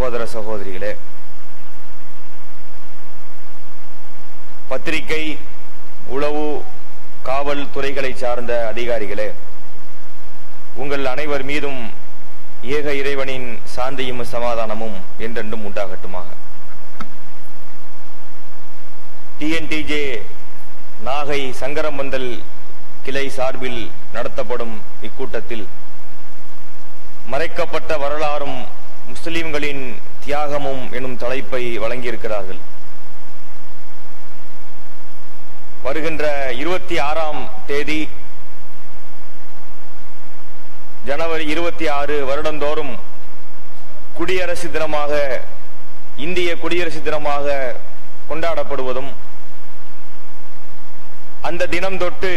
சகோதர சகோதரிகளே பத்திரிகை உளவு காவல் துறைகளை சார்ந்த அதிகாரிகளே உங்கள் அனைவர் மீதும் ஏக இறைவனின் சாந்தியும் சமாதானமும் என்றென்றும் உண்டாகட்டுமாக டிஎன்டிஜே நாகை சங்கரம்பந்தல் கிளை சார்பில் நடத்தப்படும் இக்கூட்டத்தில் மறைக்கப்பட்ட வரலாறும் முஸ்லிம்களின் தியாகமும் எனும் தலைப்பை வழங்கியிருக்கிறார்கள் வருகின்ற இருபத்தி ஆறாம் தேதி ஜனவரி இருபத்தி ஆறு வருடந்தோறும் குடியரசு தினமாக இந்திய குடியரசு தினமாக கொண்டாடப்படுவதும் அந்த தினம் தொட்டு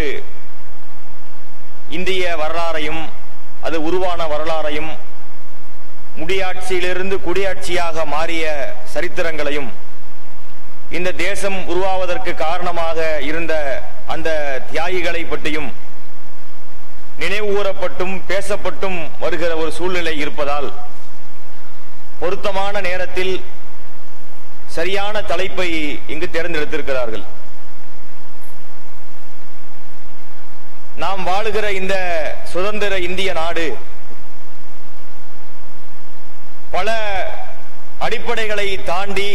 இந்திய வரலாறையும் அது உருவான வரலாறையும் முடியாட்சியிலிருந்து குடியாட்சியாக மாறிய சரித்திரங்களையும் இந்த தேசம் உருவாவதற்கு காரணமாக இருந்த அந்த தியாகிகளை பற்றியும் நினைவுகூரப்பட்டும் பேசப்பட்டும் வருகிற ஒரு சூழ்நிலை இருப்பதால் பொருத்தமான நேரத்தில் சரியான தலைப்பை இங்கு தேர்ந்தெடுத்திருக்கிறார்கள் நாம் வாழுகிற இந்த சுதந்திர இந்திய நாடு பல அடிப்படைகளை தாண்டி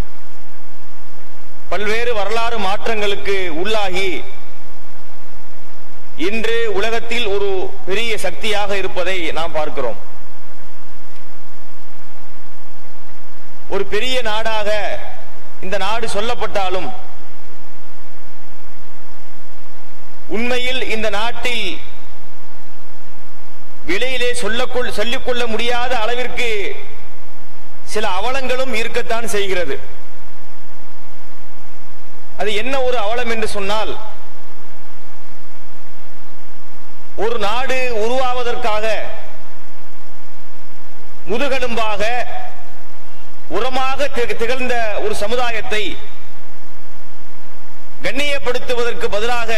பல்வேறு வரலாறு மாற்றங்களுக்கு உள்ளாகி இன்று உலகத்தில் ஒரு பெரிய சக்தியாக இருப்பதை நாம் பார்க்கிறோம் ஒரு பெரிய நாடாக இந்த நாடு சொல்லப்பட்டாலும் உண்மையில் இந்த நாட்டில் வெளியிலே சொல்லக்கொள் சொல்லிக்கொள்ள முடியாத அளவிற்கு சில அவலங்களும் இருக்கத்தான் செய்கிறது அது என்ன ஒரு அவலம் என்று சொன்னால் ஒரு நாடு உருவாவதற்காக முதுகெலும்பாக உரமாக தி- திகழ்ந்த ஒரு சமுதாயத்தை கண்ணியப்படுத்துவதற்கு பதிலாக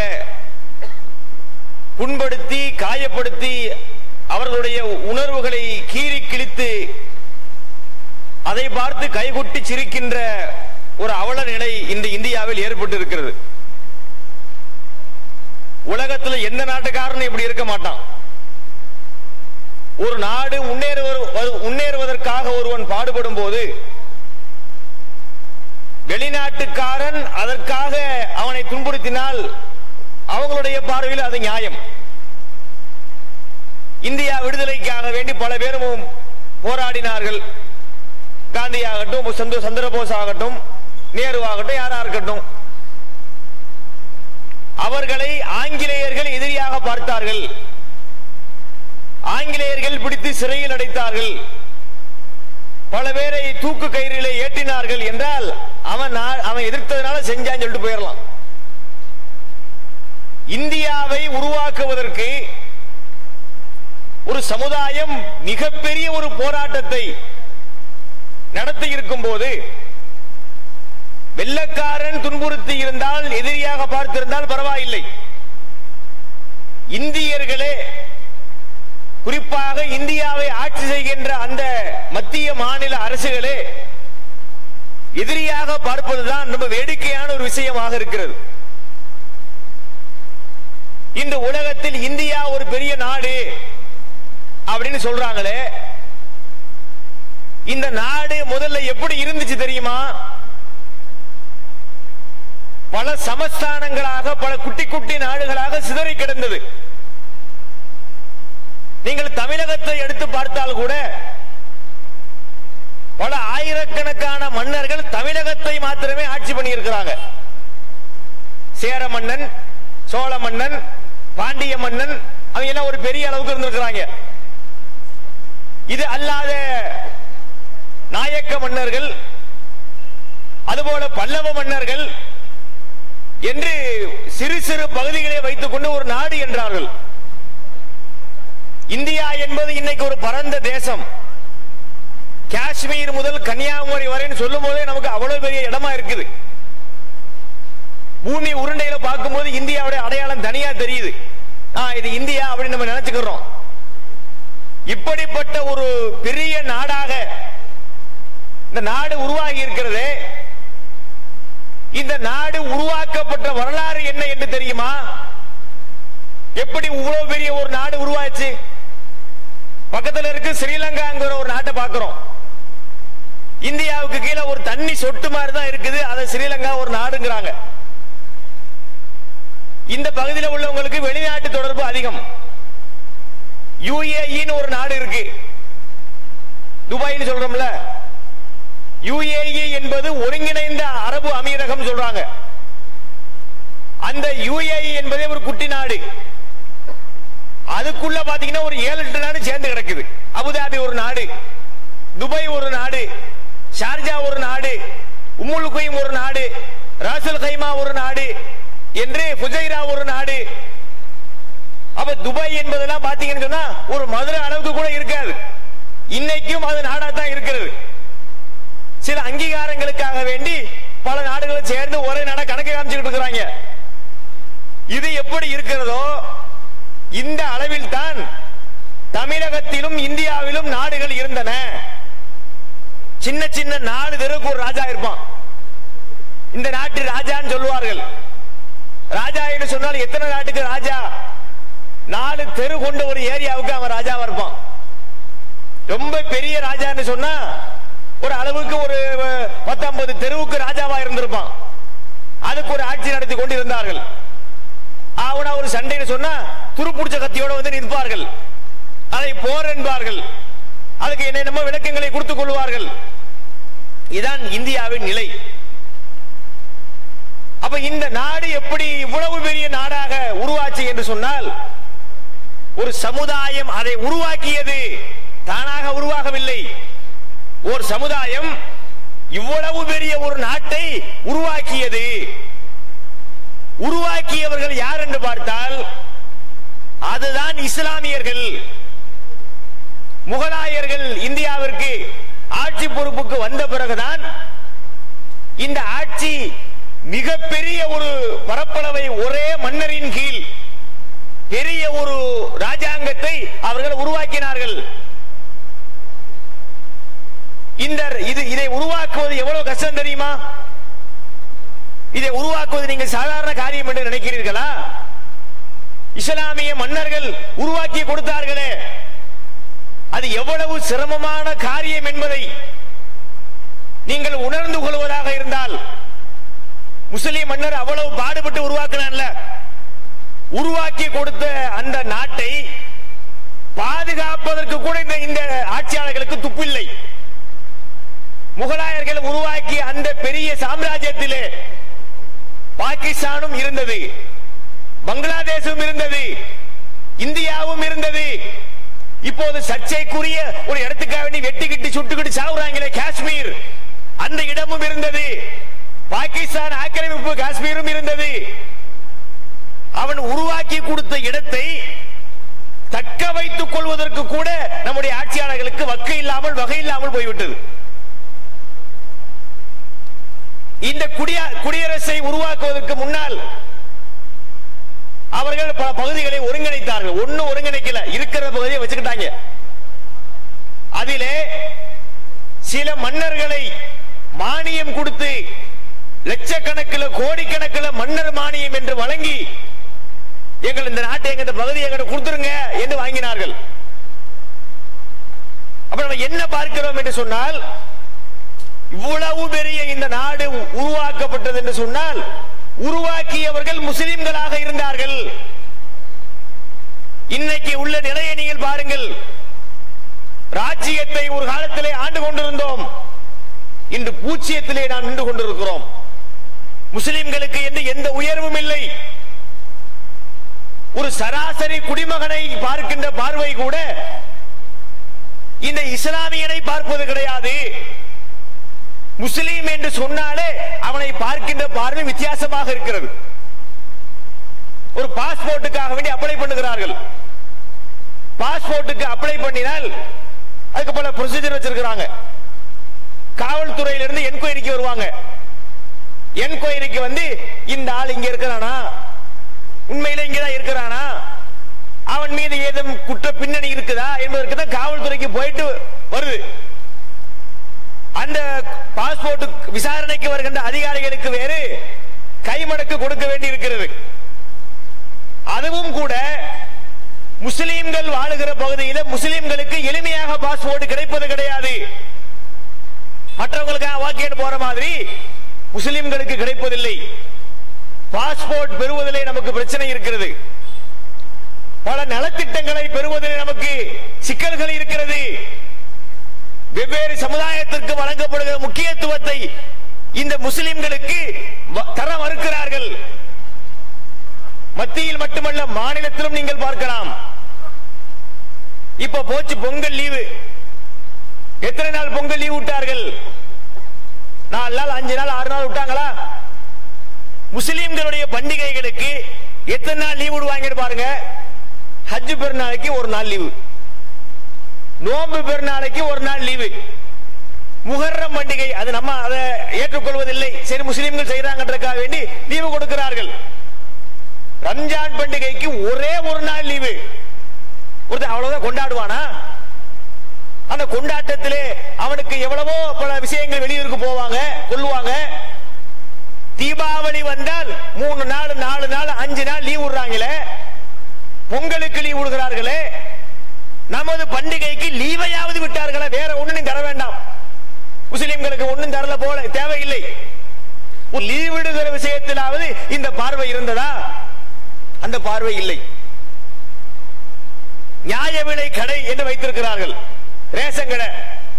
புண்படுத்தி காயப்படுத்தி அவர்களுடைய உணர்வுகளை கீறி கிழித்து அதை பார்த்து கைகொட்டி சிரிக்கின்ற ஒரு அவல நிலை இந்த இந்தியாவில் ஏற்பட்டு இருக்கிறது உலகத்தில் எந்த நாட்டுக்காரனும் இப்படி இருக்க மாட்டான் ஒரு நாடு முன்னேறுவர் முன்னேறுவதற்காக ஒருவன் பாடுபடும் போது வெளிநாட்டுக்காரன் அதற்காக அவனை துன்புறுத்தினால் அவங்களுடைய பார்வையில் அது நியாயம் இந்தியா விடுதலைக்காக வேண்டி பல பேரும் போராடினார்கள் காந்தி ஆகட்டும் சந்திர சந்திரபோஸ் ஆகட்டும் நேரு ஆகட்டும் யாரா இருக்கட்டும் அவர்களை ஆங்கிலேயர்கள் எதிரியாக பார்த்தார்கள் ஆங்கிலேயர்கள் பிடித்து சிறையில் அடைத்தார்கள் பல பேரை தூக்கு கயிறிலே ஏற்றினார்கள் என்றால் அவன் நா- அவன் எதிர்த்ததுனால செஞ்சான்னு சொல்லிட்டு போயிடலாம் இந்தியாவை உருவாக்குவதற்கு ஒரு சமுதாயம் மிகப்பெரிய ஒரு போராட்டத்தை நடத்தி இருக்கும் போது வெள்ளக்காரன் துன்புறுத்தி இருந்தால் எதிரியாக பார்த்திருந்தால் பரவாயில்லை இந்தியர்களே குறிப்பாக இந்தியாவை ஆட்சி செய்கின்ற அந்த மத்திய மாநில அரசுகளே எதிரியாக பார்ப்பதுதான் ரொம்ப வேடிக்கையான ஒரு விஷயமாக இருக்கிறது இந்த உலகத்தில் இந்தியா ஒரு பெரிய நாடு அப்படின்னு சொல்றாங்களே இந்த நாடு முதல்ல எப்படி இருந்துச்சு தெரியுமா பல சமஸ்தானங்களாக பல குட்டி குட்டி நாடுகளாக சிதறி கிடந்தது நீங்கள் தமிழகத்தை எடுத்து பார்த்தால் கூட பல ஆயிரக்கணக்கான மன்னர்கள் தமிழகத்தை மாத்திரமே ஆட்சி பண்ணியிருக்கிறாங்க சேர மன்னன் சோழ மன்னன் பாண்டிய மன்னன் அவங்க எல்லாம் ஒரு பெரிய அளவுக்கு இருந்திருக்கிறாங்க இது அல்லாத நாயக்க மன்னர்கள் அதுபோல பல்லவ மன்னர்கள் என்று சிறு சிறு பகுதிகளை வைத்துக் கொண்டு ஒரு நாடு என்றார்கள் இந்தியா என்பது இன்னைக்கு ஒரு பரந்த தேசம் காஷ்மீர் முதல் கன்னியாகுமரி வரைன்னு சொல்லும் போதே நமக்கு அவ்வளவு பெரிய இடமா இருக்குது பூமி உருண்டையில பார்க்கும்போது இந்தியாவுடைய அடையாளம் தனியா தெரியுது ஆ, இது இந்தியா அப்படின்னு நம்ம நினைச்சுக்கிறோம் இப்படிப்பட்ட ஒரு பெரிய நாடாக இந்த நாடு உருவாகி இருக்கிறது இந்த நாடு உருவாக்கப்பட்ட வரலாறு என்ன என்று தெரியுமா எப்படி இவ்வளவு பெரிய ஒரு நாடு உருவாச்சு பக்கத்துல இருக்கு ஸ்ரீலங்காங்கிற ஒரு நாட்டை பார்க்கிறோம் இந்தியாவுக்கு கீழே ஒரு தண்ணி சொட்டு மாதிரி தான் இருக்குது அதை ஸ்ரீலங்கா ஒரு நாடுங்கிறாங்க இந்த பகுதியில் உள்ளவங்களுக்கு வெளிநாட்டு தொடர்பு அதிகம் யுஏஇன்னு ஒரு நாடு இருக்கு துபாய்னு சொல்றோம்ல யுஏஇ என்பது ஒருங்கிணைந்த அரபு அமீரகம் சொல்றாங்க அந்த யுஏஇ என்பதே ஒரு குட்டி நாடு அதுக்குள்ள பாத்தீங்கன்னா ஒரு ஏழு எட்டு நாடு சேர்ந்து கிடக்குது அபுதாபி ஒரு நாடு துபாய் ஒரு நாடு ஷார்ஜா ஒரு நாடு உம்முல் குயும் ஒரு நாடு ராசுல் கைமா ஒரு நாடு என்று ஃபுஜைரா ஒரு நாடு அப்ப துபாய் என்பதெல்லாம் பாத்தீங்கன்னு சொன்னா ஒரு மதுரை அளவுக்கு கூட இருக்காது இன்னைக்கும் அது நாடா தான் இருக்கிறது சில அங்கீகாரங்களுக்காக வேண்டி பல நாடுகளும் சேர்ந்து ஒரே நாடா கணக்கு காமிச்சுக்கிட்டு இருக்கிறாங்க இது எப்படி இருக்கிறதோ இந்த அளவில் தான் தமிழகத்திலும் இந்தியாவிலும் நாடுகள் இருந்தன சின்ன சின்ன நாடு தெருக்கு ஒரு ராஜா இருப்பான் இந்த நாட்டு ராஜான்னு சொல்லுவார்கள் ராஜா என்று சொன்னால் எத்தனை நாட்டுக்கு ராஜா நாலு தெரு கொண்ட ஒரு ஏரியாவுக்கு அவன் ராஜாவா இருப்பான் ரொம்ப பெரிய ராஜான்னு சொன்னா ஒரு அளவுக்கு ஒரு பத்தொன்பது தெருவுக்கு ராஜாவா இருந்திருப்பான் அதுக்கு ஒரு ஆட்சி நடத்தி கொண்டு இருந்தார்கள் அவனா ஒரு சண்டைன்னு சொன்னா துருப்புடிச்ச கத்தியோட வந்து நிற்பார்கள் அதை போர் என்பார்கள் அதுக்கு என்னென்னமோ விளக்கங்களை கொடுத்துக் கொள்வார்கள் இதான் இந்தியாவின் நிலை அப்ப இந்த நாடு எப்படி இவ்வளவு பெரிய நாடாக உருவாச்சு என்று சொன்னால் ஒரு சமுதாயம் அதை உருவாக்கியது தானாக உருவாகவில்லை ஒரு சமுதாயம் இவ்வளவு பெரிய ஒரு நாட்டை உருவாக்கியது உருவாக்கியவர்கள் யார் என்று பார்த்தால் அதுதான் இஸ்லாமியர்கள் முகலாயர்கள் இந்தியாவிற்கு ஆட்சி பொறுப்புக்கு வந்த பிறகுதான் இந்த ஆட்சி மிகப்பெரிய ஒரு பரப்பளவை ஒரே மன்னரின் கீழ் பெரிய ஒரு ராஜாங்கத்தை அவர்கள் உருவாக்கினார்கள் இந்த இது இதை உருவாக்குவது எவ்வளவு கஷ்டம் தெரியுமா இதை உருவாக்குவது நீங்கள் சாதாரண காரியம் என்று நினைக்கிறீர்களா இஸ்லாமிய மன்னர்கள் உருவாக்கி கொடுத்தார்களே அது எவ்வளவு சிரமமான காரியம் என்பதை நீங்கள் உணர்ந்து கொள்வதாக இருந்தால் முஸ்லிம் மன்னர் அவ்வளவு பாடுபட்டு உருவாக்கினான்ல உருவாக்கி கொடுத்த அந்த நாட்டை பாதுகாப்பதற்கு கூட இந்த இந்த ஆட்சியாளர்களுக்கு துப்பில்லை முகலாயர்கள் உருவாக்கிய அந்த பெரிய சாம்ராஜ்யத்திலே பாகிஸ்தானும் இருந்தது பங்களாதேஷும் இருந்தது இந்தியாவும் இருந்தது இப்போது சர்ச்சைக்குரிய ஒரு இடத்துக்காக வேண்டி வெட்டிக்கிட்டு சுட்டுக்கிட்டு சாவுறாங்களே காஷ்மீர் அந்த இடமும் இருந்தது பாகிஸ்தான் ஆக்கிரமிப்பு காஷ்மீரும் இருந்தது அவன் உருவாக்கி கொடுத்த இடத்தை தக்க வைத்துக் கொள்வதற்கு கூட நம்முடைய ஆட்சியாளர்களுக்கு வக்கு இல்லாமல் வகை இல்லாமல் போய்விட்டது இந்த குடிய குடியரசை உருவாக்குவதற்கு முன்னால் அவர்கள் பல பகுதிகளை ஒருங்கிணைத்தார்கள் ஒன்னும் ஒருங்கிணைக்கல இருக்கிற பகுதியை வச்சுக்கிட்டாங்க அதிலே சில மன்னர்களை மானியம் கொடுத்து லட்சக்கணக்கில் கோடிக்கணக்கில் மன்னர் மானியம் என்று வழங்கி எங்கள் இந்த நாட்டை எங்க இந்த பகுதியை எங்கிட்ட கொடுத்துருங்க என்று வாங்கினார்கள் அப்ப நம்ம என்ன பார்க்கிறோம் என்று சொன்னால் இவ்வளவு பெரிய இந்த நாடு உருவாக்கப்பட்டது என்று சொன்னால் உருவாக்கியவர்கள் முஸ்லிம்களாக இருந்தார்கள் இன்னைக்கு உள்ள நிலையை நீங்கள் பாருங்கள் ராஜ்யத்தை ஒரு காலத்திலே ஆண்டு கொண்டிருந்தோம் இன்று பூச்சியத்திலே நாம் நின்று கொண்டிருக்கிறோம் முஸ்லிம்களுக்கு என்று எந்த உயர்வும் இல்லை ஒரு சராசரி குடிமகனை பார்க்கின்ற பார்வை கூட இந்த இஸ்லாமியனை பார்ப்பது கிடையாது முஸ்லீம் என்று சொன்னாலே அவனை பார்க்கின்ற பார்வை வித்தியாசமாக இருக்கிறது ஒரு பாஸ்போர்ட்டுக்காக வேண்டி அப்ளை பண்ணுகிறார்கள் பாஸ்போர்ட்டுக்கு அப்ளை பண்ணினால் அதுக்கு பல ப்ரொசீஜர் வச்சிருக்கிறாங்க காவல்துறையிலிருந்து என்கொயரிக்கு வருவாங்க என்கொயரிக்கு வந்து இந்த ஆள் இங்க இருக்கிறானா உண்மையில இங்கதான் இருக்கிறானா அவன் மீது ஏதும் குற்ற பின்னணி இருக்குதா என்பதற்கு தான் காவல்துறைக்கு போயிட்டு வருது அந்த பாஸ்போர்ட் விசாரணைக்கு வருகின்ற அதிகாரிகளுக்கு வேறு கைமடக்கு கொடுக்க வேண்டி இருக்கிறது அதுவும் கூட முஸ்லிம்கள் வாழுகிற பகுதியில் முஸ்லிம்களுக்கு எளிமையாக பாஸ்போர்ட் கிடைப்பது கிடையாது மற்றவங்களுக்கு வாக்கியம் போற மாதிரி முஸ்லிம்களுக்கு கிடைப்பதில்லை பாஸ்போர்ட் பெறுவதிலே நமக்கு பிரச்சனை இருக்கிறது பல நலத்திட்டங்களை பெறுவதிலே நமக்கு சிக்கல்கள் இருக்கிறது வெவ்வேறு சமுதாயத்திற்கு வழங்கப்படுகிற முக்கியத்துவத்தை இந்த முஸ்லிம்களுக்கு வ- தர மறுக்கிறார்கள் மத்தியில் மட்டுமல்ல மாநிலத்திலும் நீங்கள் பார்க்கலாம் இப்ப போச்சு பொங்கல் லீவு எத்தனை நாள் பொங்கல் லீவு விட்டார்கள் நாலு நாள் அஞ்சு நாள் ஆறு நாள் விட்டாங்களா முஸ்லிம்களுடைய பண்டிகைகளுக்கு எத்தனை நாள் லீவு விடுவாங்கன்னு பாருங்க ஹஜ் பெருநாளைக்கு ஒரு நாள் லீவு நோன்பு பெருநாளைக்கு ஒரு நாள் லீவு முகர்ரம் பண்டிகை அது நம்ம அதை ஏற்றுக்கொள்வதில்லை சரி முஸ்லிம்கள் செய்யறாங்கன்றதுக்காக வேண்டி லீவு கொடுக்கிறார்கள் ரம்ஜான் பண்டிகைக்கு ஒரே ஒரு நாள் லீவு ஒருத்தன் அவ்வளவுதான் கொண்டாடுவானா அந்த கொண்டாட்டத்திலே அவனுக்கு எவ்வளவோ பல விஷயங்கள் வெளியூருக்கு போவாங்க கொள்ளுவாங்க தீபாவளி வந்தால் மூணு நாள் நாலு நாள் அஞ்சு நாள் லீவ் விடுறாங்களே பொங்கலுக்கு லீவ் விடுகிறார்களே நமது பண்டிகைக்கு லீவையாவது விட்டார்களே வேற ஒண்ணு தர வேண்டாம் முஸ்லிம்களுக்கு ஒண்ணும் தரல போல தேவையில்லை ஒரு லீவ் விடுகிற விஷயத்திலாவது இந்த பார்வை இருந்ததா அந்த பார்வை இல்லை நியாய விலை கடை என்று வைத்திருக்கிறார்கள் ரேஷன் கடை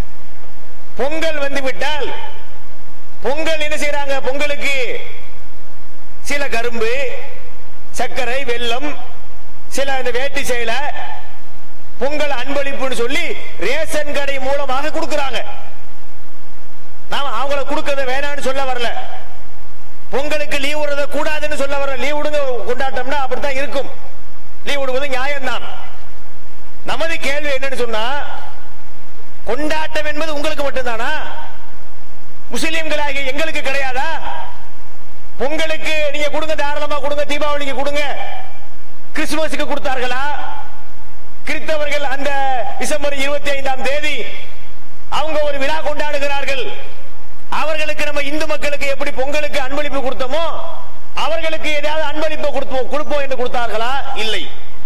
பொங்கல் வந்து விட்டால் பொங்கல் என்ன செய்யறாங்க பொங்கலுக்கு சில கரும்பு சர்க்கரை வெல்லம் சில இந்த வேட்டி செயல பொங்கல் அன்பளிப்புன்னு சொல்லி ரேஷன் கடை மூலமாக கொடுக்கறாங்க நாம அவங்கள கொடுக்கறத வேணாம்னு சொல்ல வரல பொங்கலுக்கு லீவ் விடுறத கூடாதுன்னு சொல்ல வரல லீவ் விடுங்க கொண்டாட்டம்னா அப்படித்தான் இருக்கும் லீவ் விடுவது நியாயம்தான் நமது கேள்வி என்னன்னு சொன்னா கொண்டாட்டம் என்பது உங்களுக்கு மட்டும்தானா முஸ்லிம்களாகிய எங்களுக்கு கிடையாதா பொங்கலுக்கு நீங்க கொடுங்க தாராளமா கொடுங்க தீபாவளிக்கு கொடுங்க கிறிஸ்துமஸுக்கு கொடுத்தார்களா கிறிஸ்தவர்கள் அந்த டிசம்பர் இருபத்தி ஐந்தாம் தேதி அவங்க ஒரு விழா கொண்டாடுகிறார்கள் அவர்களுக்கு நம்ம இந்து மக்களுக்கு எப்படி பொங்கலுக்கு அன்பளிப்பு கொடுத்தோமோ அவர்களுக்கு ஏதாவது அன்பளிப்பு கொடுப்போம் கொடுப்போம் என்று கொடுத்தார்களா இல்லை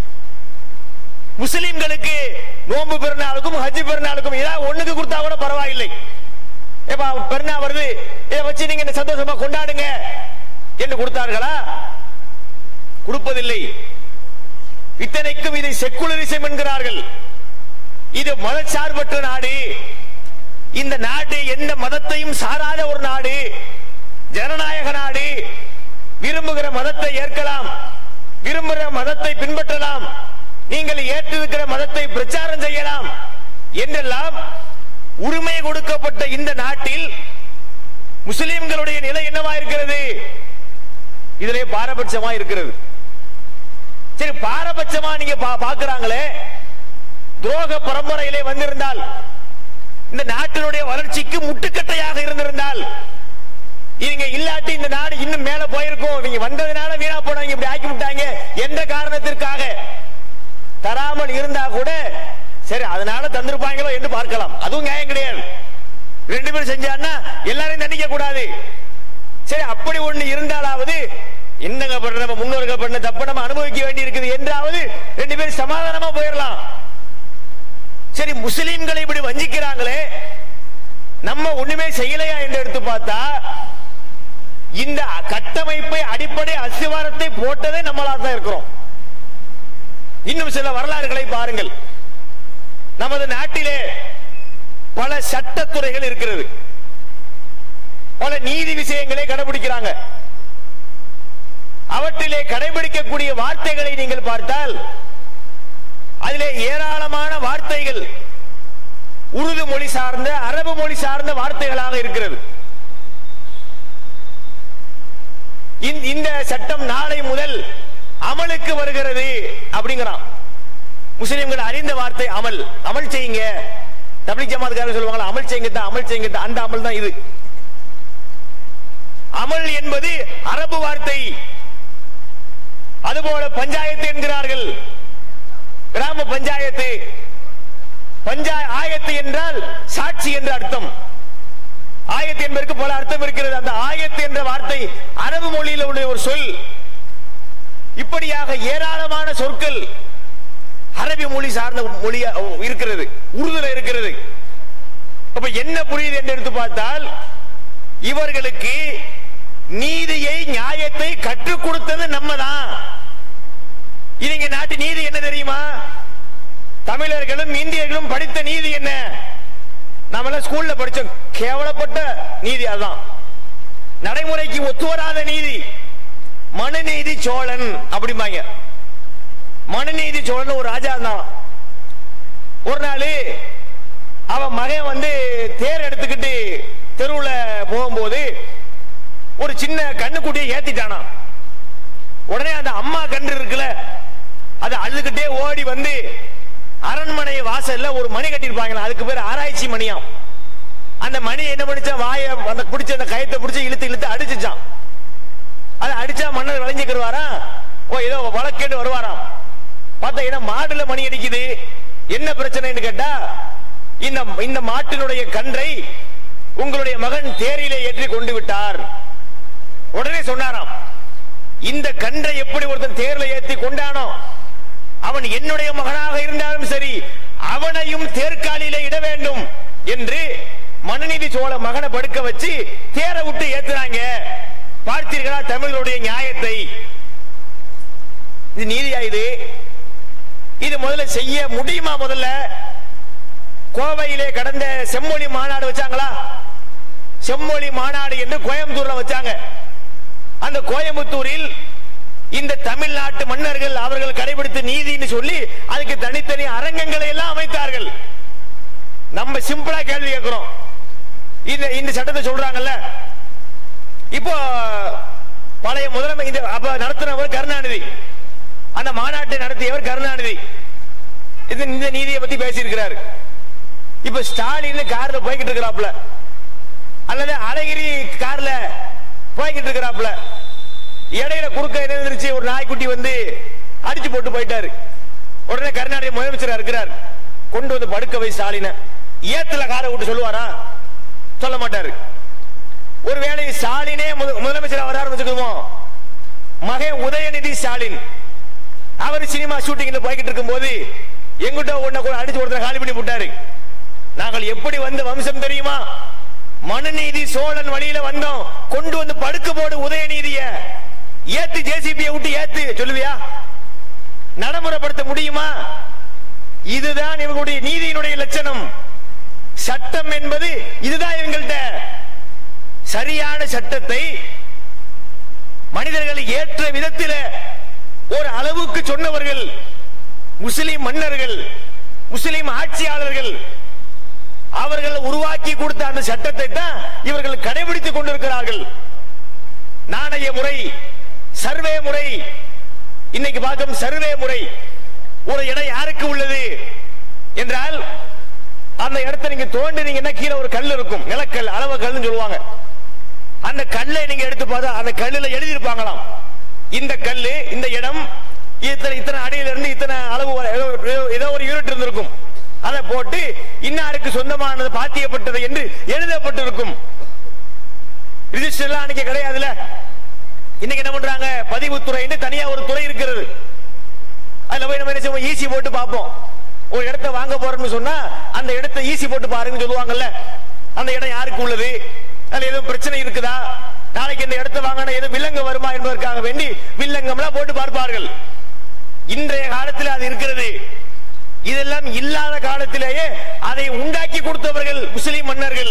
முஸ்லிம்களுக்கு நோன்பு பெருநாளுக்கும் ஹஜ் பெருநாளுக்கும் ஏதாவது ஒண்ணுக்கு கொடுத்தா கூட பரவாயில்லை ஏப்பா பெருநா வருது இதை வச்சு நீங்க இந்த சந்தோஷமா கொண்டாடுங்க என்று கொடுத்தார்களா கொடுப்பதில்லை இத்தனைக்கும் இதை செக்குலரிசம் என்கிறார்கள் இது மதச்சார்பற்ற நாடு இந்த நாடு எந்த மதத்தையும் சாராத ஒரு நாடு ஜனநாயக நாடு விரும்புகிற மதத்தை ஏற்கலாம் விரும்புகிற மதத்தை பின்பற்றலாம் நீங்கள் ஏற்றிருக்கிற மதத்தை பிரச்சாரம் செய்யலாம் என்றெல்லாம் உரிமை கொடுக்கப்பட்ட இந்த நாட்டில் முஸ்லிம்களுடைய நிலை என்னவா இருக்கிறது இதிலே பாரபட்சமா இருக்கிறது சரி பாரபட்சமா நீங்க பா- பார்க்கறாங்களே துரோக பரம்பரையிலே வந்திருந்தால் இந்த நாட்டினுடைய வளர்ச்சிக்கு முட்டுக்கட்டையாக இருந்திருந்தால் இவங்க இல்லாட்டி இந்த நாடு இன்னும் மேல போயிருக்கும் இவங்க வந்ததுனால வீணா போனாங்க இப்படி ஆக்கி விட்டாங்க எந்த காரணத்திற்காக தராமல் இருந்தா கூட சரி அதனால தந்திருப்பாங்களோ என்று பார்க்கலாம் அதுவும் நியாயம் கிடையாது ரெண்டு பேரும் செஞ்சான்னா எல்லாரையும் தண்டிக்க கூடாது சரி அப்படி ஒண்ணு இருந்தாலாவது என்னங்க பண்ற நம்ம முன்னோர்கள் பண்ண தப்ப நம்ம அனுபவிக்க வேண்டி இருக்குது என்றாவது ரெண்டு பேரும் சமாதானமா போயிடலாம் சரி முஸ்லிம்களை இப்படி வஞ்சிக்கிறாங்களே நம்ம ஒண்ணுமே செய்யலையா என்று எடுத்து பார்த்தா இந்த கட்டமைப்பை அடிப்படை அஸ்திவாரத்தை போட்டதே நம்மளா தான் இருக்கிறோம் இன்னும் சில வரலாறுகளை பாருங்கள் நமது நாட்டிலே பல சட்டத்துறைகள் இருக்கிறது பல நீதி விஷயங்களை கடைபிடிக்கிறாங்க அவற்றிலே கடைபிடிக்கக்கூடிய வார்த்தைகளை நீங்கள் பார்த்தால் அதிலே ஏராளமான வார்த்தைகள் உருது மொழி சார்ந்த அரபு மொழி சார்ந்த வார்த்தைகளாக இருக்கிறது இந்த- இந்த சட்டம் நாளை முதல் அமலுக்கு வருகிறது அப்படிங்கிறான் முஸ்லிம்கள் அறிந்த வார்த்தை அமல் அமல் செய்யுங்க தபிலி ஜமாத்காரர் சொல்லுவாங்க அமல் செய்யுங்க தான், அமல் செய்யுங்க தான். அந்த அமல் தான் இது அமல் என்பது அரபு வார்த்தை அதுபோல பஞ்சாயத்து என்கிறார்கள் கிராம பஞ்சாயத்து பஞ்சாய ஆயத்து என்றால் சாட்சி என்று அர்த்தம் ஆயத் என்பதற்கு பல அர்த்தம் இருக்கிறது அந்த ஆயத் என்ற வார்த்தை அரபு மொழியில் உள்ள ஒரு சொல் இப்படியாக ஏராளமான சொற்கள் அரபி மொழி சார்ந்த மொழியா இருக்கிறது உருதுல இருக்கிறது அப்ப என்ன புரியுது என்று எடுத்து பார்த்தால் இவர்களுக்கு நீதியை நியாயத்தை கற்றுக் கொடுத்தது நம்ம தான் இங்க நாட்டு நீதி என்ன தெரியுமா தமிழர்களும் இந்தியர்களும் படித்த நீதி என்ன நாம எல்லாம் ஸ்கூல்ல படிச்சோம் கேவலப்பட்ட நீதி அதான் நடைமுறைக்கு ஒத்து வராத நீதி மனுநீதி சோழன் அப்படிம்பாங்க மனுநீதி சோழன் ஒரு ராஜா இருந்தான் ஒரு நாள் அவன் மகன் வந்து தேர் எடுத்துக்கிட்டு தெருவுல போகும்போது ஒரு சின்ன கண்ணுக்குட்டியை ஏத்திட்டானா உடனே அந்த அம்மா கன்று இருக்குல்ல அது அழுதுகிட்டே ஓடி வந்து அரண்மனை வாசல்ல ஒரு மணி கட்டியிருப்பாங்களா அதுக்கு பேர் ஆராய்ச்சி மணியாம் அந்த மணி என்ன பண்ணிச்சா வாய அந்த பிடிச்ச அந்த கயத்தை பிடிச்சு இழுத்து இழுத்து அடிச்சுச்சான் அதை அடிச்சா மன்னர் விளைஞ்சிக்கிடுவாரா ஓ ஏதோ வழக்கேட்டு வருவாராம் பார்த்தா என்ன மாடுல மணி அடிக்குது என்ன பிரச்சனைன்னு கேட்டா இந்த இந்த மாட்டினுடைய கன்றை உங்களுடைய மகன் தேரிலே ஏற்றி கொண்டு விட்டார் உடனே சொன்னாராம் இந்த கன்றை எப்படி ஒருத்தன் தேர்ல ஏற்றி கொண்டானோ அவன் என்னுடைய மகனாக இருந்தாலும் சரி அவனையும் தேர்காலிலே இட வேண்டும் என்று மனுநீதி சோழ மகனை படுக்க வச்சு தேரை விட்டு ஏத்துறாங்க பார்த்தீர்களா தமிழருடைய நியாயத்தை இது நீதியா இது இது முதல்ல செய்ய முடியுமா முதல்ல கோவையிலே கடந்த செம்மொழி மாநாடு வச்சாங்களா செம்மொழி மாநாடு என்று கோயம்புத்தூர்ல வச்சாங்க அந்த கோயம்புத்தூரில் இந்த தமிழ்நாட்டு மன்னர்கள் அவர்கள் கடைபிடித்த நீதின்னு சொல்லி அதுக்கு தனித்தனி அரங்கங்களை எல்லாம் அமைத்தார்கள் நம்ம சிம்பிளா கேள்வி கேட்கிறோம் இந்த இந்த சட்டத்தை சொல்றாங்கல்ல இப்போ பழைய முதலமை இந்த அப்ப நடத்தினவர் கருணாநிதி அந்த மாநாட்டை நடத்தியவர் கருணாநிதி இது இந்த நீதியை பத்தி பேசியிருக்கிறார் இப்ப ஸ்டாலின் கார்ல போய்கிட்டு இருக்கிறாப்ல அல்லது அழகிரி கார்ல போய்கிட்டு இருக்கிறாப்ல இடையில குறுக்க என்ன இருந்துச்சு ஒரு நாய்க்குட்டி வந்து அடிச்சு போட்டு போயிட்டாரு உடனே கருணாநிதி முதலமைச்சரா இருக்கிறார் கொண்டு வந்து படுக்க வை ஸ்டாலின ஏத்துல காரை விட்டு சொல்லுவாரா சொல்ல மாட்டாரு ஒருவேளை ஸ்டாலினே முத- முதலமைச்சரா வராரு வச்சுக்குவோம் மகன் உதயநிதி ஸ்டாலின் அவர் சினிமா ஷூட்டிங்ல போய்கிட்டு இருக்கும்போது எங்கிட்ட ஒன்ன கூட அடிச்சு ஒருத்தர் காலி பண்ணி விட்டாரு நாங்கள் எப்படி வந்த வம்சம் தெரியுமா மனுநீதி சோழன் வழியில வந்தோம் கொண்டு வந்து படுக்க போடு உதயநீதிய ஏத்து ஜேசிபியை விட்டு ஏத்து சொல்லுவியா நடைமுறைப்படுத்த முடியுமா இதுதான் இவங்களுடைய நீதியினுடைய லட்சணம் சட்டம் என்பது இதுதான் இவங்கள்ட்ட சரியான சட்டத்தை மனிதர்கள் ஏற்ற விதத்தில் ஒரு அளவுக்கு சொன்னவர்கள் முஸ்லிம் மன்னர்கள் முஸ்லிம் ஆட்சியாளர்கள் அவர்கள் உருவாக்கி கொடுத்த அந்த சட்டத்தை தான் இவர்கள் கடைபிடித்துக் கொண்டிருக்கிறார்கள் நாணய முறை சர்வே முறை இன்னைக்கு பார்க்கும் சர்வே முறை ஒரு இடம் யாருக்கு உள்ளது என்றால் அந்த இடத்தை நீங்க தோண்டினீங்கன்னா கீழே ஒரு கல் இருக்கும் நிலக்கல் அளவு கல்னு சொல்லுவாங்க அந்த கல்லை நீங்க எடுத்து பார்த்தா அந்த கல்லுல எழுதியிருப்பாங்களாம் இந்த கல்லு இந்த இடம் இத்தனை இத்தனை அடியில இருந்து இத்தனை அளவு வரை, ஏதோ ஏதோ- ஏதோ ஒரு யூனிட் இருந்திருக்கும் அதை போட்டு இன்னாருக்கு சொந்தமானது பாத்தியப்பட்டது என்று எழுதப்பட்டிருக்கும் ரிஜிஸ்டர் எல்லாம் அன்னைக்கு கிடையாதுல இன்னைக்கு என்ன பண்றாங்க பதிவுத்துறை தனியா ஒரு துறை இருக்கிறது அதுல போய் நம்ம என்ன செய்வோம் ஈசி போட்டு பார்ப்போம் ஒரு இடத்தை வாங்க போறோம்னு சொன்னா அந்த இடத்தை ஈசி போட்டு பாருங்கன்னு சொல்லுவாங்கல்ல அந்த இடம் யாருக்கு உள்ளது அதுல எதுவும் பிரச்சனை இருக்குதா நாளைக்கு இந்த இடத்தை வாங்கினா எதுவும் வில்லங்க வருமா என்பதற்காக வேண்டி வில்லங்கம்லாம் போட்டு பார்ப்பார்கள் இன்றைய காலத்தில் அது இருக்கிறது இதெல்லாம் இல்லாத காலத்திலேயே அதை உண்டாக்கி கொடுத்தவர்கள் முஸ்லிம் மன்னர்கள்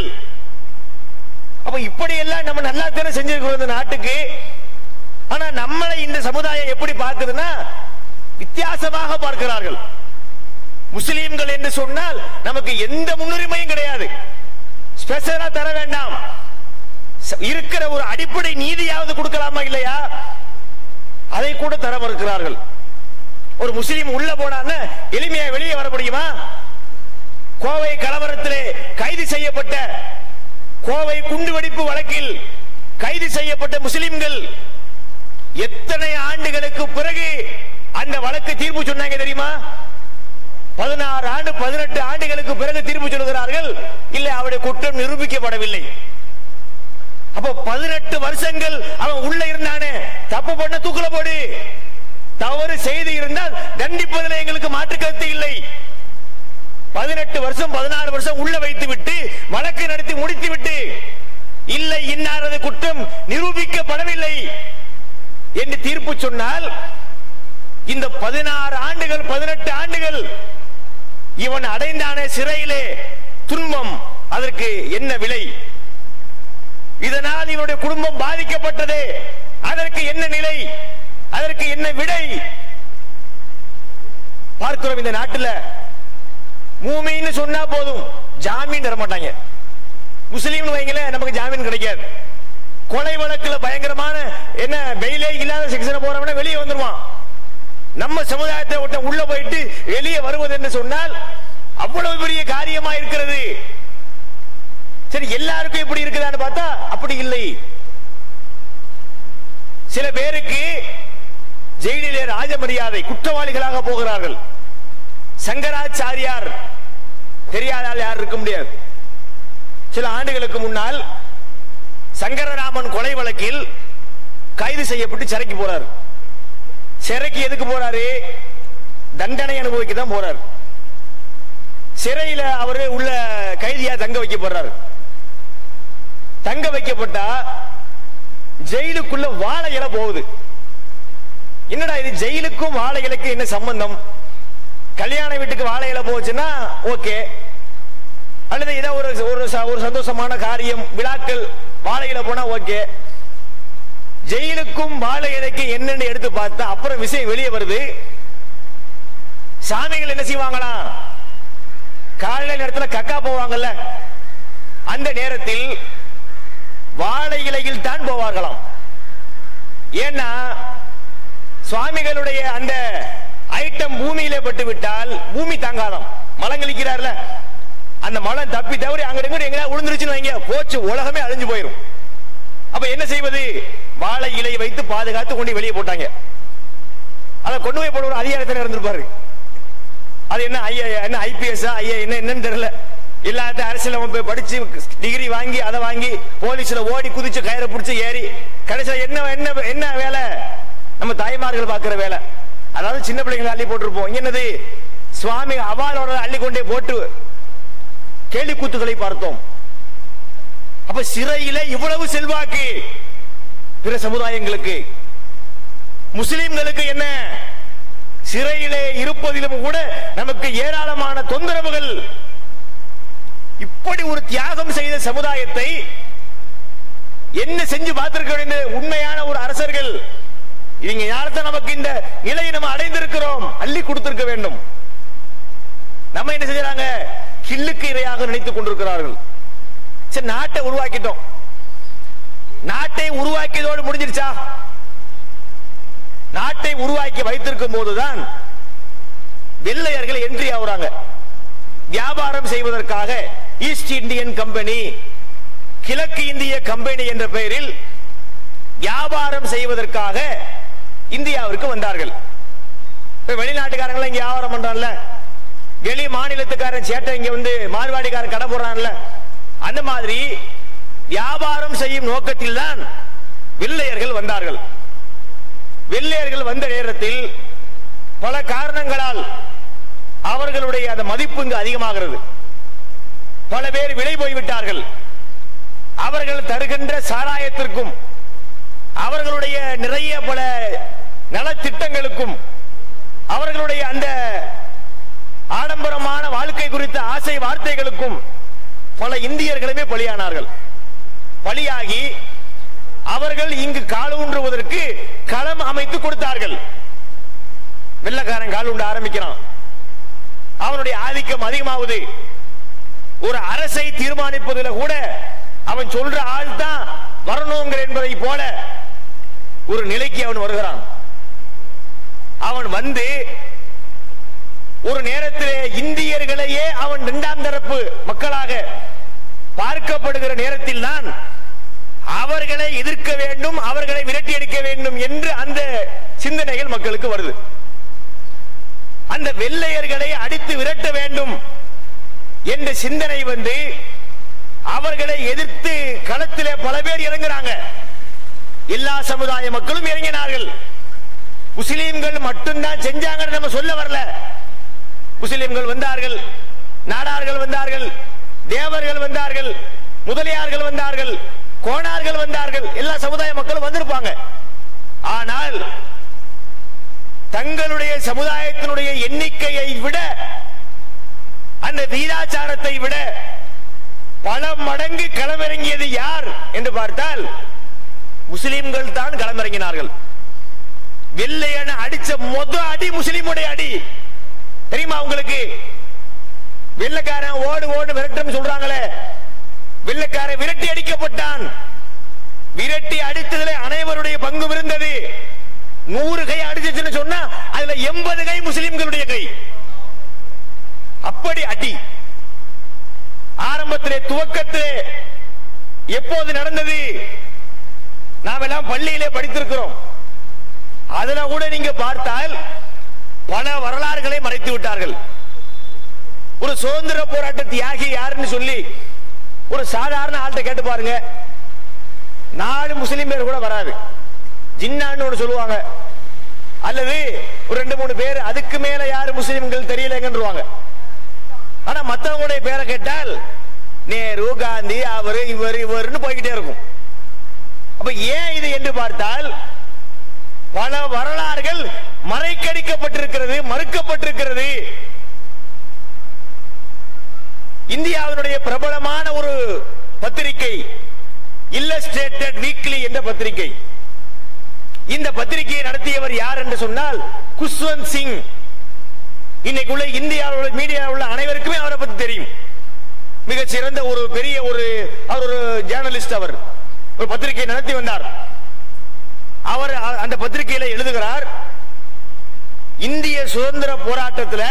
அப்ப இப்படி எல்லாம் நம்ம நல்லா தானே செஞ்சிருக்கிறோம் இந்த நாட்டுக்கு ஆனா நம்மளை இந்த சமுதாயம் எப்படி பார்க்குதுன்னா வித்தியாசமாக பார்க்கிறார்கள் முஸ்லிம்கள் என்று சொன்னால் நமக்கு எந்த முன்னுரிமையும் கிடையாது ஸ்பெஷலா தர வேண்டாம் ச- இருக்கிற ஒரு அடிப்படை நீதியாவது கொடுக்கலாமா இல்லையா அதை கூட தர மறுக்கிறார்கள் ஒரு முஸ்லீம் உள்ள போனான்னு எளிமையா வெளியே வர முடியுமா கோவை கலவரத்திலே கைது செய்யப்பட்ட கோவை குண்டுவெடிப்பு வழக்கில் கைது செய்யப்பட்ட முஸ்லிம்கள் எத்தனை ஆண்டுகளுக்கு பிறகு அந்த வழக்கு தீர்ப்பு சொன்னாங்க தெரியுமா பதினாறு ஆண்டு பதினெட்டு ஆண்டுகளுக்கு பிறகு தீர்ப்பு சொல்கிறார்கள் இல்லை அவருடைய குற்றம் நிரூபிக்கப்படவில்லை பதினெட்டு வருஷங்கள் அவன் உள்ள இருந்தானே தப்பு பண்ண தூக்குல போடு தவறு செய்து இருந்தால் தண்டிப்பதில் எங்களுக்கு மாற்று கருத்து இல்லை பதினெட்டு வருஷம் பதினாறு வருஷம் உள்ள வைத்து விட்டு வழக்கு நடத்தி முடித்து விட்டு இல்லை இன்னாரது குற்றம் நிரூபிக்கப்படவில்லை என்று தீர்ப்பு சொன்னால் இந்த பதினாறு ஆண்டுகள் பதினெட்டு ஆண்டுகள் இவன் அடைந்தானே சிறையிலே துன்பம் அதற்கு என்ன விலை இதனால் இவனுடைய குடும்பம் பாதிக்கப்பட்டது அதற்கு என்ன நிலை அதற்கு என்ன விடை பார்க்கிறோம் இந்த நாட்டில் மூமின்னு சொன்னா போதும் ஜாமீன் தர மாட்டாங்க முஸ்லீம்னு வைங்களேன் நமக்கு ஜாமீன் கிடைக்காது கொலை வழக்குல பயங்கரமான என்ன பெயிலே இல்லாத செக்ஷனை போறவன வெளியே வந்துருவான் நம்ம சமுதாயத்தை விட்டு உள்ள போயிட்டு வெளியே வருவது என்று சொன்னால் அவ்வளவு பெரிய காரியமா இருக்கிறது சரி எல்லாருக்கும் இப்படி இருக்குதான்னு பார்த்தா அப்படி இல்லை சில பேருக்கு ஜெயிலிலே ராஜ மரியாதை குற்றவாளிகளாக போகிறார்கள் சங்கராச்சாரியார் தெரியாத ஆள் யார் இருக்க முடியாது சில ஆண்டுகளுக்கு முன்னால் சங்கரராமன் கொலை வழக்கில் கைது செய்யப்பட்டு சிறைக்கு போறார் சிறைக்கு எதுக்கு போறாரு தண்டனை அனுபவிக்க தான் போறார் சிறையில அவரு உள்ள கைதியா தங்க வைக்கப்படுறாரு தங்க வைக்கப்பட்டா ஜெயிலுக்குள்ள வாழை இலை போகுது என்னடா இது ஜெயிலுக்கும் வாழை இலைக்கு என்ன சம்பந்தம் கல்யாண வீட்டுக்கு வாழை இலை போச்சுன்னா ஓகே அல்லது ஏதோ ஒரு ஒரு ச- ஒரு சந்தோஷமான காரியம் விழாக்கள் வாழை இலை போனா ஓகே ஜெயிலுக்கும் வாழை இலைக்கு என்னன்னு எடுத்து பார்த்தா அப்புறம் விஷயம் வெளியே வருது சாமிகள் என்ன செய்வாங்களாம் காலையில நேரத்துல கக்கா போவாங்கல்ல அந்த நேரத்தில் வாழை இலையில் தான் போவார்களாம் ஏன்னா சுவாமிகளுடைய அந்த ஐட்டம் பூமியிலே பட்டு விட்டால் பூமி தாங்காதாம் மலம் கழிக்கிறார்ல அந்த மலம் தப்பி தவறி அங்க இங்க எங்க விழுந்துருச்சுன்னு வைங்க போச்சு உலகமே அழிஞ்சு போயிடும் அப்ப என்ன செய்வது வாழை இலையை வைத்து பாதுகாத்து கொண்டு வெளியே போட்டாங்க அதை கொண்டு போய் போட ஒரு அதிகாரத்தில் இருந்திருப்பாரு அது என்ன ஐயா என்ன ஐபிஎஸ் ஐயா என்ன என்னன்னு தெரியல எல்லாத்தையும் அரசியல் அமைப்பு படிச்சு டிகிரி வாங்கி அதை வாங்கி போலீஸ்ல ஓடி குதிச்சு கயிறை பிடிச்சு ஏறி கடைசியில் என்ன என்ன என்ன வேலை நம்ம தாய்மார்கள் பார்க்கிற வேலை அதாவது சின்ன பிள்ளைங்களை அள்ளி போட்டிருப்போம் இங்க என்னது சுவாமி அவாலோட அள்ளி கொண்டே போட்டு கேலி கூத்துக்களை பார்த்தோம் அப்ப சிறையில இவ்வளவு செல்வாக்கு பிற சமுதாயங்களுக்கு முஸ்லிம்களுக்கு என்ன சிறையிலே இருப்பதிலும் கூட நமக்கு ஏராளமான தொந்தரவுகள் இப்படி ஒரு தியாகம் செய்த சமுதாயத்தை என்ன செஞ்சு பார்த்திருக்க வேண்டிய உண்மையான ஒரு அரசர்கள் இவங்க யார்தான் நமக்கு இந்த நிலையை நம்ம அடைந்திருக்கிறோம் அள்ளி கொடுத்திருக்க வேண்டும் நம்ம என்ன செஞ்சாங்க கில்லுக்கு இரையாக நினைத்துக் கொண்டிருக்கிறார்கள் சரி நாட்டை உருவாக்கிட்டோம் நாட்டை உருவாக்கியதோடு முடிஞ்சிருச்சா நாட்டை உருவாக்கி வைத்திருக்கும் போதுதான் வெள்ளையர்கள் என்ட்ரி ஆகுறாங்க வியாபாரம் செய்வதற்காக ஈஸ்ட் இந்தியன் கம்பெனி கிழக்கு இந்திய கம்பெனி என்ற பெயரில் வியாபாரம் செய்வதற்காக இந்தியாவிற்கு வந்தார்கள் இப்ப வெளிநாட்டுக்காரங்க இங்க வியாபாரம் பண்றான்ல வெளி மாநிலத்துக்காரன் சேட்டை இங்க வந்து மார்வாடிக்காரன் கடை போடுறான்ல அந்த மாதிரி வியாபாரம் செய்யும் நோக்கத்தில் தான் வெள்ளையர்கள் வந்தார்கள் வெள்ளையர்கள் வந்த நேரத்தில் பல காரணங்களால் அவர்களுடைய அந்த மதிப்பு இங்கு அதிகமாகிறது பல பேர் விலை போய்விட்டார்கள் அவர்கள் தருகின்ற சாராயத்திற்கும் அவர்களுடைய நிறைய பல நலத்திட்டங்களுக்கும் அவர்களுடைய அந்த ஆடம்பரமான வாழ்க்கை குறித்த ஆசை வார்த்தைகளுக்கும் பல இந்தியர்களுமே பலியானார்கள் பலியாகி அவர்கள் இங்கு காலூன்றுவதற்கு களம் அமைத்து கொடுத்தார்கள் வெள்ளக்காரன் கால் உண்டு ஆரம்பிக்கிறான் அவனுடைய ஆதிக்கம் அதிகமாகுது ஒரு அரசை தீர்மானிப்பதில் கூட அவன் சொல்ற ஆள் தான் வரணுங்கிற என்பதை போல ஒரு நிலைக்கு அவன் வருகிறான் அவன் வந்து ஒரு நேரத்திலே இந்தியர்களையே அவன் இரண்டாம் தரப்பு மக்களாக பார்க்கப்படுகிற நேரத்தில் தான் அவர்களை எதிர்க்க வேண்டும் அவர்களை விரட்டி அடிக்க வேண்டும் என்று அந்த சிந்தனைகள் மக்களுக்கு வருது அந்த வெள்ளையர்களை அடித்து விரட்ட வேண்டும் என்ற சிந்தனை வந்து அவர்களை எதிர்த்து களத்திலே பல பேர் இறங்குறாங்க எல்லா சமுதாய மக்களும் இறங்கினார்கள் முஸ்லிம்கள் மட்டும்தான் செஞ்சாங்கன்னு நம்ம சொல்ல வரல முஸ்லிம்கள் வந்தார்கள் நாடார்கள் வந்தார்கள் தேவர்கள் வந்தார்கள் முதலியார்கள் வந்தார்கள் கோணார்கள் வந்தார்கள் எல்லா சமுதாய மக்களும் வந்திருப்பாங்க ஆனால் தங்களுடைய சமுதாயத்தினுடைய எண்ணிக்கையை விட அந்த வீராச்சாரத்தை விட பல மடங்கு களமிறங்கியது யார் என்று பார்த்தால் முஸ்லிம்கள் தான் களமிறங்கினார்கள் வெள்ளையன அடிச்ச மொத அடி முஸ்லிமுடைய அடி தெரியுமா உங்களுக்கு வெள்ளைக்காரன் ஓடு ஓடு விரட்டும் சொல்றாங்களே வெள்ளைக்காரன் விரட்டி அடிக்கப்பட்டான் விரட்டி அடித்ததில் அனைவருடைய பங்கும் இருந்தது நூறு கை அடிச்சுன்னு சொன்னா அதுல எண்பது கை முஸ்லிம்களுடைய கை அப்படி அடி ஆரம்பத்திலே துவக்கத்திலே எப்போது நடந்தது நாம் எல்லாம் பள்ளியிலே படித்திருக்கிறோம் அதுல கூட நீங்க பார்த்தால் பல வரலாறுகளை மறைத்து விட்டார்கள் ஒரு சுதந்திர போராட்ட தியாகி யாருன்னு சொல்லி ஒரு சாதாரண ஆள்கிட்ட கேட்டு பாருங்க நாலு முஸ்லிம் பேர் கூட வராது ஜின்னான்னு ஒன்று சொல்லுவாங்க அல்லது ஒரு ரெண்டு மூணு பேர் அதுக்கு மேல யாரு முஸ்லிம்கள் தெரியலங்கன்றுவாங்க ஆனா மத்தவங்களுடைய பேரை கேட்டால் நேரு காந்தி அவரு இவர் இவர்னு போய்கிட்டே இருக்கும் அப்ப ஏன் இது என்று பார்த்தால் பல வரலாறுகள் மறைக்கடிக்கப்பட்டிருக்கிறது மறுக்கப்பட்டிருக்கிறது இந்தியாவினுடைய பிரபலமான ஒரு பத்திரிகை இல்லஸ்ட்ரேட்டட் வீக்லி என்ற பத்திரிகை இந்த பத்திரிகையை நடத்தியவர் யார் என்று சொன்னால் குஷ்வந்த் சிங் இன்னைக்குள்ள இந்தியாவில் மீடியா உள்ள அனைவருக்குமே அவரை பத்தி தெரியும் மிக சிறந்த ஒரு பெரிய ஒரு அவர் ஒரு ஜேர்னலிஸ்ட் அவர் ஒரு பத்திரிகை நடத்தி வந்தார் அவர் அ- அந்த பத்திரிகையில எழுதுகிறார் இந்திய சுதந்திர போராட்டத்தில்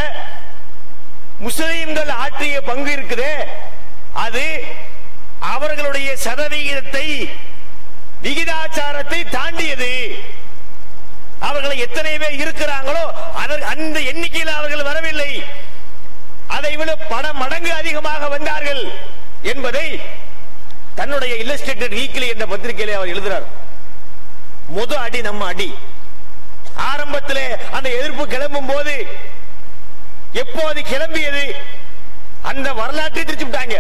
முஸ்லிம்கள் ஆற்றிய பங்கு இருக்குதே அது அவர்களுடைய சதவிகிதத்தை விகிதாச்சாரத்தை தாண்டியது அவர்கள் எத்தனை பேர் இருக்கிறாங்களோ அதற்கு அந்த எண்ணிக்கையில் அவர்கள் வரவில்லை அதை விட பல மடங்கு அதிகமாக வந்தார்கள் என்பதை தன்னுடைய இல்லஸ்ட்ரேட்டட் வீக்லி என்ற பத்திரிகையிலே அவர் எழுதுறார் முத அடி நம்ம அடி ஆரம்பத்திலே அந்த எதிர்ப்பு கிளம்பும் போது எப்போது கிளம்பியது அந்த வரலாற்றை திருச்சி விட்டாங்க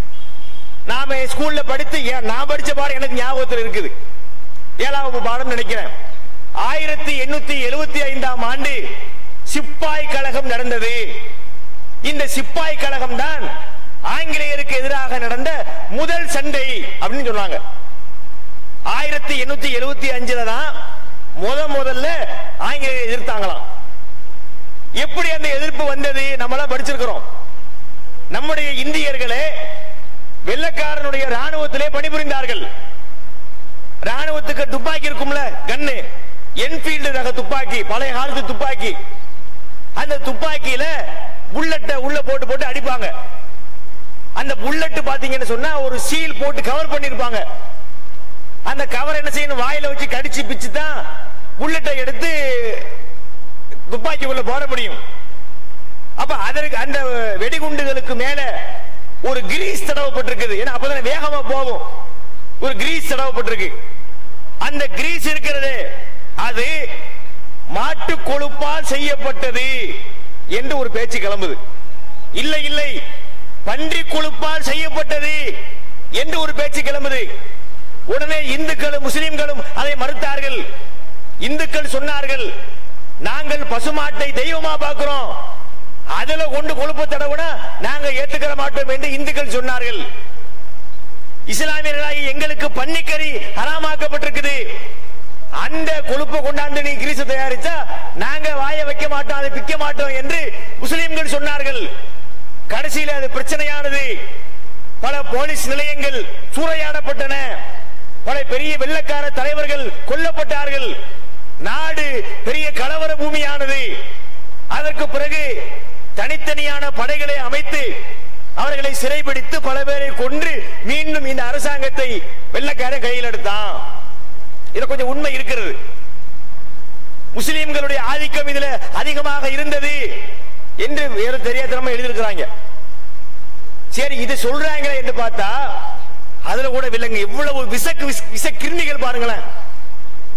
நாம ஸ்கூல்ல படித்து ஏன் நான் படிச்ச பாடம் எனக்கு ஞாபகத்தில் இருக்குது ஏழாம் வகுப்பு பாடம் நினைக்கிறேன் ஆயிரத்தி எண்ணூத்தி எழுபத்தி ஐந்தாம் ஆண்டு சிப்பாய் கழகம் நடந்தது இந்த சிப்பாய் கழகம் தான் ஆங்கிலேயருக்கு எதிராக நடந்த முதல் சண்டை அப்படின்னு சொன்னாங்க ஆயிரத்தி எண்ணூத்தி எழுபத்தி அஞ்சுல தான் முத முதல்ல ஆங்கிலேயர் எதிர்த்தாங்களாம் எப்படி அந்த எதிர்ப்பு வந்தது நம்மளாம் படிச்சிருக்கிறோம் நம்முடைய இந்தியர்களே வெள்ளக்காரனுடைய ராணுவத்திலே பணிபுரிந்தார்கள் ராணுவத்துக்கு துப்பாக்கி இருக்கும்ல கன்னு என்ஃபீல்டு ரக துப்பாக்கி பழைய காலத்து துப்பாக்கி அந்த துப்பாக்கியில புல்லட்டை உள்ள போட்டு போட்டு அடிப்பாங்க அந்த புல்லட் பாத்தீங்கன்னு சொன்னா ஒரு சீல் போட்டு கவர் பண்ணிருப்பாங்க அந்த கவர் என்ன செய்யணும் வாயில வச்சு கடிச்சு பிச்சு தான் புல்லட்டை எடுத்து துப்பாக்கிக்குள்ள போட முடியும் அப்ப அதற்கு அந்த வெடிகுண்டுகளுக்கு மேல ஒரு கிரீஸ் தடவப்பட்டிருக்குது ஏன்னா அப்பதான் வேகமா போகும் ஒரு கிரீஸ் தடவப்பட்டிருக்கு அந்த கிரீஸ் இருக்கிறது அது மாட்டு கொழுப்பால் செய்யப்பட்டது என்று ஒரு பேச்சு கிளம்புது இல்லை இல்லை பன்றி கொழுப்பால் செய்யப்பட்டது என்று ஒரு பேச்சு கிளம்புது உடனே இந்துக்களும் முஸ்லிம்களும் அதை மறுத்தார்கள் இந்துக்கள் சொன்னார்கள் நாங்கள் பசுமாட்டை தெய்வமா பார்க்கிறோம் அதுல கொண்டு கொழுப்பு தடவுனா நாங்க ஏத்துக்கிற மாட்டோம் என்று இந்துக்கள் சொன்னார்கள் இஸ்லாமியர்களாகி எங்களுக்கு பன்னிக்கறி ஹராமாக்கப்பட்டிருக்குது அந்த கொழுப்பை கொண்டாந்து நீ கிரீச தயாரிச்சா நாங்க வாய வைக்க மாட்டோம் அதை பிக்க மாட்டோம் என்று முஸ்லிம்கள் சொன்னார்கள் கடைசியில் அது பிரச்சனையானது பல போலீஸ் நிலையங்கள் சூறையாடப்பட்டன பல பெரிய வெள்ளக்கார தலைவர்கள் கொல்லப்பட்டார்கள் நாடு பெரிய கலவர பூமியானது அதற்கு பிறகு தனித்தனியான படைகளை அமைத்து அவர்களை சிறைபிடித்து பல பேரை கொன்று மீண்டும் இந்த அரசாங்கத்தை வெள்ளக்காரன் கையில் எடுத்தான் இதுல கொஞ்சம் உண்மை இருக்கிறது முஸ்லிம்களுடைய ஆதிக்கம் இதுல அதிகமாக இருந்தது என்று வேற தெரியாதனமா எழுதியிருக்கிறாங்க சரி இது சொல்றாங்களே என்று பார்த்தா அதுல கூட விலங்கு எவ்வளவு விச விச கிருமிகள் பாருங்களேன்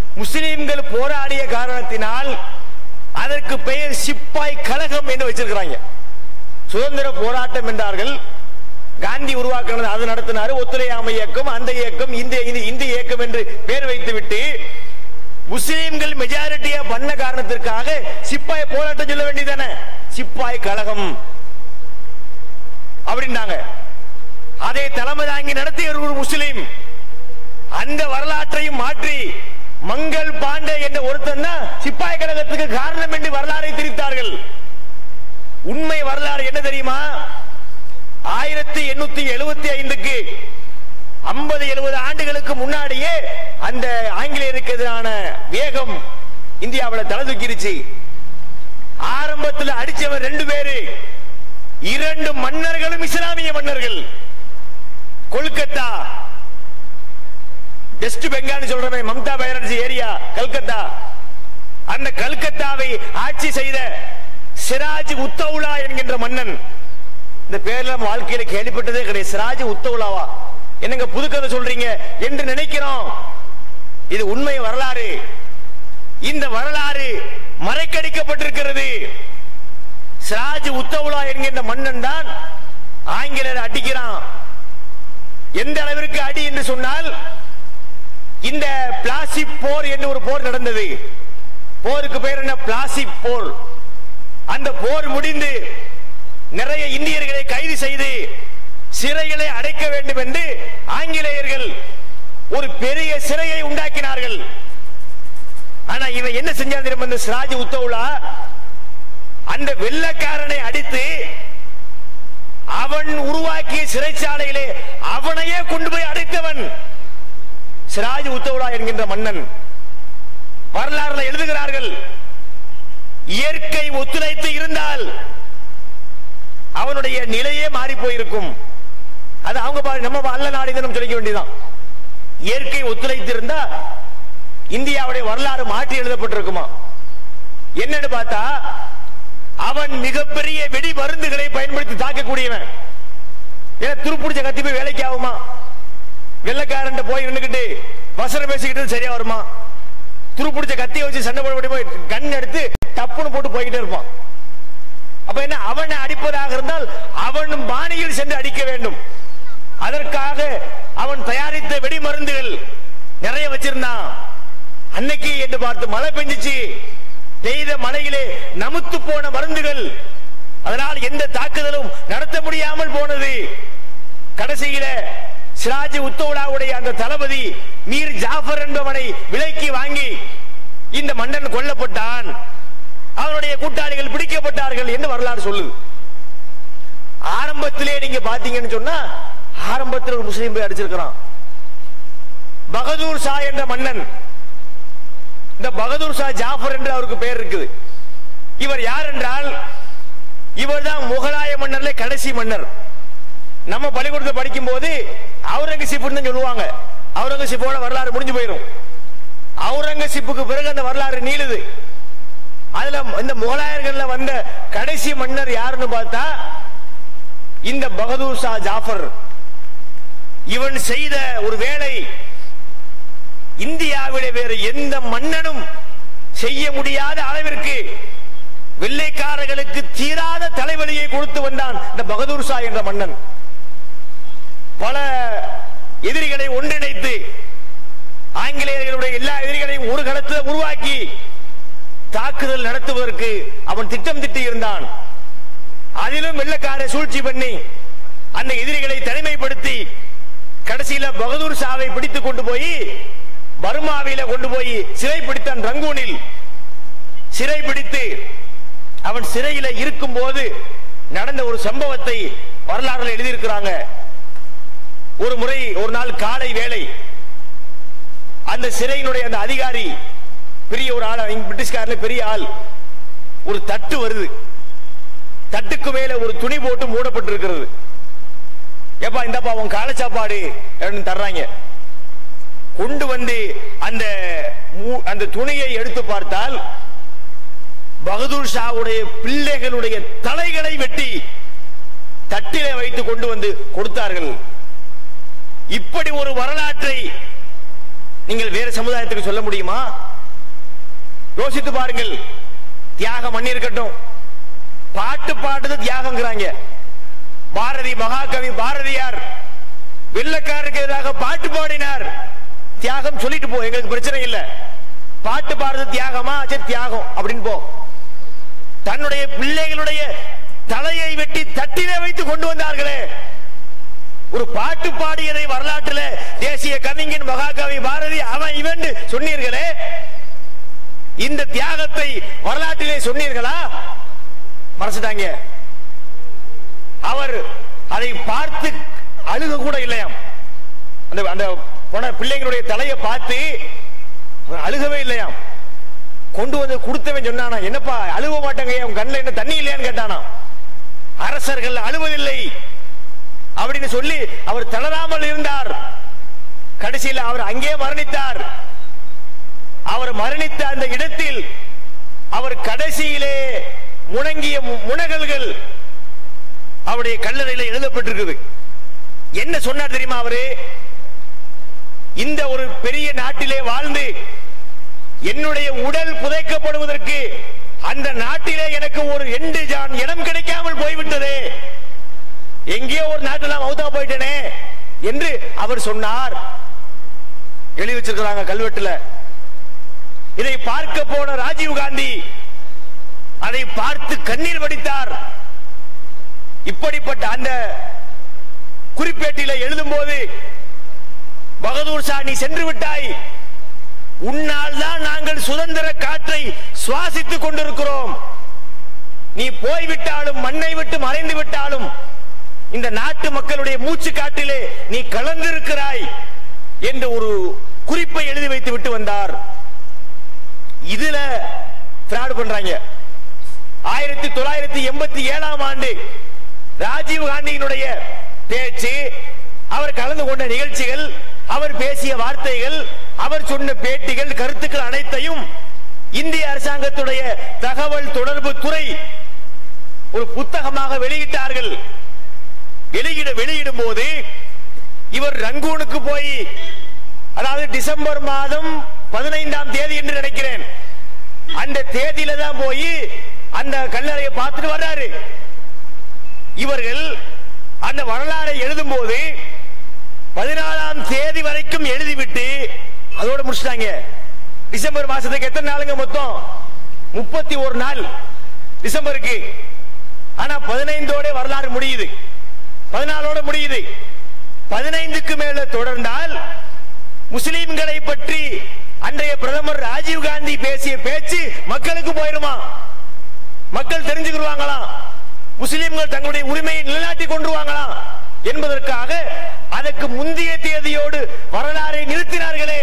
முஸ்லிம்கள் போராடிய காரணத்தினால் அதற்கு பெயர் சிப்பாய் கழகம் என்று வச்சிருக்கிறாங்க சுதந்திர போராட்டம் என்றார்கள் காந்தி உருவாக்கினது அது நடத்தினாரு ஒத்துழையாமை இயக்கம் அந்த இயக்கம் இந்த இது இந்த இயக்கம் என்று பேர் வைத்துவிட்டு முஸ்லிம்கள் மெஜாரிட்டியா பண்ண காரணத்திற்காக சிப்பாய் போராட்டம் சொல்ல வேண்டியதானே சிப்பாய் கழகம் அப்படின்னாங்க அதை தலைமை தாங்கி நடத்திய ஒரு முஸ்லிம் அந்த வரலாற்றையும் மாற்றி மங்கள் பாண்டே என்ற ஒருத்தன் தான் சிப்பாய் கழகத்துக்கு காரணம் என்று வரலாறை திரித்தார்கள் உண்மை வரலாறு என்ன தெரியுமா ஆயிரத்தி எண்ணூத்தி எழுபத்தி ஐந்துக்கு ஐம்பது எழுபது ஆண்டுகளுக்கு முன்னாடியே அந்த ஆங்கிலேயருக்கு எதிரான வேகம் இந்தியாவில் தலை தூக்கிருச்சு ஆரம்பத்தில் அடிச்சவர் ரெண்டு பேரு இரண்டு மன்னர்களும் இஸ்லாமிய மன்னர்கள் கொல்கத்தா வெஸ்ட் பெங்கால் சொல்றமே மம்தா பானர்ஜி ஏரியா கல்கத்தா அந்த கல்கத்தாவை ஆட்சி செய்த சிராஜ் உத்தவுலா என்கின்ற மன்னன் இந்த பேர்ல நம்ம வாழ்க்கையில கேள்விப்பட்டதே கிடையாது சிராஜ் உத்தவுலாவா என்னங்க புதுக்கதை சொல்றீங்க என்று நினைக்கிறோம் இது உண்மை வரலாறு இந்த வரலாறு மறைக்கடிக்கப்பட்டிருக்கிறது சிராஜ் உத்தவுலா என்கின்ற மன்னன் தான் ஆங்கிலேயர் அடிக்கிறான் எந்த அளவிற்கு அடி என்று சொன்னால் இந்த பிளாசிப் போர் என்று ஒரு போர் நடந்தது போருக்கு பேர் என்ன பிளாசிப் போர் அந்த போர் முடிந்து நிறைய இந்தியர்களை கைது செய்து சிறைகளை அடைக்க வேண்டும் என்று ஆங்கிலேயர்கள் ஒரு பெரிய சிறையை உண்டாக்கினார்கள் ஆனா இவன் என்ன செஞ்சான் தெரியுமா இந்த சிராஜ் உத்தவுலா அந்த வெள்ளக்காரனை அடித்து அவன் உருவாக்கிய சிறைச்சாலையிலே அவனையே கொண்டு போய் அடைத்தவன் சிராஜ் உத்தவுலா என்கின்ற மன்னன் வரலாறுல எழுதுகிறார்கள் இயற்கை ஒத்துழைத்து இருந்தால் அவனுடைய நிலையே மாறி போயிருக்கும் அது அவங்க பாரு நம்ம அல்ல நாடு நம்ம சொல்லிக்க வேண்டியதான் இயற்கை ஒத்துழைத்து இருந்தா இந்தியாவுடைய வரலாறு மாற்றி எழுதப்பட்டிருக்குமா என்னன்னு பார்த்தா அவன் மிகப்பெரிய வெடி மருந்துகளை பயன்படுத்தி தாக்கக்கூடியவன் ஏன்னா துருப்பிடிச்ச கத்தி போய் வேலைக்கு ஆகுமா வெள்ளக்காரன் போய் நின்னுக்கிட்டு வசனம் பேசிக்கிட்டு சரியா வருமா துருப்பிடிச்ச கத்தியை வச்சு சண்டை போட முடியுமா கன் எடுத்து டப்புன்னு போட்டு போய்கிட்டே இருப்பான் அப்ப என்ன அவனை அடிப்பதாக இருந்தால் அவன் பாணியில் சென்று அடிக்க வேண்டும் அதற்காக அவன் தயாரித்த வெடி மருந்துகள் நிறைய வச்சிருந்தான் அன்னைக்கு என்று பார்த்து மழை பெஞ்சிச்சு பெய்த மழையிலே நமுத்து போன மருந்துகள் அதனால் எந்த தாக்குதலும் நடத்த முடியாமல் போனது கடைசியில சிராஜ் உத்தவுலாவுடைய அந்த தளபதி மீர் ஜாஃபர் என்பவனை விலைக்கு வாங்கி இந்த மன்னன் கொல்லப்பட்டான் அவனுடைய கூட்டாளிகள் பிடிக்கப்பட்டார்கள் என்று வரலாறு சொல்லுது ஆரம்பத்திலே நீங்க பாத்தீங்கன்னு சொன்னா ஆரம்பத்தில் ஒரு முஸ்லீம் போய் அடிச்சிருக்கிறான் பகதூர் ஷா என்ற மன்னன் இந்த பகதூர் ஷா ஜாஃபர் என்று அவருக்கு பெயர் இருக்குது இவர் யார் என்றால் இவர் தான் முகலாய மன்னர்ல கடைசி மன்னர் நம்ம பள்ளிக்கூடத்தை படிக்கும் போது அவுரங்கசீப் சொல்லுவாங்க அவுரங்கசீப்போட வரலாறு முடிஞ்சு போயிடும் அவுரங்கசீப்புக்கு பிறகு அந்த வரலாறு நீளுது அதுல இந்த முகலாயர்கள்ல வந்த கடைசி மன்னர் யாருன்னு பார்த்தா இந்த பகதூர் ஷா ஜாஃபர் இவன் செய்த ஒரு வேலை இந்தியாவிலே வேறு எந்த மன்னனும் செய்ய முடியாத அளவிற்கு வெள்ளைக்காரர்களுக்கு தீராத தலைவலியை கொடுத்து வந்தான் இந்த பகதூர் ஷா என்ற மன்னன் பல எதிரிகளை ஒன்றிணைத்து ஆங்கிலேயர்களுடைய எல்லா எதிரிகளையும் ஒரு களத்தில் உருவாக்கி தாக்குதல் நடத்துவதற்கு அவன் திட்டம் திட்டி இருந்தான் அதிலும் வெள்ளக்கார சூழ்ச்சி பண்ணி அந்த எதிரிகளை தனிமைப்படுத்தி கடைசியில பகதூர் ஷாவை பிடித்துக் கொண்டு போய் பர்மாவில கொண்டு போய் சிறை பிடித்தான் ரங்கூனில் சிறை பிடித்து அவன் சிறையில இருக்கும் போது நடந்த ஒரு சம்பவத்தை வரலாறுல எழுதியிருக்கிறாங்க ஒரு முறை ஒரு நாள் காலை வேளை அந்த சிறையினுடைய அந்த அதிகாரி பெரிய ஒரு ஆள் இங்க பிரிட்டிஷ்காரல பெரிய ஆள் ஒரு தட்டு வருது தட்டுக்கு மேல ஒரு துணி போட்டு மூடப்பட்டு இருக்கிறது ஏப்பா இந்தப்பா உன் காலை சாப்பாடு அப்படின்னு தர்றாங்க கொண்டு வந்து அந்த மூ- அந்த துணியை எடுத்து பார்த்தால் பகதூர் ஷாவுடைய பிள்ளைகளுடைய தலைகளை வெட்டி தட்டிலே வைத்து கொண்டு வந்து கொடுத்தார்கள் இப்படி ஒரு வரலாற்றை நீங்கள் வேற சமுதாயத்துக்கு சொல்ல முடியுமா யோசித்து பாருங்கள் தியாகம் பண்ணி இருக்கட்டும் பாட்டு பாடுறது தியாகங்கிறாங்க பாரதி மகாகவி பாரதியார் வெள்ளக்காரருக்கு எதிராக பாட்டு பாடினார் தியாகம் சொல்லிட்டு போ எங்களுக்கு பிரச்சனை இல்ல பாட்டு பாடுறது தியாகமா சரி தியாகம் அப்படின்னு போ தன்னுடைய பிள்ளைகளுடைய தலையை வெட்டி தட்டிலே வைத்து கொண்டு வந்தார்களே ஒரு பாட்டு பாடியதை வரலாற்றில் தேசிய கவிஞன் மகாகவி பாரதி அவன் இவன் சொன்னீர்களே இந்த தியாகத்தை வரலாற்றிலே சொன்னீர்களா மறைச்சிட்டாங்க அவர் அதை பார்த்து அழுக கூட இல்லையாம் அந்த அந்த போன பிள்ளைங்களுடைய தலையை பார்த்து அவர் அழுகவே இல்லையாம் கொண்டு வந்து கொடுத்தவன் சொன்னானா என்னப்பா அழுவ மாட்டாங்க உன் கண்ணில் என்ன தண்ணி இல்லையான்னு கேட்டானா அரசர்கள் அழுவதில்லை அப்படின்னு சொல்லி அவர் தளராமல் இருந்தார் கடைசியில் அவர் அங்கே மரணித்தார் அவர் மரணித்த அந்த இடத்தில் அவர் கடைசியிலே முணங்கிய மு- முனகல்கள் அவருடைய கல்லறையில எழுதப்பட்டிருக்குது என்ன சொன்னார் தெரியுமா அவரு இந்த ஒரு பெரிய நாட்டிலே வாழ்ந்து என்னுடைய உடல் புதைக்கப்படுவதற்கு அந்த நாட்டிலே எனக்கு ஒரு எண்டு ஜான் இடம் கிடைக்காமல் போய்விட்டதே எங்கேயோ ஒரு நாட்டில் நான் மௌத்தா போயிட்டேனே என்று அவர் சொன்னார் எழுதி வச்சிருக்கிறாங்க கல்வெட்டுல இதை பார்க்க போன ராஜீவ் காந்தி அதை பார்த்து கண்ணீர் வடித்தார் இப்படிப்பட்ட அந்த குறிப்பேட்டில எழுதும் போது பகதூர் ஷா நீ சென்று விட்டாய் உன்னால் தான் நாங்கள் சுதந்திர காற்றை சுவாசித்துக் கொண்டிருக்கிறோம் நீ போய்விட்டாலும் மண்ணை விட்டு மறைந்து விட்டாலும் இந்த நாட்டு மக்களுடைய மூச்சு காட்டிலே நீ கலந்திருக்கிறாய் என்று ஒரு குறிப்பை எழுதி வைத்து விட்டு வந்தார் இதுல fraud பண்றாங்க ஆயிரத்தி தொள்ளாயிரத்தி எண்பத்தி ஏழாம் ஆண்டு ராஜீவ் காந்தியினுடைய பேச்சு அவர் கலந்து கொண்ட நிகழ்ச்சிகள் அவர் பேசிய வார்த்தைகள் அவர் சொன்ன பேட்டிகள் கருத்துக்கள் அனைத்தையும் இந்திய அரசாங்கத்துடைய தகவல் தொடர்பு துறை ஒரு புத்தகமாக வெளியிட்டார்கள் வெளியிட வெளியிடும் போது இவர் ரங்கூனுக்கு போய் அதாவது டிசம்பர் மாதம் பதினைந்தாம் தேதி என்று நினைக்கிறேன் அந்த தேதியில தான் போய் அந்த கல்லறையை பார்த்துட்டு வர்றாரு இவர்கள் அந்த வரலாறை எழுதும் போது பதினாலாம் தேதி வரைக்கும் எழுதிவிட்டு அதோட முடிச்சிட்டாங்க டிசம்பர் மாசத்துக்கு எத்தனை நாளுங்க மொத்தம் முப்பத்தி ஒரு நாள் டிசம்பருக்கு ஆனா பதினைந்தோட வரலாறு முடியுது பதினாலோட முடியுது பதினைந்துக்கு மேல தொடர்ந்தால் முஸ்லிம்களை பற்றி அன்றைய பிரதமர் ராஜீவ் காந்தி பேசிய பேச்சு மக்களுக்கு போயிருமா மக்கள் தெரிஞ்சுக்கிடுவாங்களாம் முஸ்லிம்கள் தங்களுடைய உரிமையை நிலைநாட்டி கொண்டுருவாங்களாம் என்பதற்காக அதற்கு முந்தைய தேதியோடு வரலாறை நிறுத்தினார்களே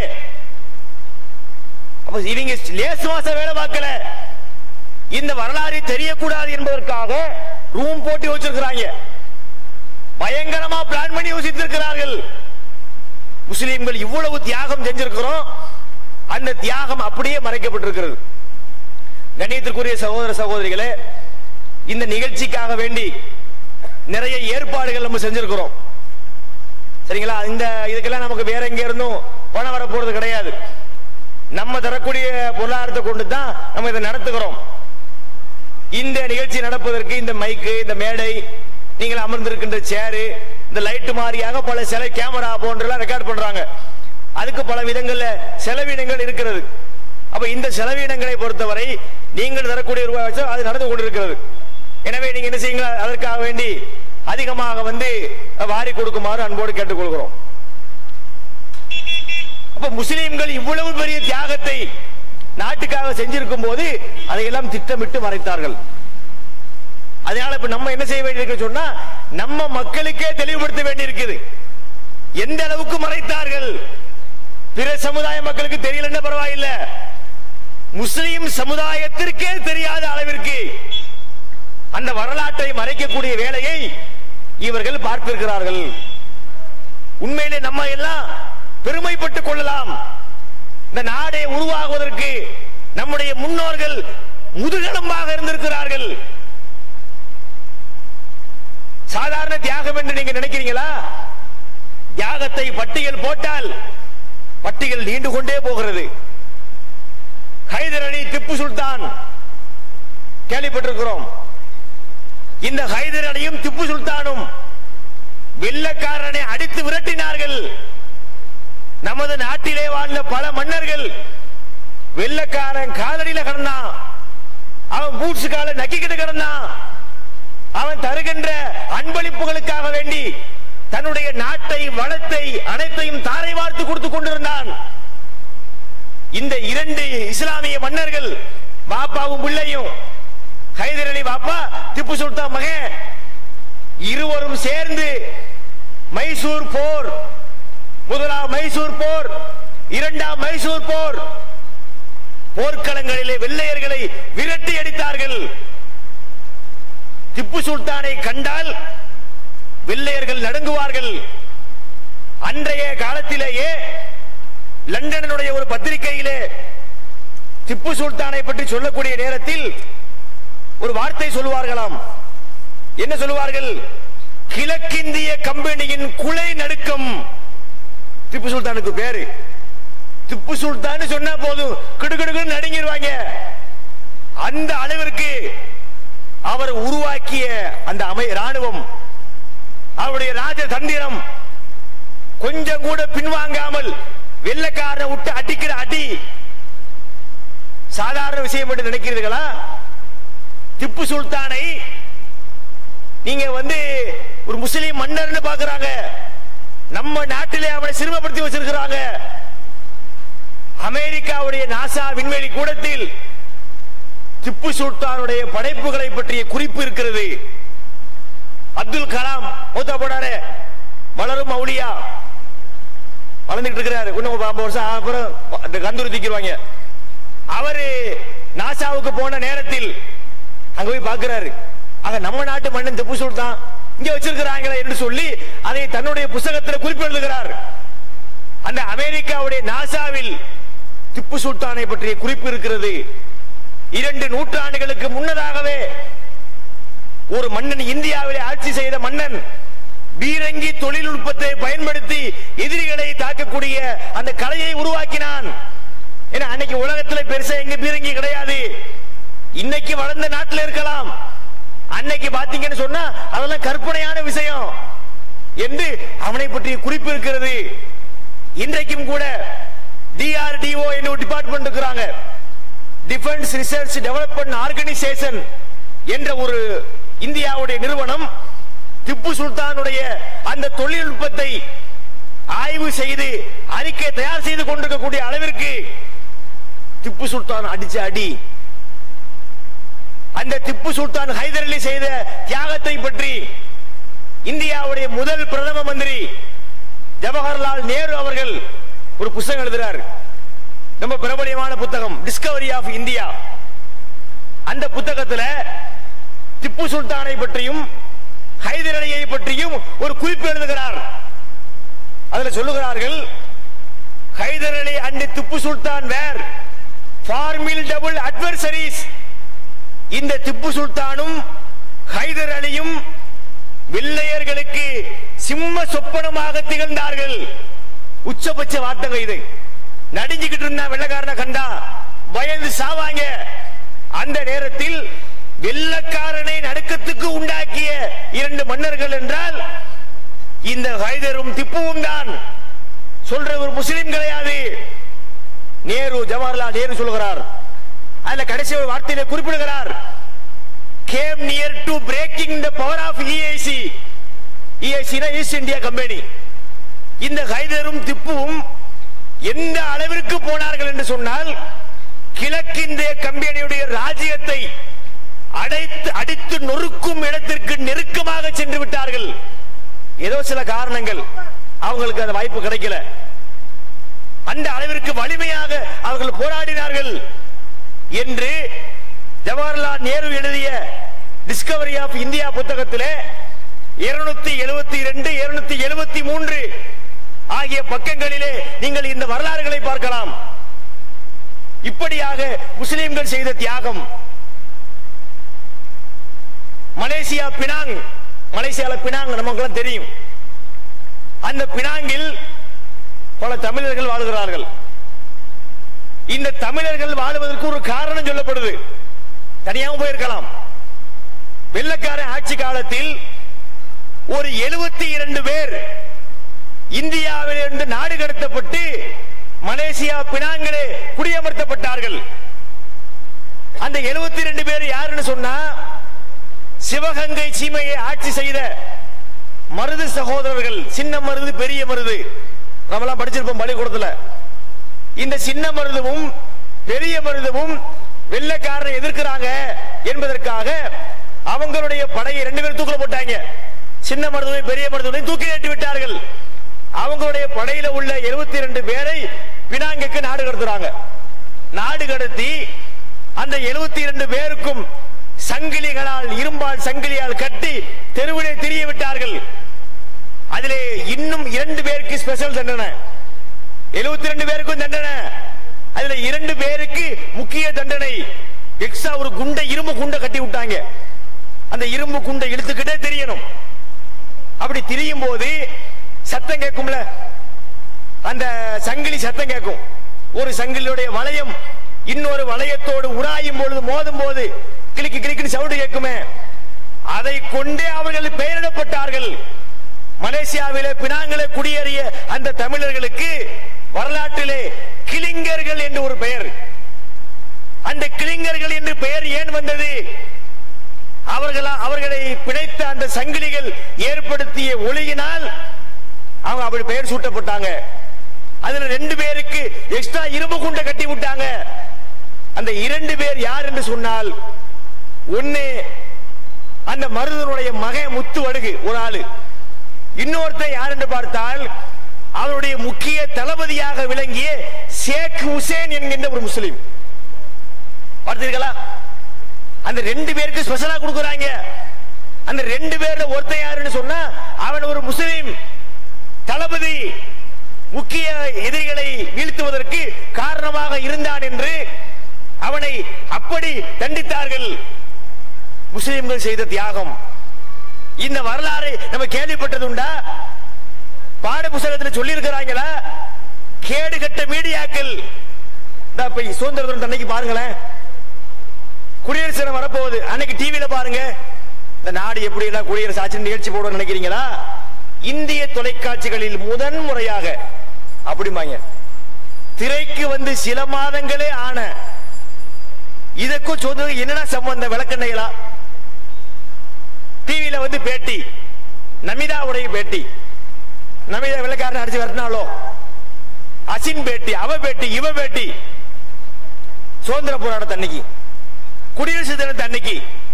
அப்ப இவங்க லேசு மாசம் வேலை பார்க்கல இந்த வரலாறு தெரியக்கூடாது என்பதற்காக ரூம் போட்டு வச்சிருக்கிறாங்க பயங்கரமா பிளான் பண்ணி யோசித்திருக்கிறார்கள் முஸ்லிம்கள் இவ்வளவு தியாகம் செஞ்சிருக்கிறோம் அந்த தியாகம் அப்படியே மறைக்கப்பட்டிருக்கிறது கண்ணியத்திற்குரிய சகோதர சகோதரிகளே இந்த நிகழ்ச்சிக்காக வேண்டி நிறைய ஏற்பாடுகள் நம்ம செஞ்சிருக்கிறோம் சரிங்களா இந்த இதுக்கெல்லாம் நமக்கு வேற எங்க இருந்தும் பணம் வர போறது கிடையாது நம்ம தரக்கூடிய பொருளாதாரத்தை கொண்டு தான் நம்ம இதை நடத்துகிறோம் இந்த நிகழ்ச்சி நடப்பதற்கு இந்த மைக்கு இந்த மேடை நீங்கள் அமர்ந்திருக்கின்ற சேரு இந்த லைட் மாதிரியாக பல சிலை கேமரா போன்றெல்லாம் ரெக்கார்ட் பண்றாங்க அதுக்கு பல விதங்கள்ல செலவினங்கள் இருக்கிறது அப்ப இந்த செலவினங்களை பொறுத்தவரை நீங்கள் தரக்கூடிய ரூபாய் வச்சு அது நடந்து கொண்டிருக்கிறது எனவே நீங்க என்ன செய்யுங்க அதற்காக வேண்டி அதிகமாக வந்து வாரி கொடுக்குமாறு அன்போடு கேட்டுக்கொள்கிறோம் அப்ப முஸ்லிம்கள் இவ்வளவு பெரிய தியாகத்தை நாட்டுக்காக செஞ்சிருக்கும் போது அதையெல்லாம் திட்டமிட்டு மறைத்தார்கள் அதனால இப்ப நம்ம என்ன செய்ய வேண்டியிருக்கு சொன்னா நம்ம மக்களுக்கே தெளிவுபடுத்த வேண்டியிருக்குது எந்த அளவுக்கு மறைத்தார்கள் பிற சமுதாய மக்களுக்கு தெரியலன்னா பரவாயில்லை முஸ்லிம் சமுதாயத்திற்கே தெரியாத அளவிற்கு அந்த வரலாற்றை மறைக்கக்கூடிய வேலையை இவர்கள் பார்த்திருக்கிறார்கள் உண்மையிலே நம்ம எல்லாம் பெருமைப்பட்டுக் கொள்ளலாம் இந்த நாடே உருவாகுவதற்கு நம்முடைய முன்னோர்கள் முதுகெலும்பாக இருந்திருக்கிறார்கள் சாதாரண தியாகம் என்று நீங்க நினைக்கிறீங்களா தியாகத்தை பட்டியல் போட்டால் பட்டியல் நீண்டு கொண்டே போகிறது ஹைதர் அலி திப்பு திப்பு சுல்தான் கேள்விப்பட்டிருக்கிறோம் இந்த ஹைதர் அலியும் திப்பு சுல்தானும் வெள்ளக்காரனை அடித்து விரட்டினார்கள் நமது நாட்டிலே வாழ்ந்த பல மன்னர்கள் வெள்ளக்காரன் காலடியில கிடந்தான் அவன் பூட்ஸ் கால நக்கிக்கிட்டு கிடந்தான் அவன் தருகின்ற அன்பளிப்புகளுக்காக வேண்டி தன்னுடைய நாட்டை வளத்தை அனைத்தையும் தாரை வார்த்து கொடுத்து கொண்டிருந்தான் இந்த இரண்டு இஸ்லாமிய மன்னர்கள் பாப்பாவும் பிள்ளையும் ஹைதர் அலி பாப்பா திப்பு சுல்தான் மகன் இருவரும் சேர்ந்து மைசூர் போர் முதலாம் மைசூர் போர் இரண்டாம் மைசூர் போர் போர்க்களங்களிலே வெள்ளையர்களை விரட்டி அடித்தார்கள் திப்பு சுல்தானை கண்டால் வெள்ளையர்கள் நடுங்குவார்கள் அன்றைய காலத்திலேயே லண்டனுடைய ஒரு பத்திரிகையிலே திப்பு சுல்தானை பற்றி சொல்லக்கூடிய நேரத்தில் ஒரு வார்த்தை சொல்லுவார்களாம் என்ன சொல்லுவார்கள் கிழக்கிந்திய கம்பெனியின் குலை நடுக்கம் திப்பு சுல்தானுக்கு பேரு திப்பு சுல்தான் சொன்னா போதும் கிடுகிடுன்னு நடுங்கிடுவாங்க அந்த அளவிற்கு அவர் உருவாக்கிய அந்த அமை ராணுவம் அவருடைய ராஜ தந்திரம் கொஞ்சம் கூட பின்வாங்காமல் வெள்ளக்காரனை விட்டு அடிக்கிற அடி சாதாரண விஷயம் என்று நினைக்கிறீர்களா திப்பு சுல்தானை நீங்க வந்து ஒரு முஸ்லீம் மன்னர்னு பாக்குறாங்க நம்ம நாட்டிலே அவனை சிறுமப்படுத்தி வச்சிருக்கிறாங்க அமெரிக்காவுடைய நாசா விண்வெளி கூடத்தில் திப்பு சுல்தானுடைய படைப்புகளை பற்றிய குறிப்பு இருக்கிறது அப்துல் கலாம் மூத்தா போனாரு வளரும் மௌலியா வளர்ந்துட்டு இருக்கிறாரு இன்னும் ஒரு ஐம்பது வருஷம் ஆன அப்புறம் இந்த கந்தூரி தூக்கிடுவாங்க அவரு நாசாவுக்கு போன நேரத்தில் அங்க போய் பார்க்கிறாரு ஆக நம்ம நாட்டு மன்னன் திப்பு சுல்தான் இங்க வச்சிருக்கிறாங்களே என்று சொல்லி அதை தன்னுடைய புத்தகத்தில் குறிப்பு எழுதுகிறார் அந்த அமெரிக்காவுடைய நாசாவில் திப்பு சுல்தானை பற்றிய குறிப்பு இருக்கிறது இரண்டு நூற்றாண்டுகளுக்கு முன்னதாகவே ஒரு மன்னன் இந்தியாவிலே ஆட்சி செய்த மன்னன் பீரங்கி தொழில்நுட்பத்தை பயன்படுத்தி எதிரிகளை தாக்கக்கூடிய அந்த கலையை உருவாக்கினான் ஏன்னா அன்னைக்கு உலகத்துல பெருசா எங்க பீரங்கி கிடையாது இன்னைக்கு வளர்ந்த நாட்டில் இருக்கலாம் அன்னைக்கு பாத்தீங்கன்னு சொன்னா அதெல்லாம் கற்பனையான விஷயம் என்று அவனை பற்றிய குறிப்பு இருக்கிறது இன்றைக்கும் கூட டிஆர்டிஓ என்று ஒரு டிபார்ட்மெண்ட் இருக்கிறாங்க டிஃபென்ஸ் ரிசர்ச் டெவலப்மெண்ட் ஆர்கனைசேஷன் என்ற ஒரு இந்தியாவுடைய நிறுவனம் திப்பு சுல்தானுடைய அந்த தொழில்நுட்பத்தை ஆய்வு செய்து அறிக்கை தயார் செய்து கொண்டிருக்கக்கூடிய அளவிற்கு திப்பு சுல்தான் அடிச்ச அடி அந்த திப்பு சுல்தான் ஹைதர் அலி செய்த தியாகத்தை பற்றி இந்தியாவுடைய முதல் பிரதம மந்திரி ஜவஹர்லால் நேரு அவர்கள் ஒரு புத்தகம் எழுதுறார் ரொம்ப பிரபலியமான புத்தகம் டிஸ்கவரி ஆஃப் இந்தியா அந்த புத்தகத்துல திப்பு சுல்தானை பற்றியும் ஹைதர் அலியை பற்றியும் ஒரு குறிப்பு எழுதுகிறார் அதுல சொல்லுகிறார்கள் Hyder Ali and Tipu Sultan were formidable adversaries இந்த திப்பு சுல்தானும் ஹைதர் அலியும் வெள்ளையர்களுக்கு சிம்ம சொப்பனமாக திகழ்ந்தார்கள் உச்சபட்ச வார்த்தைங்க இது நடிஞ்சுக்கிட்டு இருந்தா வெள்ளக்காரனை கண்டா பயந்து சாவாங்க அந்த நேரத்தில் வெள்ளக்காரனை நடுக்கத்துக்கு உண்டாக்கிய இரண்டு மன்னர்கள் என்றால் இந்த ஹைதரும் திப்புவும் தான் சொல்ற ஒரு முஸ்லிம் கிடையாது நேரு ஜவஹர்லால் நேரு சொல்கிறார் அதுல கடைசி ஒரு வார்த்தையில குறிப்பிடுகிறார் came near to breaking the power of EIC இஐசினா ஈஸ்ட் இந்தியா கம்பெனி இந்த ஹைதரும் திப்புவும் எந்த அளவிற்கு போனார்கள் என்று சொன்னால் கிழக்கிந்திய கம்பெனியுடைய ராஜ்யத்தை அடைத்து அடித்து நொறுக்கும் இடத்திற்கு நெருக்கமாக சென்று விட்டார்கள் ஏதோ சில காரணங்கள் அவங்களுக்கு அந்த வாய்ப்பு கிடைக்கல அந்த அளவிற்கு வலிமையாக அவர்கள் போராடினார்கள் என்று ஜவஹர்லால் நேரு எழுதிய டிஸ்கவரி ஆஃப் இந்தியா புத்தகத்திலே இருநூத்தி எழுபத்தி இரண்டு இருநூத்தி எழுபத்தி மூன்று ஆகிய பக்கங்களிலே நீங்கள் இந்த வரலாறுகளை பார்க்கலாம் இப்படியாக முஸ்லிம்கள் செய்த தியாகம் மலேசியா பினாங் மலேசியால பினாங் நமக்கு தெரியும் அந்த பினாங்கில் பல தமிழர்கள் வாழ்கிறார்கள் இந்த தமிழர்கள் வாழ்வதற்கு ஒரு காரணம் சொல்லப்படுது தனியாகவும் போயிருக்கலாம் வெள்ளக்கார ஆட்சி காலத்தில் ஒரு எழுபத்தி இரண்டு பேர் இந்தியாவிலிருந்து நாடு கடத்தப்பட்டு மலேசியா பினாங்கிலே குடியமர்த்தப்பட்டார்கள் அந்த எழுபத்தி ரெண்டு பேர் யாருன்னு சொன்னா சிவகங்கை சீமையை ஆட்சி செய்த மருது சகோதரர்கள் சின்ன மருது பெரிய மருது நம்மலாம் படிச்சிருப்போம் பள்ளிக்கூடத்துல இந்த சின்ன மருதுவும் பெரிய மருதுவும் வெள்ளைக்காரரை எதிர்க்கிறாங்க என்பதற்காக அவங்களுடைய படையை ரெண்டு பேரும் தூக்கில போட்டாங்க சின்ன மருதுவை பெரிய மருதுவை தூக்கி ஏற்றி விட்டார்கள் அவங்களுடைய படையில உள்ள 72 ரெண்டு பேரை பினாங்குக்கு நாடு கடத்துறாங்க நாடு கடத்தி அந்த 72 இரண்டு பேருக்கும் சங்கிலிகளால் இரும்பால் சங்கிலியால் கட்டி தெருவிலே திரிய விட்டார்கள் அதிலே இன்னும் இரண்டு பேருக்கு ஸ்பெஷல் தண்டனை 72 ரெண்டு பேருக்கும் தண்டனை அதுல இரண்டு பேருக்கு முக்கிய தண்டனை எக்ஸ்ட்ரா ஒரு குண்டை இரும்பு குண்டை கட்டி விட்டாங்க அந்த இரும்பு குண்டை இழுத்துக்கிட்டே தெரியணும் அப்படி திரியும் போது சத்தம் கேட்கும்ல அந்த சங்கிலி சத்தம் கேட்கும் ஒரு சங்கிலியுடைய வளையம் இன்னொரு வளையத்தோடு உராயும் பொழுது மோதும் போது கிளிக்கு கிளிக்கு சவுண்டு கேட்குமே அதை கொண்டே அவர்கள் பெயரிடப்பட்டார்கள் மலேசியாவிலே பினாங்கிலே குடியேறிய அந்த தமிழர்களுக்கு வரலாற்றிலே கிளிங்கர்கள் என்று ஒரு பெயர் அந்த கிளிங்கர்கள் என்று பெயர் ஏன் வந்தது அவர்களா அவர்களை பிணைத்த அந்த சங்கிலிகள் ஏற்படுத்திய ஒளியினால் அவங்க அப்படி பெயர் சூட்டப்பட்டாங்க அதுல ரெண்டு பேருக்கு எக்ஸ்ட்ரா இரும்பு குண்டை கட்டி விட்டாங்க அந்த இரண்டு பேர் யார் என்று சொன்னால் ஒன்னு அந்த மருதனுடைய மகன் முத்து வடுகு ஒரு ஆளு இன்னொருத்தன் யார் என்று பார்த்தால் அவருடைய முக்கிய தளபதியாக விளங்கிய ஷேக் ஹுசேன் என்கின்ற ஒரு முஸ்லிம் பார்த்தீர்களா அந்த ரெண்டு பேருக்கு ஸ்பெஷலா கொடுக்குறாங்க அந்த ரெண்டு பேர்ல ஒருத்தன் யாருன்னு சொன்னா அவன் ஒரு முஸ்லிம் தளபதி முக்கிய எதிரிகளை வீழ்த்துவதற்கு காரணமாக இருந்தான் என்று அவனை அப்படி தண்டித்தார்கள் முஸ்லிம்கள் செய்த தியாகம் இந்த வரலாறு நம்ம கேள்விப்பட்டது உண்டா பாட புத்தகத்தில் சொல்லி இருக்கிறாங்களா கேடு கட்ட மீடியாக்கள் இந்த இப்ப சுதந்திர தினம் அன்னைக்கு பாருங்களேன் குடியரசு தினம் வரப்போகுது அன்னைக்கு டிவியில பாருங்க இந்த நாடு எப்படி எல்லாம் குடியரசு ஆட்சி நிகழ்ச்சி போட நினைக்கிறீங்களா இந்திய தொலைக்காட்சிகளில் முதன் முறையாக அப்படிமாங்க திரைக்கு வந்து சில மாதங்களே ஆன இதுக்கும் சொன்னது என்னடா சம்பந்தம் விளக்கண்ணைகளா டிவியில வந்து பேட்டி நமிதாவுடைய பேட்டி நமிதா விளக்காரன் அடிச்சு வரட்டினாலோ அசின் பேட்டி அவ பேட்டி இவ பேட்டி சுதந்திர போராட்ட அன்னைக்கு குடியரசு தினத்து அன்னைக்கு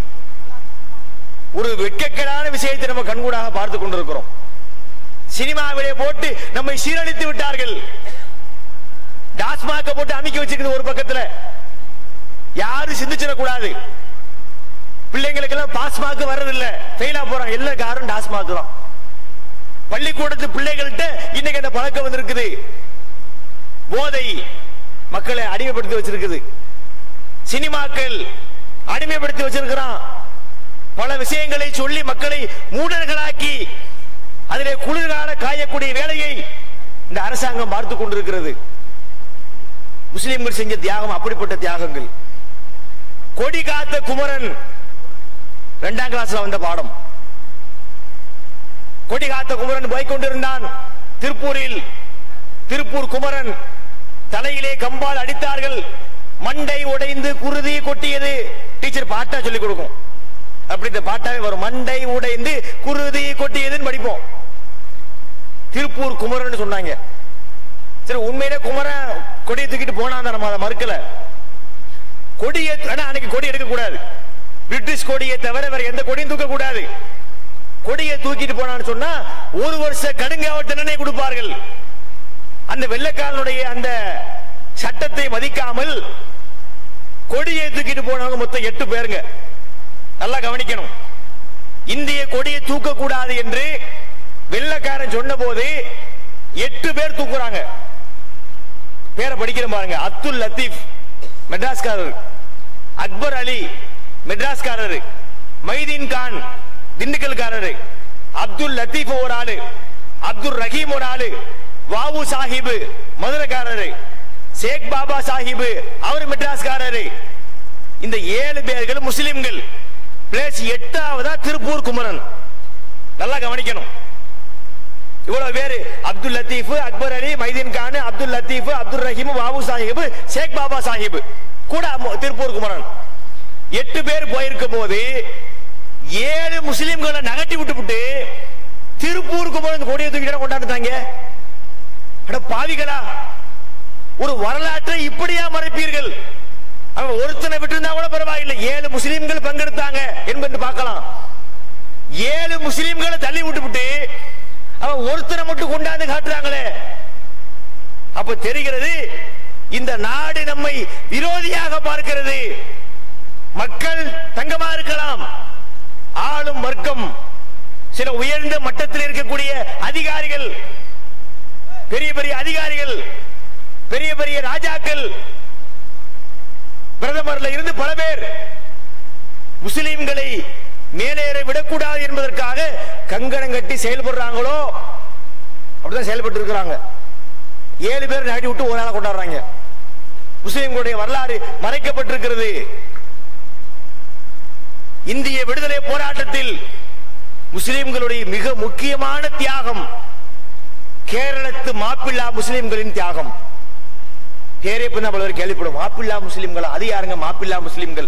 ஒரு வெட்கக்கேடான விஷயத்தை நம்ம கண்கூடாக பார்த்து கொண்டிருக்கிறோம் சினிமாவிலே போட்டு நம்மை சீரழித்து விட்டார்கள் டாஸ்மாக போட்டு அமைக்க வச்சிருக்குது ஒரு பக்கத்துல யாரும் சிந்திச்சிடக்கூடாது பிள்ளைங்களுக்கு எல்லாம் பாஸ் மார்க் வர்றதில்ல ஃபெயிலா போறாங்க எல்லா காரணம் டாஸ்மாக் தான் பள்ளிக்கூடத்து பிள்ளைகள்கிட்ட இன்னைக்கு அந்த பழக்கம் வந்திருக்குது போதை மக்களை அடிமைப்படுத்தி வச்சிருக்குது சினிமாக்கள் அடிமைப்படுத்தி வச்சிருக்கிறான் பல விஷயங்களை சொல்லி மக்களை மூடர்களாக்கி அதிலே குளிர்கால காயக்கூடிய வேலையை இந்த அரசாங்கம் பார்த்து கொண்டிருக்கிறது முஸ்லிம்கள் செஞ்ச தியாகம் அப்படிப்பட்ட தியாகங்கள் கொடி காத்த குமரன் இரண்டாம் கிளாஸ்ல வந்த பாடம் கொடி காத்த குமரன் போய் கொண்டிருந்தான் திருப்பூரில் திருப்பூர் குமரன் தலையிலே கம்பால் அடித்தார்கள் மண்டை உடைந்து குருதி கொட்டியது டீச்சர் பாட்டா சொல்லி கொடுக்கும் அப்படி இந்த பாட்டாவே வரும் மண்டை உடைந்து குருதி கொட்டியதுன்னு படிப்போம் திருப்பூர் குமரன் சொன்னாங்க சரி உண்மையிலே குமரன் கொடியை தூக்கிட்டு போனா நம்ம அதை மறுக்கல கொடியை ஆனா அன்னைக்கு கொடி எடுக்க கூடாது பிரிட்டிஷ் கொடியை தவிர வேற எந்த கொடியும் தூக்க கூடாது கொடியை தூக்கிட்டு போனான்னு சொன்னா ஒரு வருஷ கடுங்காவல் தண்டனை கொடுப்பார்கள் அந்த வெள்ளைக்காரனுடைய அந்த சட்டத்தை மதிக்காமல் கொடியை தூக்கிட்டு போனவங்க மொத்தம் எட்டு பேருங்க நல்லா கவனிக்கணும் இந்திய கொடியை தூக்க கூடாது என்று வெள்ளைக்காரன் சொன்ன போது எட்டு பேர் தூக்குறாங்க பேரை படிக்கிற பாருங்க அப்துல் லத்தீப் மெட்ராஸ்காரர் அக்பர் அலி மெட்ராஸ்காரர் மைதீன் கான் திண்டுக்கல்காரர் அப்துல் லத்தீப் ஒரு ஆளு அப்துல் ரஹீம் ஒரு ஆளு வாவு சாஹிப் மதுரைக்காரர் ஷேக் பாபா சாஹிப் அவர் மெட்ராஸ்காரரு இந்த ஏழு பேர்கள் முஸ்லிம்கள் பிளேஸ் எட்டாவதா திருப்பூர் குமரன் நல்லா கவனிக்கணும் இவ்வளவு பேரு அப்துல் லத்தீப் அக்பர் அலி மைதீன் கான் அப்துல் லத்தீப் அப்துல் ரஹீம் பாபு சாஹிப் ஷேக் பாபா சாஹிப் கூட அம்மு- திருப்பூர் குமரன் எட்டு பேர் போயிருக்கும் போது ஏழு முஸ்லிம்களை நகட்டி விட்டுவிட்டு திருப்பூர் குமரன் கொடியை தூக்கிட்டு கொண்டாந்துட்டாங்க அட பாவிகளா ஒரு வரலாற்றை இப்படியா மறைப்பீர்கள் அவன் ஒருத்தனை விட்டு கூட பரவாயில்லை ஏழு முஸ்லிம்கள் பங்கெடுத்தாங்க என்பது பார்க்கலாம் ஏழு முஸ்லிம்களை தள்ளி விட்டுவிட்டு அவன் ஒருத்தனை மட்டும் கொண்டாந்து காட்டுறாங்களே அப்ப தெரிகிறது இந்த நாடு நம்மை விரோதியாக பார்க்கிறது மக்கள் தங்கமா இருக்கலாம் ஆளும் வர்க்கம் சில உயர்ந்த மட்டத்தில் இருக்கக்கூடிய அதிகாரிகள் பெரிய பெரிய அதிகாரிகள் பெரிய பெரிய ராஜாக்கள் பிரதமர்ல இருந்து பல பேர் முஸ்லிம்களை மேலேற விடக்கூடாது என்பதற்காக கங்கணம் கட்டி செயல்படுறாங்களோ அப்படிதான் செயல்பட்டு இருக்கிறாங்க ஏழு பேர் நாட்டி விட்டு ஒரு ஆளை கொண்டாடுறாங்க முஸ்லிம்களுடைய வரலாறு மறைக்கப்பட்டிருக்கிறது இந்திய விடுதலை போராட்டத்தில் முஸ்லிம்களுடைய மிக முக்கியமான தியாகம் கேரளத்து மாப்பிள்ளா முஸ்லிம்களின் தியாகம் பேரே பின்ன பல பேர் கேள்விப்படும் மாப்பிள்ளா முஸ்லிம்கள் அது யாருங்க மாப்பிள்ளா முஸ்லிம்கள்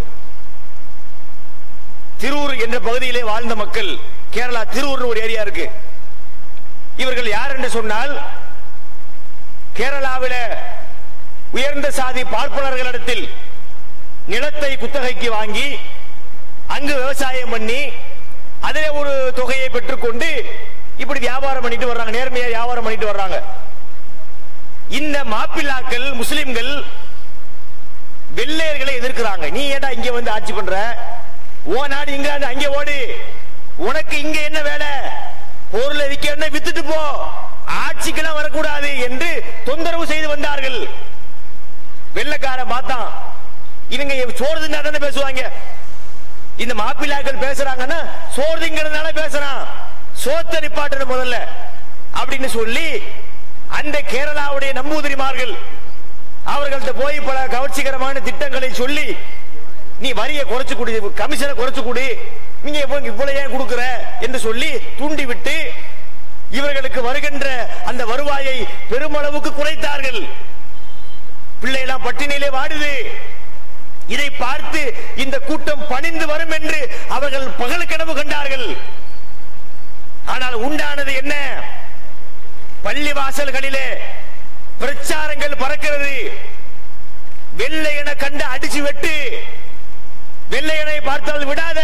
திருவூர் என்ற பகுதியிலே வாழ்ந்த மக்கள் கேரளா திருவூர் ஒரு ஏரியா இருக்கு இவர்கள் யார் என்று சொன்னால் கேரளாவில உயர்ந்த சாதி பார்ப்பனர்களிடத்தில் நிலத்தை குத்தகைக்கு வாங்கி அங்கு விவசாயம் பண்ணி அதிலே ஒரு தொகையை பெற்றுக்கொண்டு இப்படி வியாபாரம் பண்ணிட்டு வர்றாங்க நேர்மையா வியாபாரம் பண்ணிட்டு வர்றாங்க இந்த மாப்பிள்ளாக்கள் முஸ்லிம்கள் வெள்ளையர்களை எதிர்க்கிறாங்க நீ ஏன்டா இங்க வந்து ஆட்சி பண்ற ஓ நாடு இங்கிலாந்து அங்கே ஓடு உனக்கு இங்க என்ன வேலை பொருளை விற்க வித்துட்டு போ ஆட்சிக்கெல்லாம் வரக்கூடாது என்று தொந்தரவு செய்து வந்தார்கள் வெள்ளக்காரன் பார்த்தான் இவங்க சோறு தின்னா தானே பேசுவாங்க இந்த மாப்பிள்ளாக்கள் பேசுறாங்கன்னா சோறு திங்கிறதுனால பேசுறான் சோத்த நிப்பாட்டணும் முதல்ல அப்படின்னு சொல்லி அந்த கேரளாவுடைய நம்பூதிரிமார்கள் அவர்கள்ட்ட போய் பல கவர்ச்சிகரமான திட்டங்களை சொல்லி நீ வரியை குறைச்சு கொடு கமிஷனை குறைச்சு கொடு நீங்க இவ்வளவு இவ்வளவு ஏன் கொடுக்கிற என்று சொல்லி தூண்டி விட்டு இவர்களுக்கு வருகின்ற அந்த வருவாயை பெருமளவுக்கு குறைத்தார்கள் பிள்ளையெல்லாம் பட்டினியிலே வாடுது இதை பார்த்து இந்த கூட்டம் பணிந்து வரும் என்று அவர்கள் பகல் கனவு கண்டார்கள் ஆனால் உண்டானது என்ன பள்ளி வாசல்களிலே பிரச்சாரங்கள் பறக்கிறது வெள்ளையனை கண்டு அடிச்சு வெட்டு வெள்ளையனை பார்த்தால் விடாத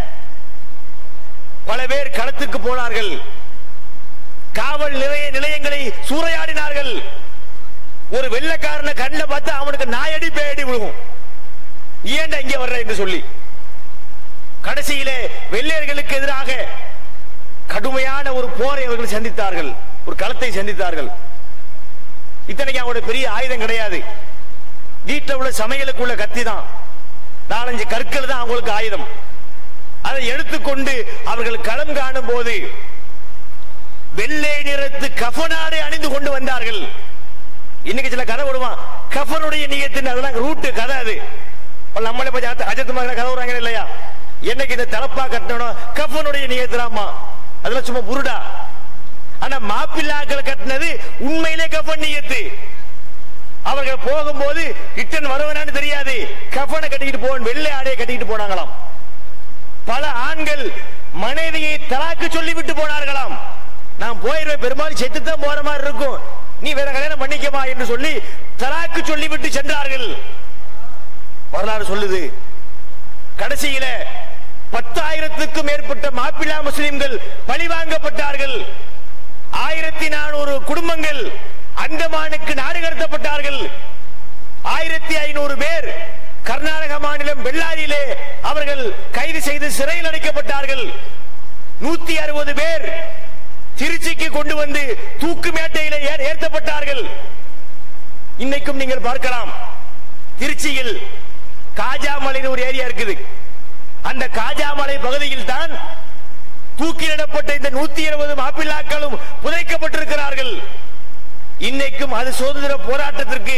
பல பேர் களத்துக்கு போனார்கள் காவல் நிலைய நிலையங்களை சூறையாடினார்கள் ஒரு வெள்ளைக்காரனை கண்ணில் பார்த்தா அவனுக்கு நாயடி பேயடி விழுகும் ஏன்டா இங்கே வர்ற என்று சொல்லி கடைசியிலே வெள்ளையர்களுக்கு எதிராக கடுமையான ஒரு போரை அவர்கள் சந்தித்தார்கள் ஒரு களத்தை சந்தித்தார்கள் இத்தனைக்கு அவங்களுடைய பெரிய ஆயுதம் கிடையாது வீட்டில் உள்ள சமையலுக்குள்ள கத்தி தான் நாலஞ்சு கற்கள் தான் அவங்களுக்கு ஆயுதம் அதை எடுத்துக்கொண்டு அவர்கள் களம் காணும் போது வெள்ளை நிறத்து கஃபனாடை அணிந்து கொண்டு வந்தார்கள் இன்னைக்கு சில கதை விடுவான் கஃபனுடைய நீயத்தின் அதெல்லாம் ரூட்டு கதை அது அப்ப நம்மளே போய் அஜத் அஜத் மகன கதை விடுறாங்க இல்லையா என்னைக்கு இந்த தலப்பா கட்டணும் கஃபனுடைய நீயத்தினாமா அதெல்லாம் சும்மா புருடா ஆனா மாப்பிள்ளாக்கள் கட்டினது உண்மையிலே கஃபன் நீயத்து அவர்கள் போகும்போது ரிட்டன் வருவனான்னு தெரியாது கஃபனை கட்டிக்கிட்டு போவன் வெள்ளை ஆடையை கட்டிக்கிட்டு போனாங்களாம் பல ஆண்கள் மனைவியை தலாக்கு சொல்லி விட்டு போனார்களாம் நான் போயிருவேன் பெரும்பாலும் செத்துத்தான் போற மாதிரி இருக்கும் நீ வேற கல்யாணம் பண்ணிக்கமா என்று சொல்லி தலாக்கு சொல்லிவிட்டு சென்றார்கள் வரலாறு சொல்லுது கடைசியில பத்தாயிரத்துக்கும் மேற்பட்ட மாப்பிள்ளா முஸ்லிம்கள் பழிவாங்கப்பட்டார்கள் ஆயிரத்தி நானூறு குடும்பங்கள் அந்தமானுக்கு நாடு கடத்தப்பட்டார்கள் ஆயிரத்தி ஐநூறு பேர் கர்நாடக மாநிலம் பெல்லாரியிலே அவர்கள் கைது செய்து சிறையில் அடைக்கப்பட்டார்கள் நூத்தி அறுபது பேர் திருச்சிக்கு கொண்டு வந்து தூக்கு மேட்டையிலே ஏ- ஏற்றப்பட்டார்கள் இன்னைக்கும் நீங்கள் பார்க்கலாம் திருச்சியில் காஜாமலைன்னு ஒரு ஏரியா இருக்குது அந்த காஜாமலை பகுதியில் தான் தூக்கிலிடப்பட்ட இந்த நூத்தி இருபது மாப்பிள்ளாக்களும் புதைக்கப்பட்டிருக்கிறார்கள் இன்னைக்கும் அது சுதந்திர போராட்டத்திற்கு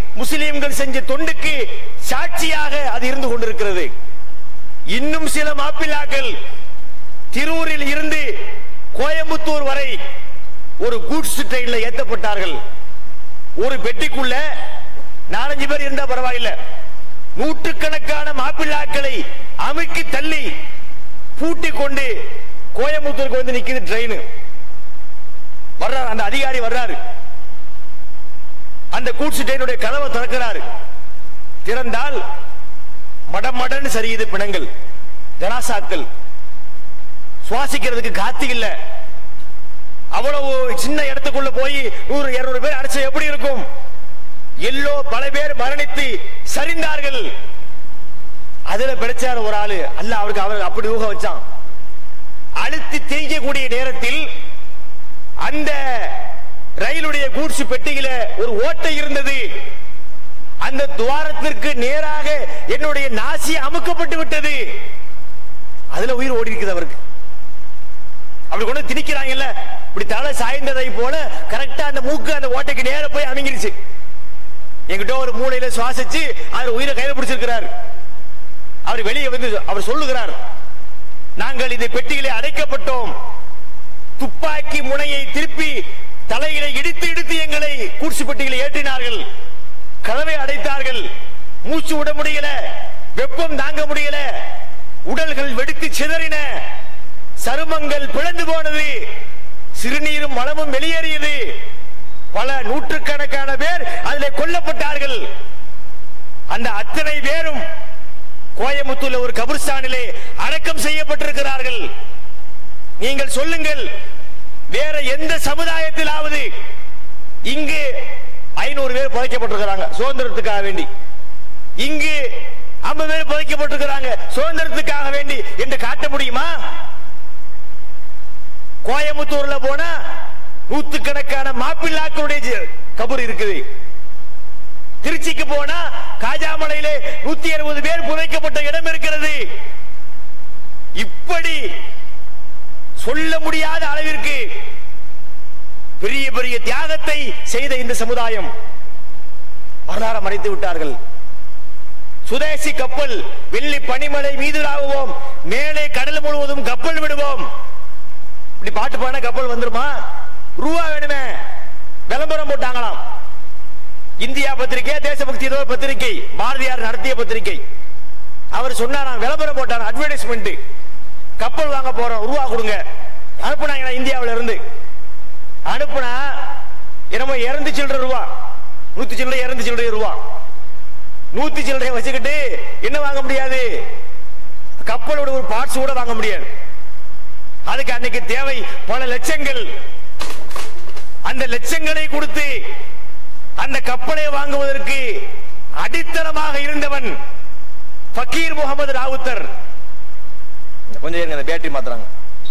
முஸ்லிம்கள் செஞ்ச தொண்டுக்கு சாட்சியாக அது இருந்து கொண்டிருக்கிறது இன்னும் சில மாப்பிள்ளாக்கள் திருவூரில் இருந்து கோயம்புத்தூர் வரை ஒரு கூட்ஸ் ட்ரெயின்ல ஏத்தப்பட்டார்கள் ஒரு பெட்டிக்குள்ள நாலஞ்சு பேர் இருந்தா பரவாயில்ல நூற்றுக்கணக்கான மாப்பிள்ளாக்களை அமுக்கி தள்ளி பூட்டி கொண்டு கோயம்புத்தூருக்கு வந்து நிக்குது ட்ரெயின் வர்றாரு அந்த அதிகாரி வர்றாரு அந்த கூட்ஸ் ட்ரெயினுடைய கதவை திறக்கிறாரு திறந்தால் மடமடன்னு சரியுது பிணங்கள் ஜனாசாக்கள் சுவாசிக்கிறதுக்கு காத்து இல்ல அவ்வளவு சின்ன இடத்துக்குள்ள போய் நூறு இருநூறு பேர் அடைச்சா எப்படி இருக்கும் எல்லோ பல பேர் மரணித்து சரிந்தார்கள் அதுல பிடிச்சார் ஒரு ஆளு அல்ல அவருக்கு அவர் அப்படி ஊக வச்சான் அழுத்தி தேய்க்கக்கூடிய நேரத்தில் அந்த ரயிலுடைய கூட்ஸ் பெட்டியில ஒரு ஓட்டை இருந்தது அந்த துவாரத்திற்கு நேராக என்னுடைய நாசி அமுக்கப்பட்டு விட்டது அதுல உயிர் ஓடி இருக்குது அவருக்கு அப்படி கொண்டு வந்து திணிக்கிறாங்கல்ல இப்படி தலை சாய்ந்ததை போல கரெக்டா அந்த மூக்கு அந்த ஓட்டைக்கு நேர போய் அமைங்கிருச்சு என்கிட்ட ஒரு மூளையில சுவாசிச்சு அவர் உயிரை கையில பிடிச்சிருக்கிறார் அவர் வெளியே வந்து அவர் சொல்லுகிறார் நாங்கள் இந்த பெட்டியிலே அடைக்கப்பட்டோம் துப்பாக்கி முனையை திருப்பி தலையில இடித்து இடித்து எங்களை கூட்சி பெட்டிகளை ஏற்றினார்கள் கதவை அடைத்தார்கள் மூச்சு விட முடியல வெப்பம் தாங்க முடியல உடல்கள் வெடித்து சிதறின சருமங்கள் பிளந்து போனது சிறுநீரும் மலமும் வெளியேறியது பல நூற்றுக்கணக்கான பேர் அதில் கொல்லப்பட்டார்கள் அந்த அத்தனை பேரும் கோயம்புத்தூர்ல ஒரு கபிர்ஸ்தானிலே அடக்கம் செய்யப்பட்டிருக்கிறார்கள் நீங்கள் சொல்லுங்கள் வேற எந்த சமுதாயத்திலாவது இங்கு ஐநூறு பேர் புதைக்கப்பட்டிருக்கிறாங்க சுதந்திரத்துக்காக வேண்டி இங்கு ஐம்பது பேர் புதைக்கப்பட்டிருக்கிறாங்க சுதந்திரத்துக்காக வேண்டி என்று காட்ட முடியுமா கோயம்புத்தூர்ல போனா நூத்துக்கணக்கான மாப்பிள்ளாக்களுடைய ஜ- கபர் இருக்குது திருச்சிக்கு போனா காஜாமலையிலே நூத்தி அறுபது பேர் புதைக்கப்பட்ட இடம் இருக்கிறது இப்படி சொல்ல முடியாத அளவிற்கு பெரிய பெரிய தியாகத்தை செய்த இந்த சமுதாயம் வரலாறு மறைத்து விட்டார்கள் சுதேசி கப்பல் வெள்ளி பனிமலை மீது ராகுவோம் மேலே கடல் முழுவதும் கப்பல் விடுவோம் இப்படி பாட்டு பாடினா கப்பல் வந்துருமா ரூபா வேணுமே விளம்பரம் போட்டாங்களாம் இந்தியா பத்திரிகை தேசபக்தி ஏதோ ஒரு பத்திரிகை பாரதியார் நடத்திய பத்திரிகை அவர் சொன்னாராம் விளம்பரம் போட்டார் அட்வர்டைஸ்மெண்ட் கப்பல் வாங்க போறோம் ரூபா கொடுங்க அனுப்புனாங்க இந்தியாவில இருந்து அனுப்புனா என்னமோ இறந்து சில்லற ரூபா நூத்தி சில்லறை இறந்து சில்லறை ரூபா நூத்தி சில்லறையை வச்சுக்கிட்டு என்ன வாங்க முடியாது கப்பலோட ஒரு பார்ட்ஸ் கூட வாங்க முடியாது அதுக்கு அன்னைக்கு தேவை பல லட்சங்கள் அந்த லட்சங்களை கொடுத்து அந்த கப்பலை வாங்குவதற்கு அடித்தளமாக இருந்தவன் ஃபக்கீர் முகமது ராவுத்தர் கொஞ்சம் இருங்க அந்த பேட்டரி மாத்துறாங்க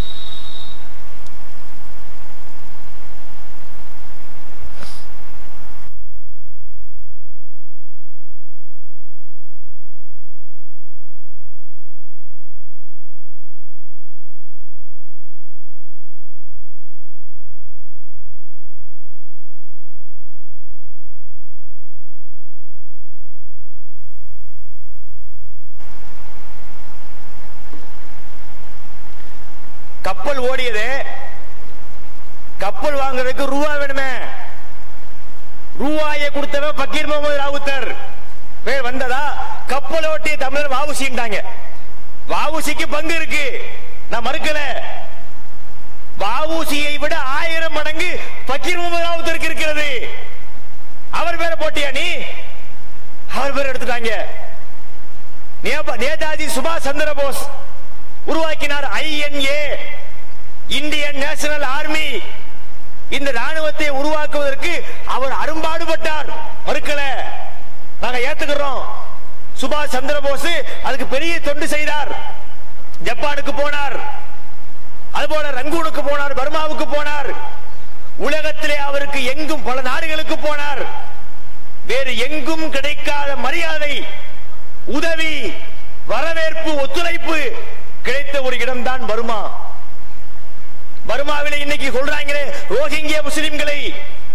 கப்பல் ஓடியது கப்பல் வாங்குறதுக்கு ரூபா வேணுமே ரூபாயை கொடுத்தவன் பக்கீர் முகமது ராவுத்தர் பேர் வந்ததா கப்பல் ஓட்டிய தமிழர் வாவுசின்ட்டாங்க வாவுசிக்கு பங்கு இருக்கு நான் மறுக்கல வாவுசியை விட ஆயிரம் மடங்கு பக்கீர் முகமது ராவுத்தருக்கு இருக்கிறது அவர் பேரை போட்டியா நீ அவர் பேர் எடுத்துட்டாங்க நேப- நேதாஜி சுபாஷ் சந்திர போஸ் உருவாக்கினார் ஐஎன்ஏ இந்தியன் நேஷனல் ஆர்மி இந்த ராணுவத்தை உருவாக்குவதற்கு அவர் அரும்பாடுபட்டார் மறுக்கல நாங்க ஏத்துக்கிறோம் சுபாஷ் சந்திர போஸ் அதுக்கு பெரிய தொண்டு செய்தார் ஜப்பானுக்கு போனார் அதுபோல ரங்கூனுக்கு போனார் பர்மாவுக்கு போனார் உலகத்திலே அவருக்கு எங்கும் பல நாடுகளுக்கு போனார் வேறு எங்கும் கிடைக்காத மரியாதை உதவி வரவேற்பு ஒத்துழைப்பு கிடைத்த ஒரு இடம்தான் பர்மா பர்மாவிலே இன்னைக்கு சொல்றாங்களே ரோஹிங்கிய முஸ்லிம்களை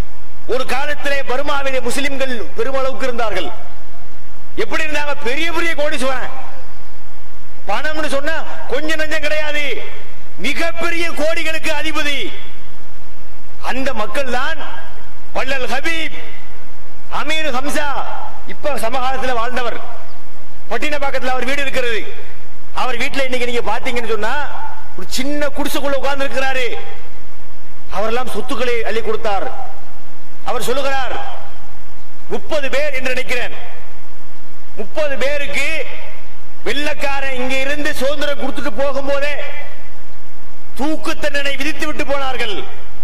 ஒரு காலத்திலே பர்மாவிலே முஸ்லிம்கள் பெருமளவுக்கு இருந்தார்கள் எப்படி இருந்தாங்க பெரிய பெரிய கோடீஸ்வரன் பணம்னு சொன்னா கொஞ்சம் நஞ்சம் கிடையாது மிகப்பெரிய கோடிகளுக்கு அதிபதி அந்த மக்கள் தான் வள்ளல் ஹபீப் அமீர் ஹம்சா இப்ப சமகாலத்தில் வாழ்ந்தவர் பட்டினப்பாக்கத்தில் அவர் வீடு இருக்கிறது அவர் வீட்டில் இன்னைக்கு நீங்க பாத்தீங்கன்னு சொன்னா ஒரு சின்ன குடிசைக்குள்ள உட்கார்ந்து இருக்கிறாரு அவரெல்லாம் சொத்துக்களை அள்ளி கொடுத்தார் அவர் சொல்லுகிறார் முப்பது பேர் என்று நினைக்கிறேன் முப்பது பேருக்கு வெள்ளக்காரன் இங்க இருந்து சுதந்திரம் கொடுத்துட்டு போகும்போதே தூக்கு தண்டனை விதித்து விட்டு போனார்கள்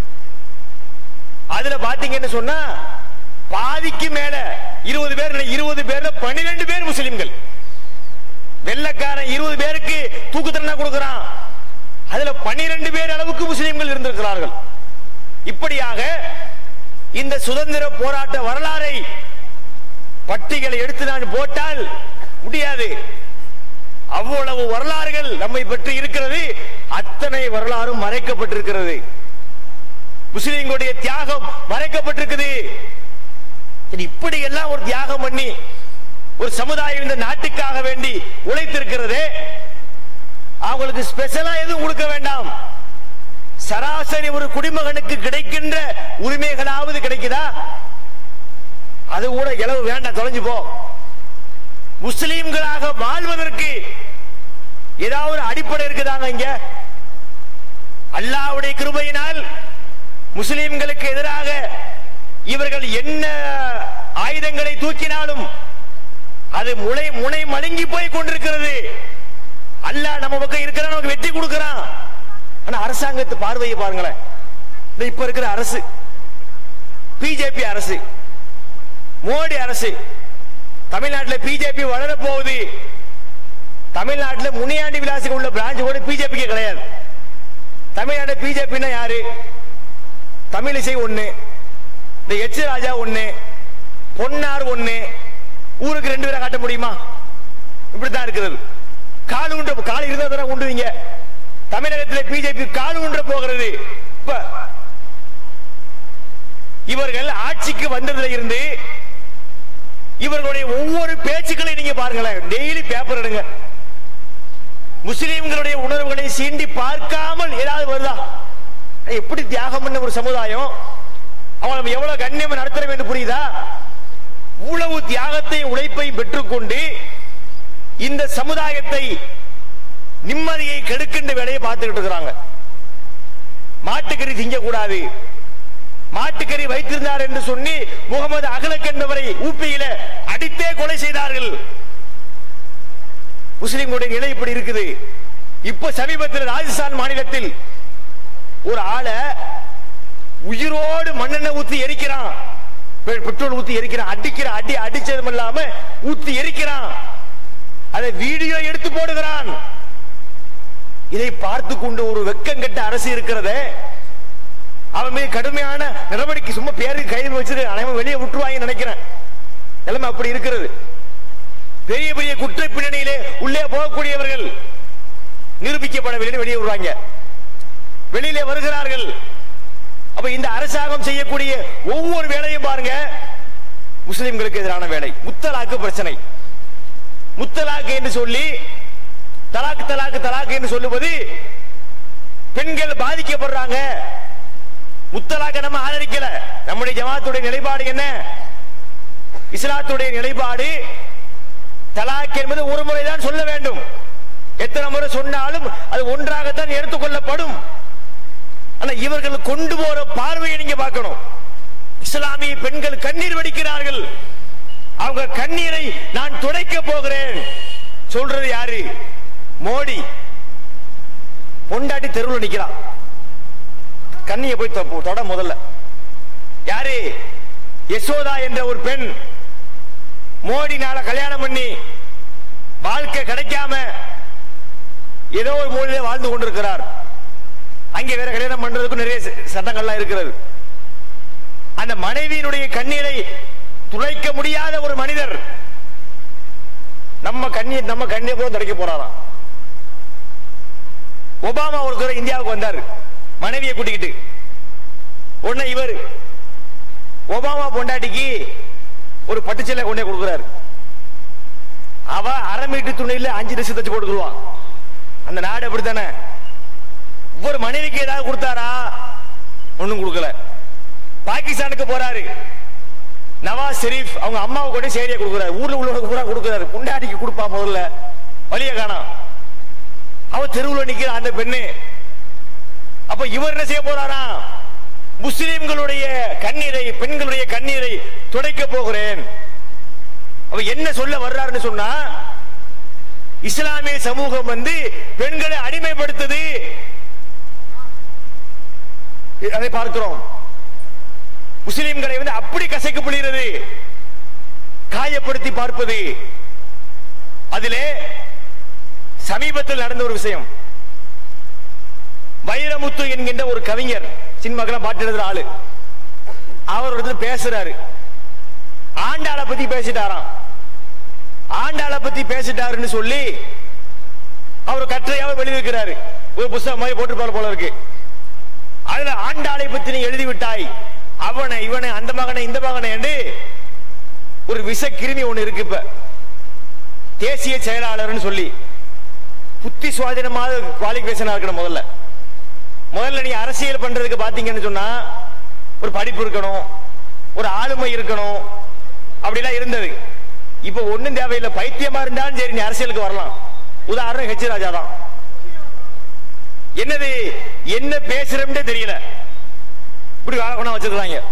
அதுல பாத்தீங்கன்னு சொன்னா பாதிக்கு மேல இருபது பேர் இருபது பேர்ல பன்னிரெண்டு பேர் முஸ்லிம்கள் வெள்ளக்காரன் இருபது பேருக்கு தூக்கு தண்டனை கொடுக்கிறான் அதுல பன்னிரெண்டு பேர் அளவுக்கு முஸ்லிம்கள் இருந்திருக்கிறார்கள் இப்படியாக இந்த சுதந்திர போராட்ட வரலாறை பட்டிகளை எடுத்து நான் போட்டால் முடியாது அவ்வளவு வரலாறுகள் நம்மை பற்றி இருக்கிறது அத்தனை வரலாறும் மறைக்கப்பட்டிருக்கிறது முஸ்லிம்களுடைய தியாகம் மறைக்கப்பட்டிருக்குது சரி, இப்படி எல்லாம் ஒரு தியாகம் பண்ணி ஒரு சமுதாயம் இந்த நாட்டுக்காக வேண்டி உழைத்திருக்கிறது அவங்களுக்கு ஸ்பெஷலா எதுவும் கொடுக்க வேண்டாம் சராசரி ஒரு குடிமகனுக்கு கிடைக்கின்ற உரிமைகளாவது கிடைக்குதா அது கூட இளவு வேண்டாம் தொலைஞ்சு போ முஸ்லிம்களாக வாழ்வதற்கு ஏதாவது ஒரு அடிப்படை இருக்குதாங்க இங்க அல்லாஹ்வுடைய கிருபையினால் முஸ்லிம்களுக்கு எதிராக இவர்கள் என்ன ஆயுதங்களை தூக்கினாலும் அது முளை முனை மழுங்கி போய் கொண்டிருக்கிறது அல்லாஹ் நம்ம பக்கம் இருக்கிறான் நமக்கு வெற்றி கொடுக்கிறான் ஆனா அரசாங்கத்து பார்வையை பாருங்களேன் இந்த இப்ப இருக்கிற அரசு பிஜேபி அரசு மோடி அரசு தமிழ்நாட்டில் பிஜேபி வளர போகுது தமிழ்நாட்டில் முனியாண்டி விலாசுக்கு உள்ள பிரான்ச் கூட பிஜேபிக்கு கிடையாது தமிழ்நாடு பிஜேபின்னா யாரு தமிழிசை ஒண்ணு இந்த எச் ராஜா ஒண்ணு பொன்னார் ஒண்ணு ஊருக்கு ரெண்டு பேரை காட்ட முடியுமா இப்படித்தான் இருக்கிறது கால் ஊன்ற கால் இருந்தா தானே உண்டுவீங்க தமிழகத்தில் பிஜேபி கால் ஊன்ற போகிறது இப்ப இவர்கள் ஆட்சிக்கு வந்ததுல இருந்து இவர்களுடைய ஒவ்வொரு பேச்சுக்களை நீங்க பாருங்களேன் டெய்லி பேப்பர் எடுங்க முஸ்லிம்களுடைய உணர்வுகளை சீண்டி பார்க்காமல் ஏதாவது வருதா எப்படி தியாகம் பண்ண ஒரு சமுதாயம் அவங்களை எவ்வளவு கண்ணியம் நடத்துறோம் என்று புரியுதா இவ்வளவு தியாகத்தையும் உழைப்பையும் பெற்றுக்கொண்டு இந்த சமுதாயத்தை நிம்மதியை கெடுக்கின்ற வேலையை பார்த்துக்கிட்டு இருக்கிறாங்க மாட்டுக்கறி திங்கக்கூடாது மாட்டுக்கறி வைத்திருந்தார் என்று சொல்லி முகமது அகலக் என்பவரை ஊப்பியில அடித்தே கொலை செய்தார்கள் முஸ்லிம்களுடைய நிலை இப்படி இருக்குது இப்ப சமீபத்தில் ராஜஸ்தான் மாநிலத்தில் ஒரு ஆளை உயிரோடு மண்ணெண்ணெய் ஊத்தி எரிக்கிறான் பெ- பெட்ரோல் ஊத்தி எரிக்கிறான் அடிக்கிற அடி அடிச்சதும் இல்லாம ஊத்தி எரிக்கிறான் அதை வீடியோ எடுத்து போடுகிறான் இதை பார்த்து கொண்டு ஒரு வெக்கங்கெட்ட அரசு இருக்கிறதே அவன் மீது கடுமையான நடவடிக்கை சும்மா பேருக்கு கைது வச்சுட்டு அனைவரும் வெளியே விட்டுருவாங்க நினைக்கிறேன் நிலைமை அப்படி இருக்கிறது பெரிய பெரிய குற்ற பின்னணியிலே உள்ளே போகக்கூடியவர்கள் நிரூபிக்கப்படவில்லை வெளியே விடுவாங்க வெளியிலே வருகிறார்கள் அப்ப இந்த அரசாங்கம் செய்யக்கூடிய ஒவ்வொரு வேலையும் பாருங்க முஸ்லிம்களுக்கு எதிரான வேலை முத்தலாக்கு பிரச்சனை முத்தலாக்கு என்று சொல்லி தலாக்கு தலாக்கு தலாக்கு என்று சொல்லுவது பெண்கள் பாதிக்கப்படுறாங்க முத்தலாக்க நம்ம ஆதரிக்கல நம்முடைய ஜமாத்துடைய நிலைப்பாடு என்ன இஸ்லாத்துடைய நிலைப்பாடு தலாக் என்பது ஒரு முறைதான் சொல்ல வேண்டும் எத்தனை முறை சொன்னாலும் அது ஒன்றாகத்தான் எடுத்துக்கொள்ளப்படும் ஆனா இவர்கள் கொண்டு போற பார்வையை நீங்க பார்க்கணும் இஸ்லாமிய பெண்கள் கண்ணீர் வடிக்கிறார்கள் அவங்க கண்ணீரை நான் துடைக்க போகிறேன் சொல்றது யாரு மோடி பொண்டாட்டி தெருவில் நிக்கிறான் கண்ணியை போய் தொ- தொட முதல்ல யாரு யசோதா என்ற ஒரு பெண் மோடினால கல்யாணம் பண்ணி வாழ்க்கை கிடைக்காம ஏதோ ஒரு மூலையில வாழ்ந்து கொண்டிருக்கிறார் அங்கே வேற கல்யாணம் பண்றதுக்கு நிறைய ச- சட்டங்கள்லாம் இருக்கிறது அந்த மனைவியினுடைய கண்ணீரை துளைக்க முடியாத ஒரு மனிதர் நம்ம கண்ணீர் நம்ம கண்ணீர் கூட துடைக்க போறாராம் ஒபாமா ஒரு தடவை இந்தியாவுக்கு வந்தார் மனைவியை கூட்டிக்கிட்டு உடனே இவர் ஒபாமா பொண்டாட்டிக்கு ஒரு பட்டுச்சீலை கொண்டே கொடுக்குறாரு அவ அரை மீட்டர் துணியில அஞ்சு லட்சம் தச்சு போட்டுக்குருவா அந்த நாடு அப்படித்தானே ஒரு மனைவிக்கு ஏதாவது கொடுத்தாரா ஒண்ணும் கொடுக்கல பாகிஸ்தானுக்கு போறாரு நவாஸ் ஷெரீப் அவங்க அம்மாவுக்கு கூட சேரியை கொடுக்குறாரு ஊர்ல உள்ளவங்க பூரா கொடுக்குறாரு பொண்டாட்டிக்கு கொடுப்பா முதல்ல வழிய காணாம் அவ தெருவுல நிக்கிற அந்த பெண்ணு அப்ப இவர் என்ன செய்ய போறாரா முஸ்லிம்களுடைய கண்ணீரை பெண்களுடைய கண்ணீரை துடைக்க போகிறேன் அவ என்ன சொல்ல வர்றாருன்னு சொன்னா இஸ்லாமிய சமூகம் வந்து பெண்களை அடிமைப்படுத்துது அதை பார்க்கிறோம் முஸ்லிம்களை வந்து அப்படி கசைக்கப்படுகிறது காயப்படுத்தி பார்ப்பது அதிலே சமீபத்தில் நடந்த ஒரு விஷயம் வைரமுத்து என்கின்ற ஒரு கவிஞர் சின்மகலம் பாட்டு எழுதுற ஆளு அவர் ஒரு இடத்துல பேசுறாரு ஆண்டாளை பத்தி பேசிட்டாராம் ஆண்டாளை பத்தி பேசிட்டாருன்னு சொல்லி அவர் கட்டுரையாவை வெளியிருக்கிறாரு ஒரு புஸ்தகம் மாதிரி போட்டிருப்பாரு போல இருக்கு அதுல ஆண்டாளை பத்தி நீ எழுதி விட்டாய் அவனை இவனை அந்த மகனை இந்த மகனை என்று ஒரு விஷ கிருமி ஒண்ணு இருக்கு இப்ப தேசிய செயலாளர்னு சொல்லி புத்தி சுவாதீனமாக குவாலிபிகேஷனா இருக்கணும் முதல்ல முதல்ல நீ அரசியல் பண்றதுக்கு பாத்தீங்கன்னு சொன்னா ஒரு படிப்பு இருக்கணும் ஒரு ஆளுமை இருக்கணும் அப்படிலாம் இருந்தது இப்ப ஒண்ணும் தேவையில்லை பைத்தியமா இருந்தாலும் சரி நீ அரசியலுக்கு வரலாம் உதாரணம் ஹெச் ராஜா தான் என்னது என்ன பேசுறோம்னே தெரியல இப்படி வாகனம் வச்சிருக்காங்க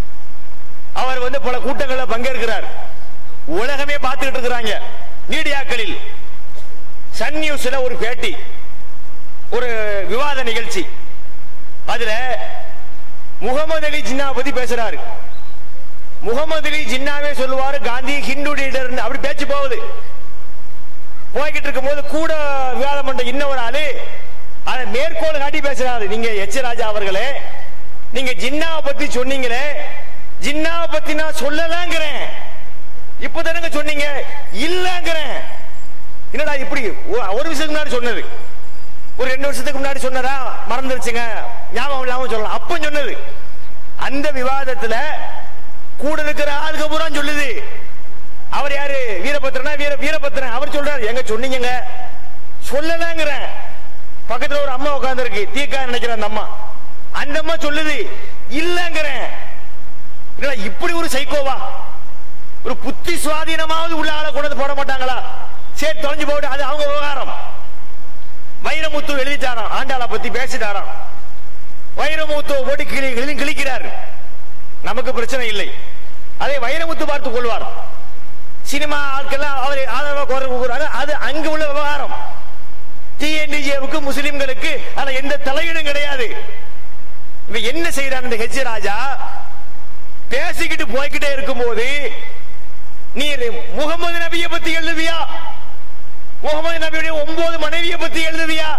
அவர் வந்து பல கூட்டங்களில் பங்கேற்கிறார் உலகமே பார்த்துக்கிட்டு இருக்கிறாங்க மீடியாக்களில் சன் நியூஸ்ல ஒரு பேட்டி ஒரு விவாத நிகழ்ச்சி அதுல முகமது அலி ஜின்னா பத்தி பேசுறாரு முகமது அலி ஜின்னாவே சொல்லுவாரு காந்தி ஹிந்து லீடர் அப்படி பேச்சு போகுது போய்கிட்டு இருக்கும் போது கூட விவாதம் பண்ற இன்னொரு ஆளு அதை மேற்கோள் காட்டி பேசுறாரு நீங்க எச் ராஜா அவர்களே நீங்க ஜின்னாவை பத்தி சொன்னீங்களே ஜின்னாவை பத்தி நான் சொல்லலாங்கிறேன் இப்பதானங்க சொன்னீங்க இல்லங்கிறேன் என்னடா இப்படி ஒ- ஒரு விஷயத்துக்கு முன்னாடி சொன்னது ஒரு ரெண்டு வருஷத்துக்கு முன்னாடி சொன்னதா மறந்துருச்சுங்க ஞாபகம் இல்லாம சொல்லலாம் அப்ப சொன்னது அந்த விவாதத்துல கூட இருக்கிற ஆளுக பூரா சொல்லுது அவர் யாரு வீரபத்திரனா வீர வீரபத்திரன் அவர் சொல்றாரு எங்க சொன்னீங்க சொல்லலாங்கிறேன் பக்கத்துல ஒரு அம்மா உட்கார்ந்து இருக்கு தீக்கா நினைக்கிற அந்த அம்மா அந்த அம்மா சொல்லுது இல்லங்கிறேன் என்னடா இப்படி ஒரு சைக்கோவா ஒரு புத்தி சுவாதீனமாவது உள்ள ஆளை கொண்டு வந்து போட மாட்டாங்களா சரி தொலைஞ்சு போட்டு அது அவங்க விவகாரம் வைரமுத்து எழுதிட்டாராம் ஆண்டாளை பத்தி பேசிட்டாராம் வைரமுத்து போட்டு கிளி கிளி கிழிக்கிறார் நமக்கு பிரச்சனை இல்லை அதை வைரமுத்து பார்த்துக் கொள்வார் சினிமா ஆட்கள்லாம் அவரை ஆதரவா குரல் கொடுக்குறாங்க அது அங்கு உள்ள விவகாரம் டிஎன்டிஜேவுக்கு முஸ்லிம்களுக்கு அதுல எந்த தலையீடும் கிடையாது இவன் என்ன செய்யறான் இந்த ஹெச் ராஜா பேசிக்கிட்டு போய்கிட்டே இருக்கும்போது நீ முகமது நபியை பத்தி எழுதுவியா முகமது நபியுடைய ஒன்பது மனைவியை பத்தி எழுதுவியா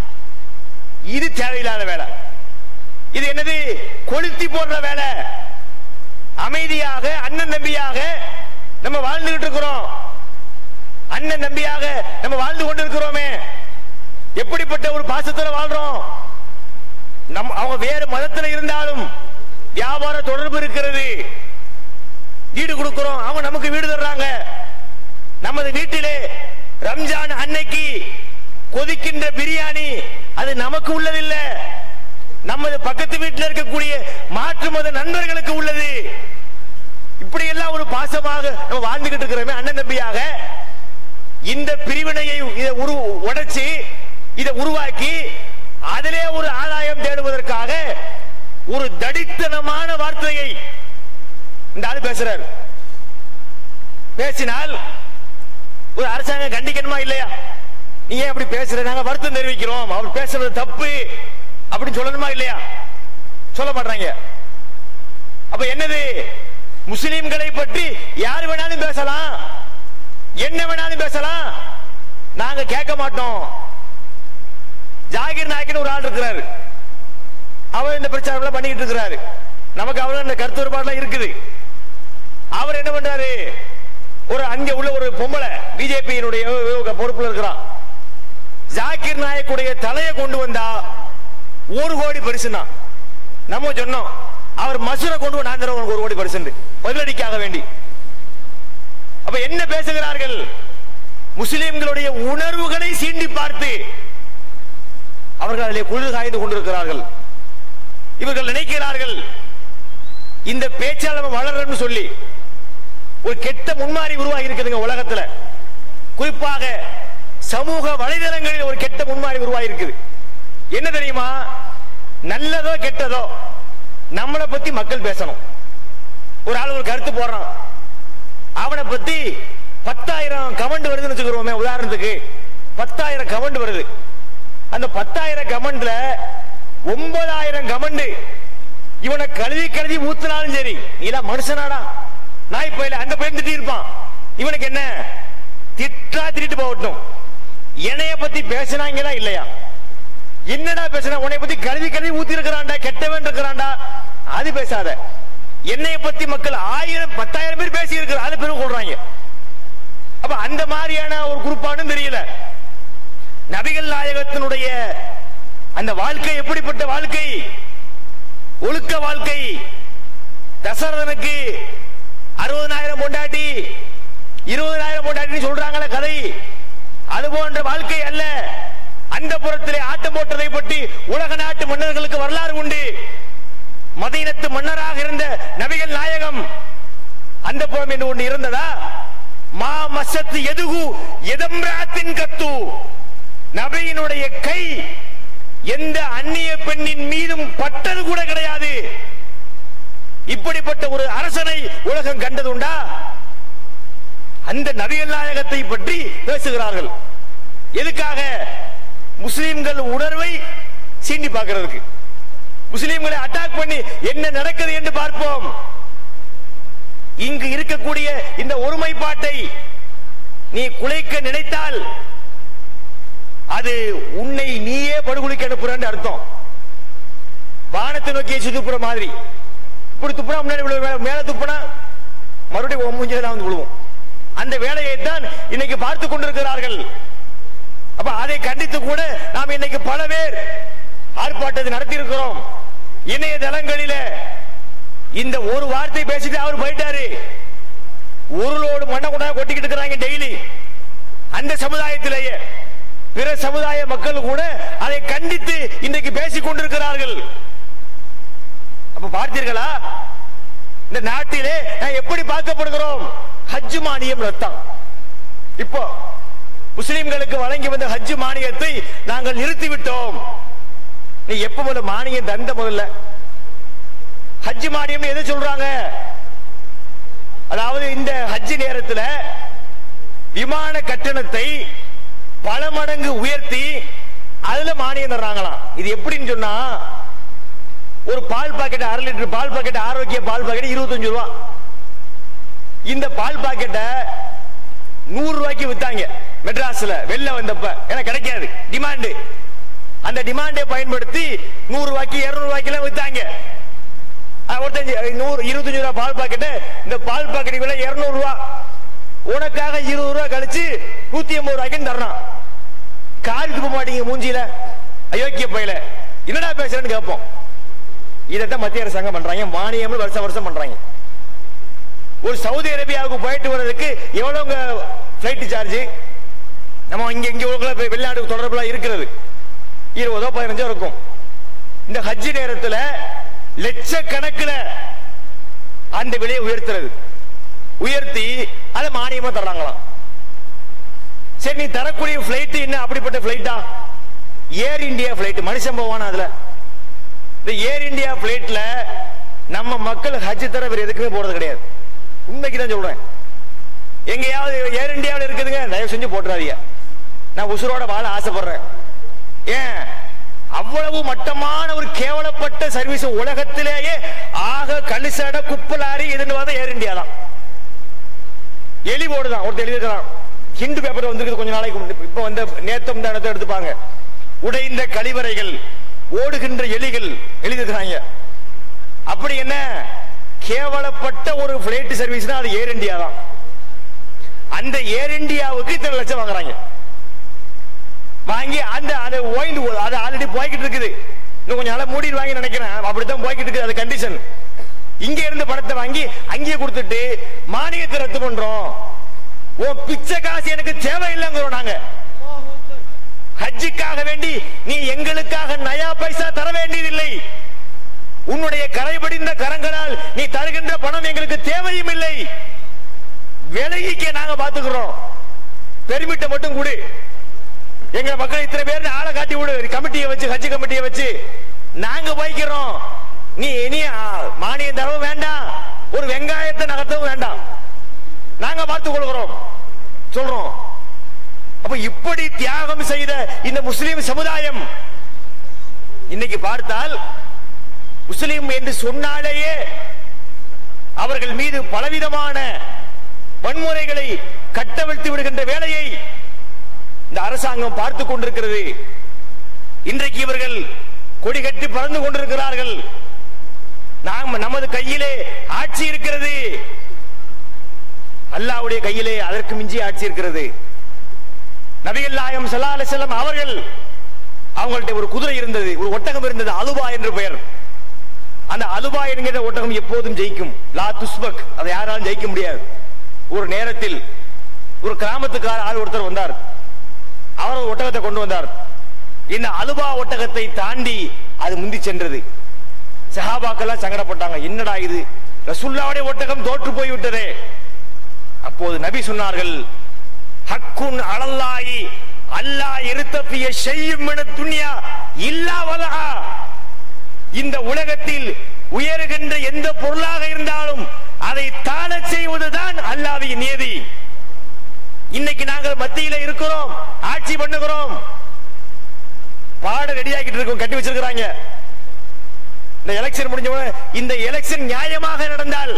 இது தேவையில்லாத வேலை இது என்னது கொளுத்தி போடுற வேலை அமைதியாக அண்ணன் தம்பியாக நம்ம வாழ்ந்துகிட்டு இருக்கிறோம் அண்ணன் தம்பியாக நம்ம வாழ்ந்து கொண்டு இருக்கிறோமே எப்படிப்பட்ட ஒரு பாசத்துல வாழ்றோம் நம் அவங்க வேறு மதத்துல இருந்தாலும் வியாபார தொடர்பு இருக்கிறது வீடு கொடுக்கிறோம் அவங்க நமக்கு வீடு தர்றாங்க நமது வீட்டிலே ரம்ஜான் அன்னைக்கு கொதிக்கின்ற பிரியாணி அது நமக்கு உள்ளதில்ல நமது பக்கத்து வீட்டில் இருக்கக்கூடிய மாற்று மத நண்பர்களுக்கு உள்ளது இப்படி எல்லாம் ஒரு பாசமாக நம்ம வாழ்ந்துகிட்டு இருக்கிறோமே அண்ணன் தம்பியாக இந்த பிரிவினையை இதை உரு உடைச்சு இதை உருவாக்கி அதிலே ஒரு ஆதாயம் தேடுவதற்காக ஒரு தடித்தனமான வார்த்தையை இந்த ஆளு பேசுறாரு பேசினால் ஒரு அரசாங்கம் கண்டிக்கணுமா இல்லையா நீ ஏன் அப்படி பேசுற நாங்க வருத்தம் தெரிவிக்கிறோம் அவர் பேசுறது தப்பு அப்படின்னு சொல்லணுமா இல்லையா சொல்ல மாட்டாங்க அப்ப என்னது முஸ்லிம்களை பற்றி யார் வேணாலும் பேசலாம் என்ன வேணாலும் பேசலாம் நாங்க கேட்க மாட்டோம் ஜாகிர் நாயக்கன் ஒரு ஆள் இருக்கிறாரு அவர் இந்த பிரச்சாரம் பண்ணிக்கிட்டு இருக்கிறாரு நமக்கு அவர் இந்த கருத்து வேறுபாடுலாம் இருக்குது அவர் என்ன பண்றாரு ஒரு அங்க உள்ள ஒரு பொம்பளை பிஜேபியினுடைய பொறுப்புல இருக்கிறான் ஜாக்கிர் நாயக்குடைய தலையை கொண்டு வந்தா ஒரு கோடி பரிசுனா நம்ம சொன்னோம் அவர் மசூரை கொண்டு போய் நான் தரேன் உனக்கு ஒரு கோடி பர்சன்ட் பதிலடிக்காக வேண்டி அப்ப என்ன பேசுகிறார்கள் முஸ்லிம்களுடைய உணர்வுகளை சீண்டி பார்த்து அவர்கள் அதிலே குளிர் காய்ந்து கொண்டிருக்கிறார்கள் இவர்கள் நினைக்கிறார்கள் இந்த பேச்சாளர் வளரன்னு சொல்லி ஒரு கெட்ட முன்மாறி உருவாகி இருக்குதுங்க உலகத்துல குறிப்பாக சமூக வலைதளங்களில் ஒரு கெட்ட முன்மாறி உருவாகி இருக்குது என்ன தெரியுமா நல்லதோ கெட்டதோ நம்மளை பத்தி மக்கள் பேசணும் ஒரு ஆள் ஒரு கருத்து போடுறான் அவனை பத்தி பத்தாயிரம் கமெண்ட் வருதுன்னு வச்சுக்கிறோமே உதாரணத்துக்கு பத்தாயிரம் கமெண்ட் வருது அந்த பத்தாயிரம் கமெண்ட்ல ஒன்பதாயிரம் கமெண்ட் இவனை கழுவி கழுவி ஊத்துனாலும் சரி நீலாம் மனுஷனாடா நாய் பயில அந்த பையன் திட்டி இருப்பான் இவனுக்கு என்ன திட்டா திட்டிட்டு போகட்டும் என்னைய பத்தி பேசினாங்களா இல்லையா என்னடா பேசுற உன்னை பத்தி கழுவி கழுவி ஊத்தி இருக்கிறான்டா கெட்டவன் இருக்கிறான்டா அது பேசாத என்னைய பத்தி மக்கள் ஆயிரம் பத்தாயிரம் பேர் பேசி இருக்கிற அது பேரும் கொள்றாங்க அப்ப அந்த மாதிரியான ஒரு குரூப்பானு தெரியல நபிகள் நாயகத்தினுடைய அந்த வாழ்க்கை எப்படிப்பட்ட வாழ்க்கை ஒழுக்க வாழ்க்கை தசரதனுக்கு அறுபதனாயிரம் பொண்டாட்டி இருபதனாயிரம் பொண்டாட்டி சொல்றாங்களே கதை அது போன்ற வாழ்க்கை அல்ல அந்த புறத்திலே ஆட்டம் போட்டதை பற்றி உலக நாட்டு மன்னர்களுக்கு வரலாறு உண்டு மதீனத்து மன்னராக இருந்த நபிகள் நாயகம் அந்த புறம் என்று ஒன்று இருந்ததா மா மசத்து எதுகு எதம்ராத்தின் கத்து நபியினுடைய கை எந்த அந்நிய பெண்ணின் மீதும் பட்டது கூட கிடையாது இப்படிப்பட்ட ஒரு அரசனை உலகம் கண்டதுண்டா அந்த நபிகள் நாயகத்தை பற்றி பேசுகிறார்கள் எதுக்காக முஸ்லிம்கள் உணர்வை சீண்டி பார்க்கிறதுக்கு முஸ்லிம்களை அட்டாக் பண்ணி என்ன நடக்குது என்று பார்ப்போம் இங்கு இருக்கக்கூடிய இந்த ஒருமைப்பாட்டை நீ குலைக்க நினைத்தால் அது உன்னை நீயே படுகொலைக்கு அனுப்புறன்னு அர்த்தம் வானத்தை நோக்கிய சுத்துப்புற மாதிரி இப்படி துப்புனா முன்னாடி விழுவ, மே- மேல துப்புனா மறுபடியும் உன் மூஞ்சில தான் வந்து விழுவோம் அந்த வேலையை தான் இன்னைக்கு பார்த்து கொண்டிருக்கிறார்கள் அப்ப அதை கண்டித்து கூட நாம் இன்னைக்கு பல பேர் ஆர்ப்பாட்டத்தை நடத்தி இருக்கிறோம் இணையதளங்களில இந்த ஒரு வார்த்தை பேசிட்டு அவர் போயிட்டாரு ஒரு லோடு மண்ணை கொண்டாந்து கொட்டிக்கிட்டு இருக்கிறாங்க டெய்லி அந்த சமுதாயத்திலேயே பிற சமுதாய மக்கள் கூட அதை கண்டித்து இன்றைக்கு பேசிக் கொண்டிருக்கிறார்கள் அப்ப பார்த்தீர்களா இந்த நாட்டிலே நான் எப்படி பார்க்கப்படுகிறோம் ஹஜ் மானியம் ரத்தம் இப்போ முஸ்லிம்களுக்கு வழங்கி வந்த ஹஜ் மானியத்தை நாங்கள் நிறுத்திவிட்டோம் நீ எப்ப முதல்ல மானியம் தந்த முதல்ல ஹஜ் மானியம் எது சொல்றாங்க அதாவது இந்த ஹஜ் நேரத்துல விமான கட்டணத்தை பல மடங்கு உயர்த்தி அதுல மானியம் தர்றாங்களாம் இது எப்படின்னு சொன்னா ஒரு பால் பாக்கெட் அரை லிட்டர் பால் பாக்கெட் ஆரோக்கிய பால் பாக்கெட் இருபத்தஞ்சு ரூபா இந்த பால் பாக்கெட்டை நூறு ரூபாய்க்கு வித்தாங்க மெட்ராஸ்ல வெளில வந்தப்ப ஏன்னா கிடைக்காது டிமாண்டு அந்த டிமாண்டை பயன்படுத்தி நூறு ரூபாய்க்கு இருநூறு ரூபாய்க்கு எல்லாம் வித்தாங்க அஹ் ஒருத்தன் ஜி- நூறு இருபத்தஞ்சு ரூபாய் பால் பாக்கெட்டு இந்த பால் பாக்கெட் விலை இருநூறு ரூபா உனக்காக இருபது ரூபா கழிச்சு நூத்தி ஐம்பது ரூபாய்க்கு தர்றான் காருக்கு போக மாட்டீங்க மூஞ்சியில அயோக்கிய பையில என்னடா பேசுறேன்னு கேட்போம் இதைத்தான் மத்திய அரசாங்கம் பண்றாங்க மானியம் வருஷம் வருஷம் பண்றாங்க ஒரு சவுதி அரேபியாவுக்கு போயிட்டு வர்றதுக்கு எவ்வளவுங்க பிளைட் சார்ஜ் நம்ம இங்க இங்க உள்ள வெளிநாடு தொடர்புல இருக்கிறது இருபதோ பதினஞ்சோ இருக்கும் இந்த ஹஜ் நேரத்துல லட்சக்கணக்கில் அந்த விலையை உயர்த்துறது உயர்த்தி அதை மானியமா தர்றாங்களாம் சரி நீ தரக்கூடிய பிளைட் என்ன அப்படிப்பட்ட பிளைட்டா ஏர் இந்தியா பிளைட் மனுஷன் போவானா அதுல இந்த ஏர் இந்தியா பிளைட்ல நம்ம மக்கள் ஹஜ் தர வேற எதுக்குமே போறது கிடையாது உண்மைக்கு தான் சொல்றேன் எங்கேயாவது ஏர் இந்தியாவில் இருக்குதுங்க தயவு செஞ்சு போட்டுறாதீங்க நான் உசுரோட வாழ ஆசைப்படுறேன் ஏன் அவ்வளவு மட்டமான ஒரு கேவலப்பட்ட சர்வீஸ் உலகத்திலேயே ஆக கலிசட குப்பலாரி இதுன்னு பார்த்தா ஏர் இந்தியா தான் எலி போர்டு ஒருத்தர் எழுதியிருக்கிறான் ஹிந்து பேப்பர் வந்திருக்கு கொஞ்ச நாளைக்கு முன்ன- இப்ப வந்த நேத்தம் இந்த இடத்தை எடுத்துப்பாங்க உடைந்த கழிவறைகள் ஓடுகின்ற எலிகள் எழுதியிருக்கிறாங்க அப்படி என்ன கேவலப்பட்ட ஒரு பிளைட் சர்வீஸ்னா அது ஏர் இந்தியா தான் அந்த ஏர் இந்தியாவுக்கு இத்தனை லட்சம் வாங்குறாங்க வாங்கி அந்த அது ஓய்ந்து அது ஆல்ரெடி போய்கிட்டு இருக்குது இன்னும் கொஞ்சம் நாளா மூடிடுவாங்க நினைக்கிறேன் அப்படித்தான் போய்கிட்டு இருக்குது அது கண்டிஷன் இங்க இருந்து பணத்தை வாங்கி அங்கேயே கொடுத்துட்டு மானியத்தை ரத்து பண்றோம் உன் பிச்சை காசு எனக்கு தேவையில்லைங்கிறோம் நாங்க ஹஜ்ஜுக்காக வேண்டி நீ எங்களுக்காக நயா பைசா தர வேண்டியதில்லை உன்னுடைய கரைபடிந்த கரங்களால் நீ தருகின்ற பணம் எங்களுக்கு தேவையும் இல்லை விலகிக்க நாங்க பாத்துக்கிறோம் பெருமிட்ட மட்டும் கொடு எங்க மக்கள் இத்தனை பேர் ஆளை காட்டி விடு கமிட்டியை வச்சு ஹஜ் கமிட்டியை வச்சு நாங்க போய்க்கிறோம் நீ இனி ஆ, மானியம் தரவும் வேண்டாம் ஒரு வெங்காயத்தை நகர்த்தவும் வேண்டாம் நாங்க பார்த்துக் கொள்கிறோம் சொல்றோம் அப்ப இப்படி தியாகம் செய்த இந்த முஸ்லிம் சமுதாயம் இன்னைக்கு பார்த்தால் முஸ்லிம் என்று சொன்னாலேயே அவர்கள் மீது பலவிதமான வன்முறைகளை கட்டவிழ்த்து விடுகின்ற வேலையை இந்த அரசாங்கம் பார்த்துக் கொண்டிருக்கிறது இன்றைக்கு இவர்கள் கொடி கட்டி பறந்து கொண்டிருக்கிறார்கள் நாம் நமது கையிலே ஆட்சி இருக்கிறது அல்லாஹ்வுடைய கையிலே அதற்கு மிஞ்சி ஆட்சி இருக்கிறது நபிகள் நாயகம் ஸல்லல்லாஹு அலைஹி வஸல்லம் அவர்கள் அவங்கள்ட்ட ஒரு குதிரை இருந்தது ஒரு ஒட்டகம் இருந்தது அலுபா என்று பெயர் அந்த அலுபா என்கிற ஒட்டகம் எப்போதும் ஜெயிக்கும் லா துஸ்பக் அதை யாராலும் ஜெயிக்க முடியாது ஒரு நேரத்தில் ஒரு கிராமத்துக்கார ஆள் ஒருத்தர் வந்தார் அவர் ஒரு ஒட்டகத்தை கொண்டு வந்தார் இந்த அலுபா ஒட்டகத்தை தாண்டி அது முந்தி சென்றது சஹாபாக்கெல்லாம் சங்கடப்பட்டாங்க என்னடா இது ரசுல்லாவுடைய ஒட்டகம் தோற்று போய் விட்டதே அப்போது நபி சொன்னார்கள் ஹக்குன் அலல்லாயி அல்லாஹ் இருத்தப்பிய செய்யும் என துன்யா இல்லா வலஹா இந்த உலகத்தில் உயருகின்ற எந்த பொருளாக இருந்தாலும் அதை தாழச் செய்வதுதான் அல்லாஹ்வின் நியதி இன்னைக்கு நாங்கள் மத்தியில இருக்கிறோம் ஆட்சி பண்ணுகிறோம் பாட ரெடியாக்கிட்டு இருக்கோம் கட்டி வச்சிருக்கிறாங்க இந்த எலெக்ஷன் முடிஞ்ச உடனே இந்த எலெக்ஷன் நியாயமாக நடந்தால்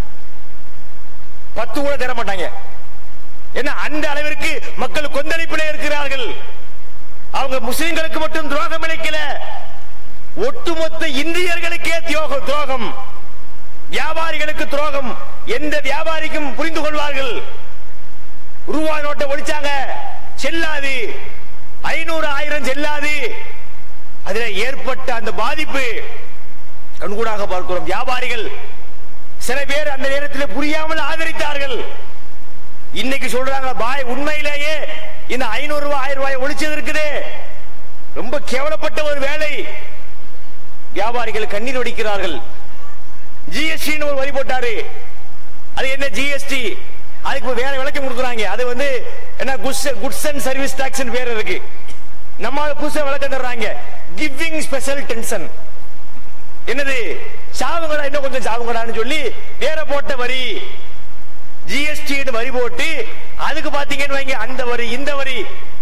பத்து கூட தர மாட்டாங்க ஏன்னா அந்த அளவிற்கு மக்கள் கொந்தளிப்பிலே இருக்கிறார்கள் அவங்க முஸ்லிம்களுக்கு மட்டும் துரோகம் இழைக்கல ஒட்டுமொத்த இந்தியர்களுக்கே தியோகம் துரோகம் வியாபாரிகளுக்கு துரோகம் எந்த வியாபாரிக்கும் புரிந்து கொள்வார்கள் ரூபாய் நோட்டை ஒழிச்சாங்க செல்லாது ஐநூறு ஆயிரம் செல்லாது அதுல ஏற்பட்ட அந்த பாதிப்பு கண்கூடாக பார்க்கிறோம் வியாபாரிகள் சில பேர் அந்த நேரத்தில் புரியாமல் ஆதரித்தார்கள் இன்னைக்கு சொல்றாங்க பாய் உண்மையிலேயே இந்த ஐநூறு ரூபாய் ஆயிரம் ரூபாய் ஒழிச்சது இருக்குது ரொம்ப கேவலப்பட்ட ஒரு வேலை வியாபாரிகள் கண்ணீர் வடிக்கிறார்கள் ஜிஎஸ்டி ஒரு வரி போட்டாரு அது என்ன ஜிஎஸ்டி அதுக்கு வேற விளக்கம் கொடுக்குறாங்க அது வந்து என்ன goods goods and service tax பேர் இருக்கு நம்ம அதை புதுசா விளக்கம் தர்றாங்க கிவிங் ஸ்பெஷல் டென்ஷன் என்னது சாவுங்கடா இன்னும் கொஞ்சம் சாவுங்கடான்னு சொல்லி வேற போட்ட வரி ஜிஎஸ்டி வரி போட்டு அதுக்கு பாத்தீங்கன்னு வைங்க அந்த வரி இந்த வரி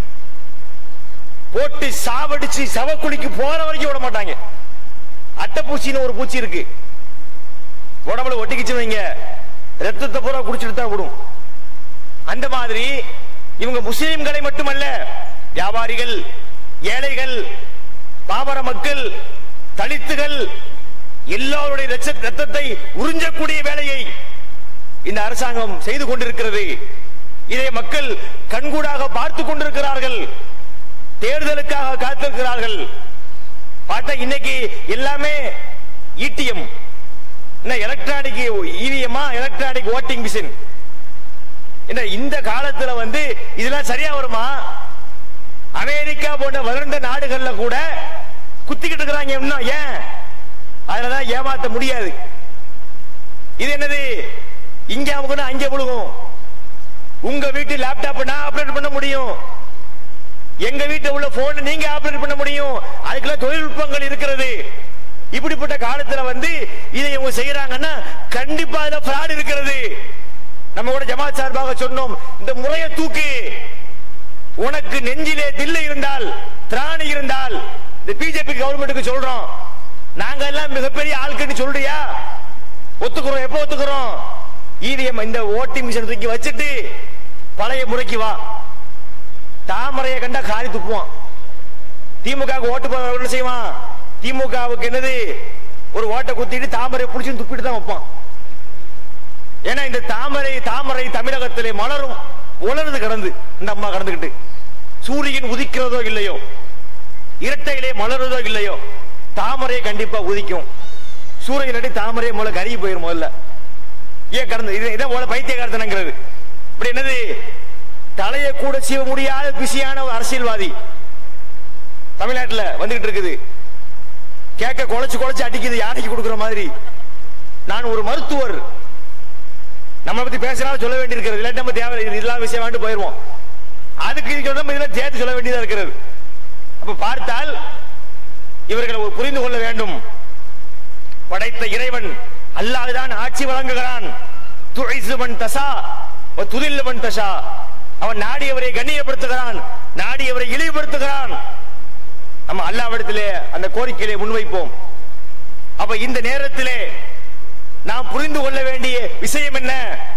போட்டு சாவடிச்சு சவக்குழிக்கு போற வரைக்கும் விட மாட்டாங்க அட்டைப்பூச்சின்னு ஒரு பூச்சி இருக்கு உடம்புல ஒட்டிக்கிச்சு வைங்க ரத்தத்தை பூரா குடிச்சிட்டு தான் விடும் அந்த மாதிரி இவங்க முஸ்லிம்களை மட்டுமல்ல வியாபாரிகள் ஏழைகள் பாமர மக்கள் தலித்துகள் எல்லாருடைய ரச்ச- ரத்தத்தை உறிஞ்சக்கூடிய வேலையை இந்த அரசாங்கம் செய்து கொண்டிருக்கிறது இதை மக்கள் கண்கூடாக பார்த்து கொண்டிருக்கிறார்கள் தேர்தலுக்காக காத்திருக்கிறார்கள் பார்த்தா இன்னைக்கு எல்லாமே இடிஎம் என்ன எலக்ட்ரானிக் இவிஎம்மா எலக்ட்ரானிக் ஓட்டிங் மிஷின் என்ன இந்த காலத்துல வந்து இதெல்லாம் சரியா வருமா அமெரிக்கா போன்ற வளர்ந்த நாடுகள்ல கூட குத்திக்கிட்டு இருக்கிறாங்க இன்னும் ஏன் அதுலதான் ஏமாத்த முடியாது இது என்னது இங்க அமுக்கணும் அங்க விழுகும் உங்க வீட்டு லேப்டாப் நான் ஆபரேட் பண்ண முடியும் எங்க வீட்டுல உள்ள போன் நீங்க ஆபரேட் பண்ண முடியும் அதுக்கெல்லாம் தொழில்நுட்பங்கள் இருக்கிறது இப்படிப்பட்ட காலத்துல வந்து இதை இவங்க செய்யறாங்கன்னா கண்டிப்பா அதுல fraud இருக்கிறது நம்ம கூட ஜமாத் சார்பாக சொன்னோம் இந்த முறையை தூக்கு உனக்கு நெஞ்சிலே தில்லு இருந்தால் திராணி இருந்தால் இந்த பிஜேபி கவர்மெண்ட்டுக்கு சொல்றோம் நாங்க எல்லாம் மிகப்பெரிய ஆட்கள்னு சொல்றியா ஒத்துக்கிறோம் எப்போ ஒத்துக்கிறோம் இவிஎம் இந்த ஓட்டிங் மிஷின் தூக்கி வச்சுட்டு பழைய முறைக்கு வா தாமரையை கண்டா காரி துப்புவான் திமுக ஓட்டு போட என்ன செய்வான் திமுகவுக்கு என்னது ஒரு ஓட்டை குத்திட்டு தாமரை புடிச்சு துப்பிட்டு தான் வைப்பான் ஏன்னா இந்த தாமரை தாமரை தமிழகத்திலே மலரும் உலருது கடந்து இந்த அம்மா கடந்துகிட்டு சூரியன் உதிக்கிறதோ இல்லையோ இரட்டையிலே மலருதோ இல்லையோ தாமரை கண்டிப்பா உதிக்கும் சூரியன் அடி தாமரை மூல கருகி போயிரும் முதல்ல ஏன் கடந்து இது இதான் போல பைத்தியகாரத்தனங்கிறது இப்படி என்னது தலையை கூட சீவ முடியாத பிஸியான ஒரு அரசியல்வாதி தமிழ்நாட்டுல வந்துகிட்டு இருக்குது கேட்க குலைச்சு குலைச்சு அடிக்குது யானைக்கு கொடுக்குற மாதிரி நான் ஒரு மருத்துவர் நம்மளை பத்தி பேசினாலும் சொல்ல வேண்டியிருக்கிறது இல்லாட்டி நம்ம தேவை இல்லாத விஷயம் வேண்டு போயிருவோம் அதுக்கு இதுக்கு நம்ம இதெல்லாம் சேர்த்து சொல்ல வேண்டியதா இருக்கிறது அப்ப பார்த்தால் இவர்களை ஒரு புரிந்து கொள்ள வேண்டும் படைத்த இறைவன் அல்லாஹ்தான் ஆட்சி வழங்குகிறான் துழைசுவன் தசா துதில்லுவன் தசா அவன் நாடியவரை கண்ணியப்படுத்துகிறான் நாடியவரை இழிவுபடுத்துகிறான் நம்ம அல்லாவிடத்திலே அந்த கோரிக்கையை முன்வைப்போம் அப்ப இந்த நேரத்திலே நாம் புரிந்து கொள்ள வேண்டிய விஷயம் என்ன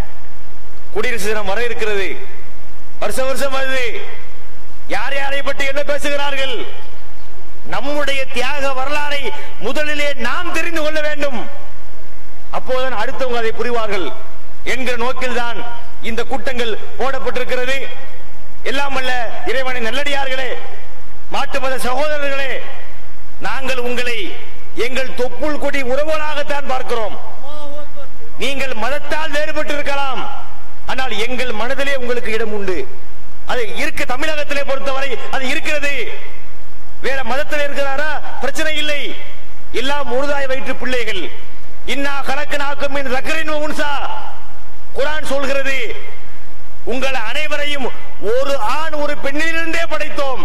குடியரசு தினம் வர இருக்கிறது வருஷ வருஷம் வருது யார் யாரை பற்றி என்ன பேசுகிறார்கள் நம்முடைய தியாக வரலாறை முதலிலே நாம் தெரிந்து கொள்ள வேண்டும் அப்போதுதான் அடுத்தவங்க அதை புரிவார்கள் என்கிற நோக்கில் தான் இந்த கூட்டங்கள் போடப்பட்டிருக்கிறது எல்லாம் அல்ல இறைவனை நல்லடியார்களே மாட்டு மத சகோதரர்களே நாங்கள் உங்களை எங்கள் தொப்புள் கொடி உறவுகளாகத்தான் பார்க்கிறோம் நீங்கள் மதத்தால் வேறுபட்டு இருக்கலாம் ஆனால் எங்கள் மனதிலே உங்களுக்கு இடம் உண்டு அது இருக்க தமிழகத்திலே பொறுத்தவரை அது இருக்கிறது வேற மதத்தில் இருக்கிறாரா பிரச்சனை இல்லை எல்லாம் முழுதாய் வயிற்று பிள்ளைகள் இன்னா கலக்கு நாக்கும் ரக்கரின் உன்சா குரான் சொல்கிறது உங்கள் அனைவரையும் ஒரு ஆண் ஒரு பெண்ணிலிருந்தே படைத்தோம்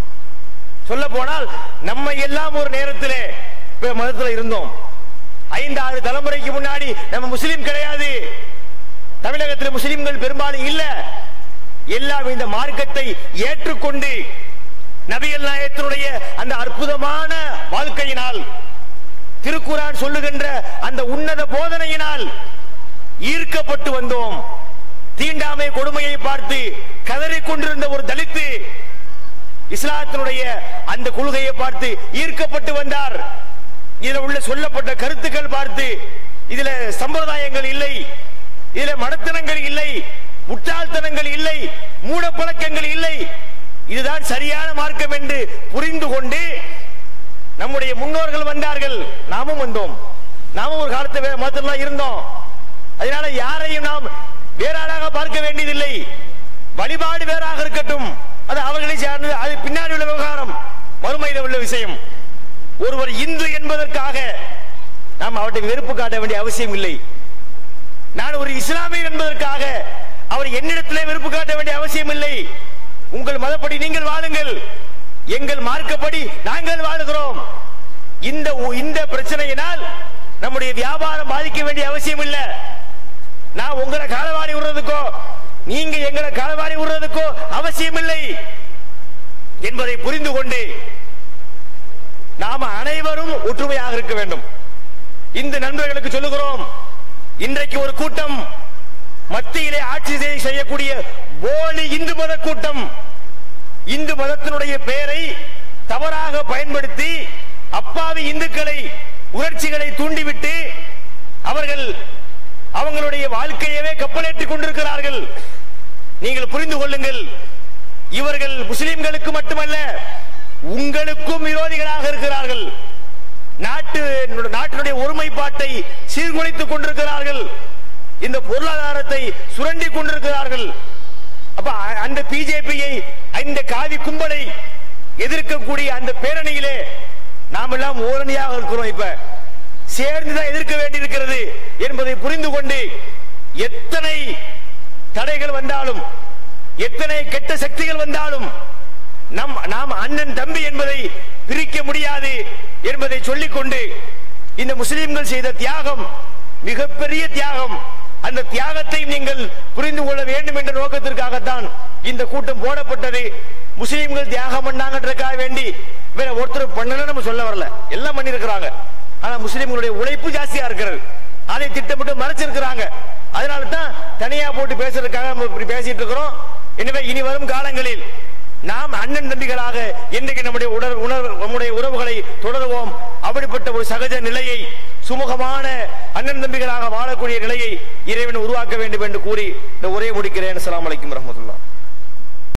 சொல்ல போனால் நம்ம எல்லாம் ஒரு நேரத்திலே பிற மதத்தில் இருந்தோம் ஐந்து ஆறு தலைமுறைக்கு முன்னாடி நம்ம முஸ்லீம் கிடையாது தமிழகத்தில் முஸ்லிம்கள் பெரும்பாலும் இல்ல எல்லாம் இந்த மார்க்கத்தை ஏற்றுக்கொண்டு நபிகள் நாயகத்தினுடைய அந்த அற்புதமான வாழ்க்கையினால் திருக்குரான் சொல்லுகின்ற அந்த உன்னத போதனையினால் ஈர்க்கப்பட்டு வந்தோம் தீண்டாமை கொடுமையை பார்த்து கதறிக் கொண்டிருந்த ஒரு தலித்து இஸ்லாத்தினுடைய அந்த கொள்கையை பார்த்து ஈர்க்கப்பட்டு வந்தார் இதுல உள்ள சொல்லப்பட்ட கருத்துக்கள் பார்த்து இதுல சம்பிரதாயங்கள் இல்லை இதுல மடத்தனங்கள் இல்லை முட்டாள்தனங்கள் இல்லை மூட பழக்கங்கள் இல்லை இதுதான் சரியான மார்க்கம் என்று புரிந்து கொண்டு நம்முடைய முன்னோர்கள் வந்தார்கள் நாமும் வந்தோம் நாமும் ஒரு காலத்து வே- மதத்துல இருந்தோம் அதனால யாரையும் நாம் வேறாளாக பார்க்க வேண்டியதில்லை வழிபாடு வேறாக இருக்கட்டும் அது அவர்களை சார்ந்தது அது பின்னாடி உள்ள விவகாரம் மறுமையில் உள்ள விஷயம் ஒருவர் இந்து என்பதற்காக நாம் அவற்றை வெறுப்பு காட்ட வேண்டிய அவசியம் இல்லை நான் ஒரு இஸ்லாமியர் என்பதற்காக அவர் என்னிடத்திலே வெறுப்பு காட்ட வேண்டிய அவசியம் இல்லை உங்கள் மதப்படி நீங்கள் வாழுங்கள் எங்கள் மார்க்கப்படி நாங்கள் வாழுகிறோம் இந்த இந்த பிரச்சனையினால் நம்முடைய வியாபாரம் பாதிக்க வேண்டிய அவசியம் இல்லை நான் உங்களை காலவாரி விடுறதுக்கோ நீங்க எங்களை காலவாரி விடுறதுக்கோ அவசியம் இல்லை என்பதை புரிந்து கொண்டு நாம அனைவரும் ஒற்றுமையாக இருக்க வேண்டும் இந்த நண்பர்களுக்கு சொல்லுகிறோம் இன்றைக்கு ஒரு கூட்டம் மத்தியிலே ஆட்சி செய்ய- செய்யக்கூடிய போலி இந்து மத கூட்டம் இந்து மதத்தினுடைய பெயரை தவறாக பயன்படுத்தி அப்பாவி இந்துக்களை உணர்ச்சிகளை தூண்டிவிட்டு அவர்கள் அவங்களுடைய வாழ்க்கையவே கப்பலேற்றிக் கொண்டிருக்கிறார்கள் நீங்கள் புரிந்து கொள்ளுங்கள் இவர்கள் முஸ்லிம்களுக்கு மட்டுமல்ல உங்களுக்கும் விரோதிகளாக இருக்கிறார்கள் நாட்டு நாட்டினுடைய ஒருமைப்பாட்டை சீர்குலைத்துக் கொண்டிருக்கிறார்கள் இந்த பொருளாதாரத்தை சுரண்டி கொண்டிருக்கிறார்கள் அப்ப அ- அந்த பிஜேபியை இந்த காவி கும்பலை எதிர்க்கக்கூடிய அந்த பேரணியிலே நாம் எல்லாம் ஓரணியாக இருக்கிறோம் இப்ப சேர்ந்துதான் எதிர்க்க வேண்டியிருக்கிறது என்பதை புரிந்து கொண்டு எத்தனை தடைகள் வந்தாலும் எத்தனை கெட்ட சக்திகள் வந்தாலும் நம் நாம் அண்ணன் தம்பி என்பதை பிரிக்க முடியாது என்பதை சொல்லிக்கொண்டு இந்த முஸ்லிம்கள் செய்த தியாகம் மிகப்பெரிய தியாகம் அந்த தியாகத்தை நீங்கள் புரிந்து கொள்ள வேண்டும் என்ற நோக்கத்திற்காகத்தான் இந்த கூட்டம் போடப்பட்டது முஸ்லிம்கள் தியாகம் பண்ணாங்கன்றதுக்காக வேண்டி வேற ஒருத்தர் பண்ணல நம்ம சொல்ல வரல எல்லாம் பண்ணிருக்கிறாங்க ஆனா முஸ்லிம்களுடைய உழைப்பு ஜாஸ்தியா இருக்கிறது அதை திட்டமிட்டு மறைச்சிருக்கிறாங்க அதனால தான் தனியா போட்டு பேசுறதுக்காக நம்ம இப்படி பேசிட்டு இருக்கிறோம் எனவே இனி வரும் காலங்களில் நாம் அண்ணன் தம்பிகளாக இன்றைக்கு நம்முடைய உடல் உணர்வு நம்முடைய உறவுகளை தொடருவோம் அப்படிப்பட்ட ஒரு சகஜ நிலையை சுமூகமான அண்ணன் தம்பிகளாக வாழக்கூடிய நிலையை இறைவன் உருவாக்க வேண்டும் என்று கூறி இந்த உரையை முடிக்கிறேன் அஸ்ஸலாமு அலைக்கும் வரஹ்மத்துல்லாஹ்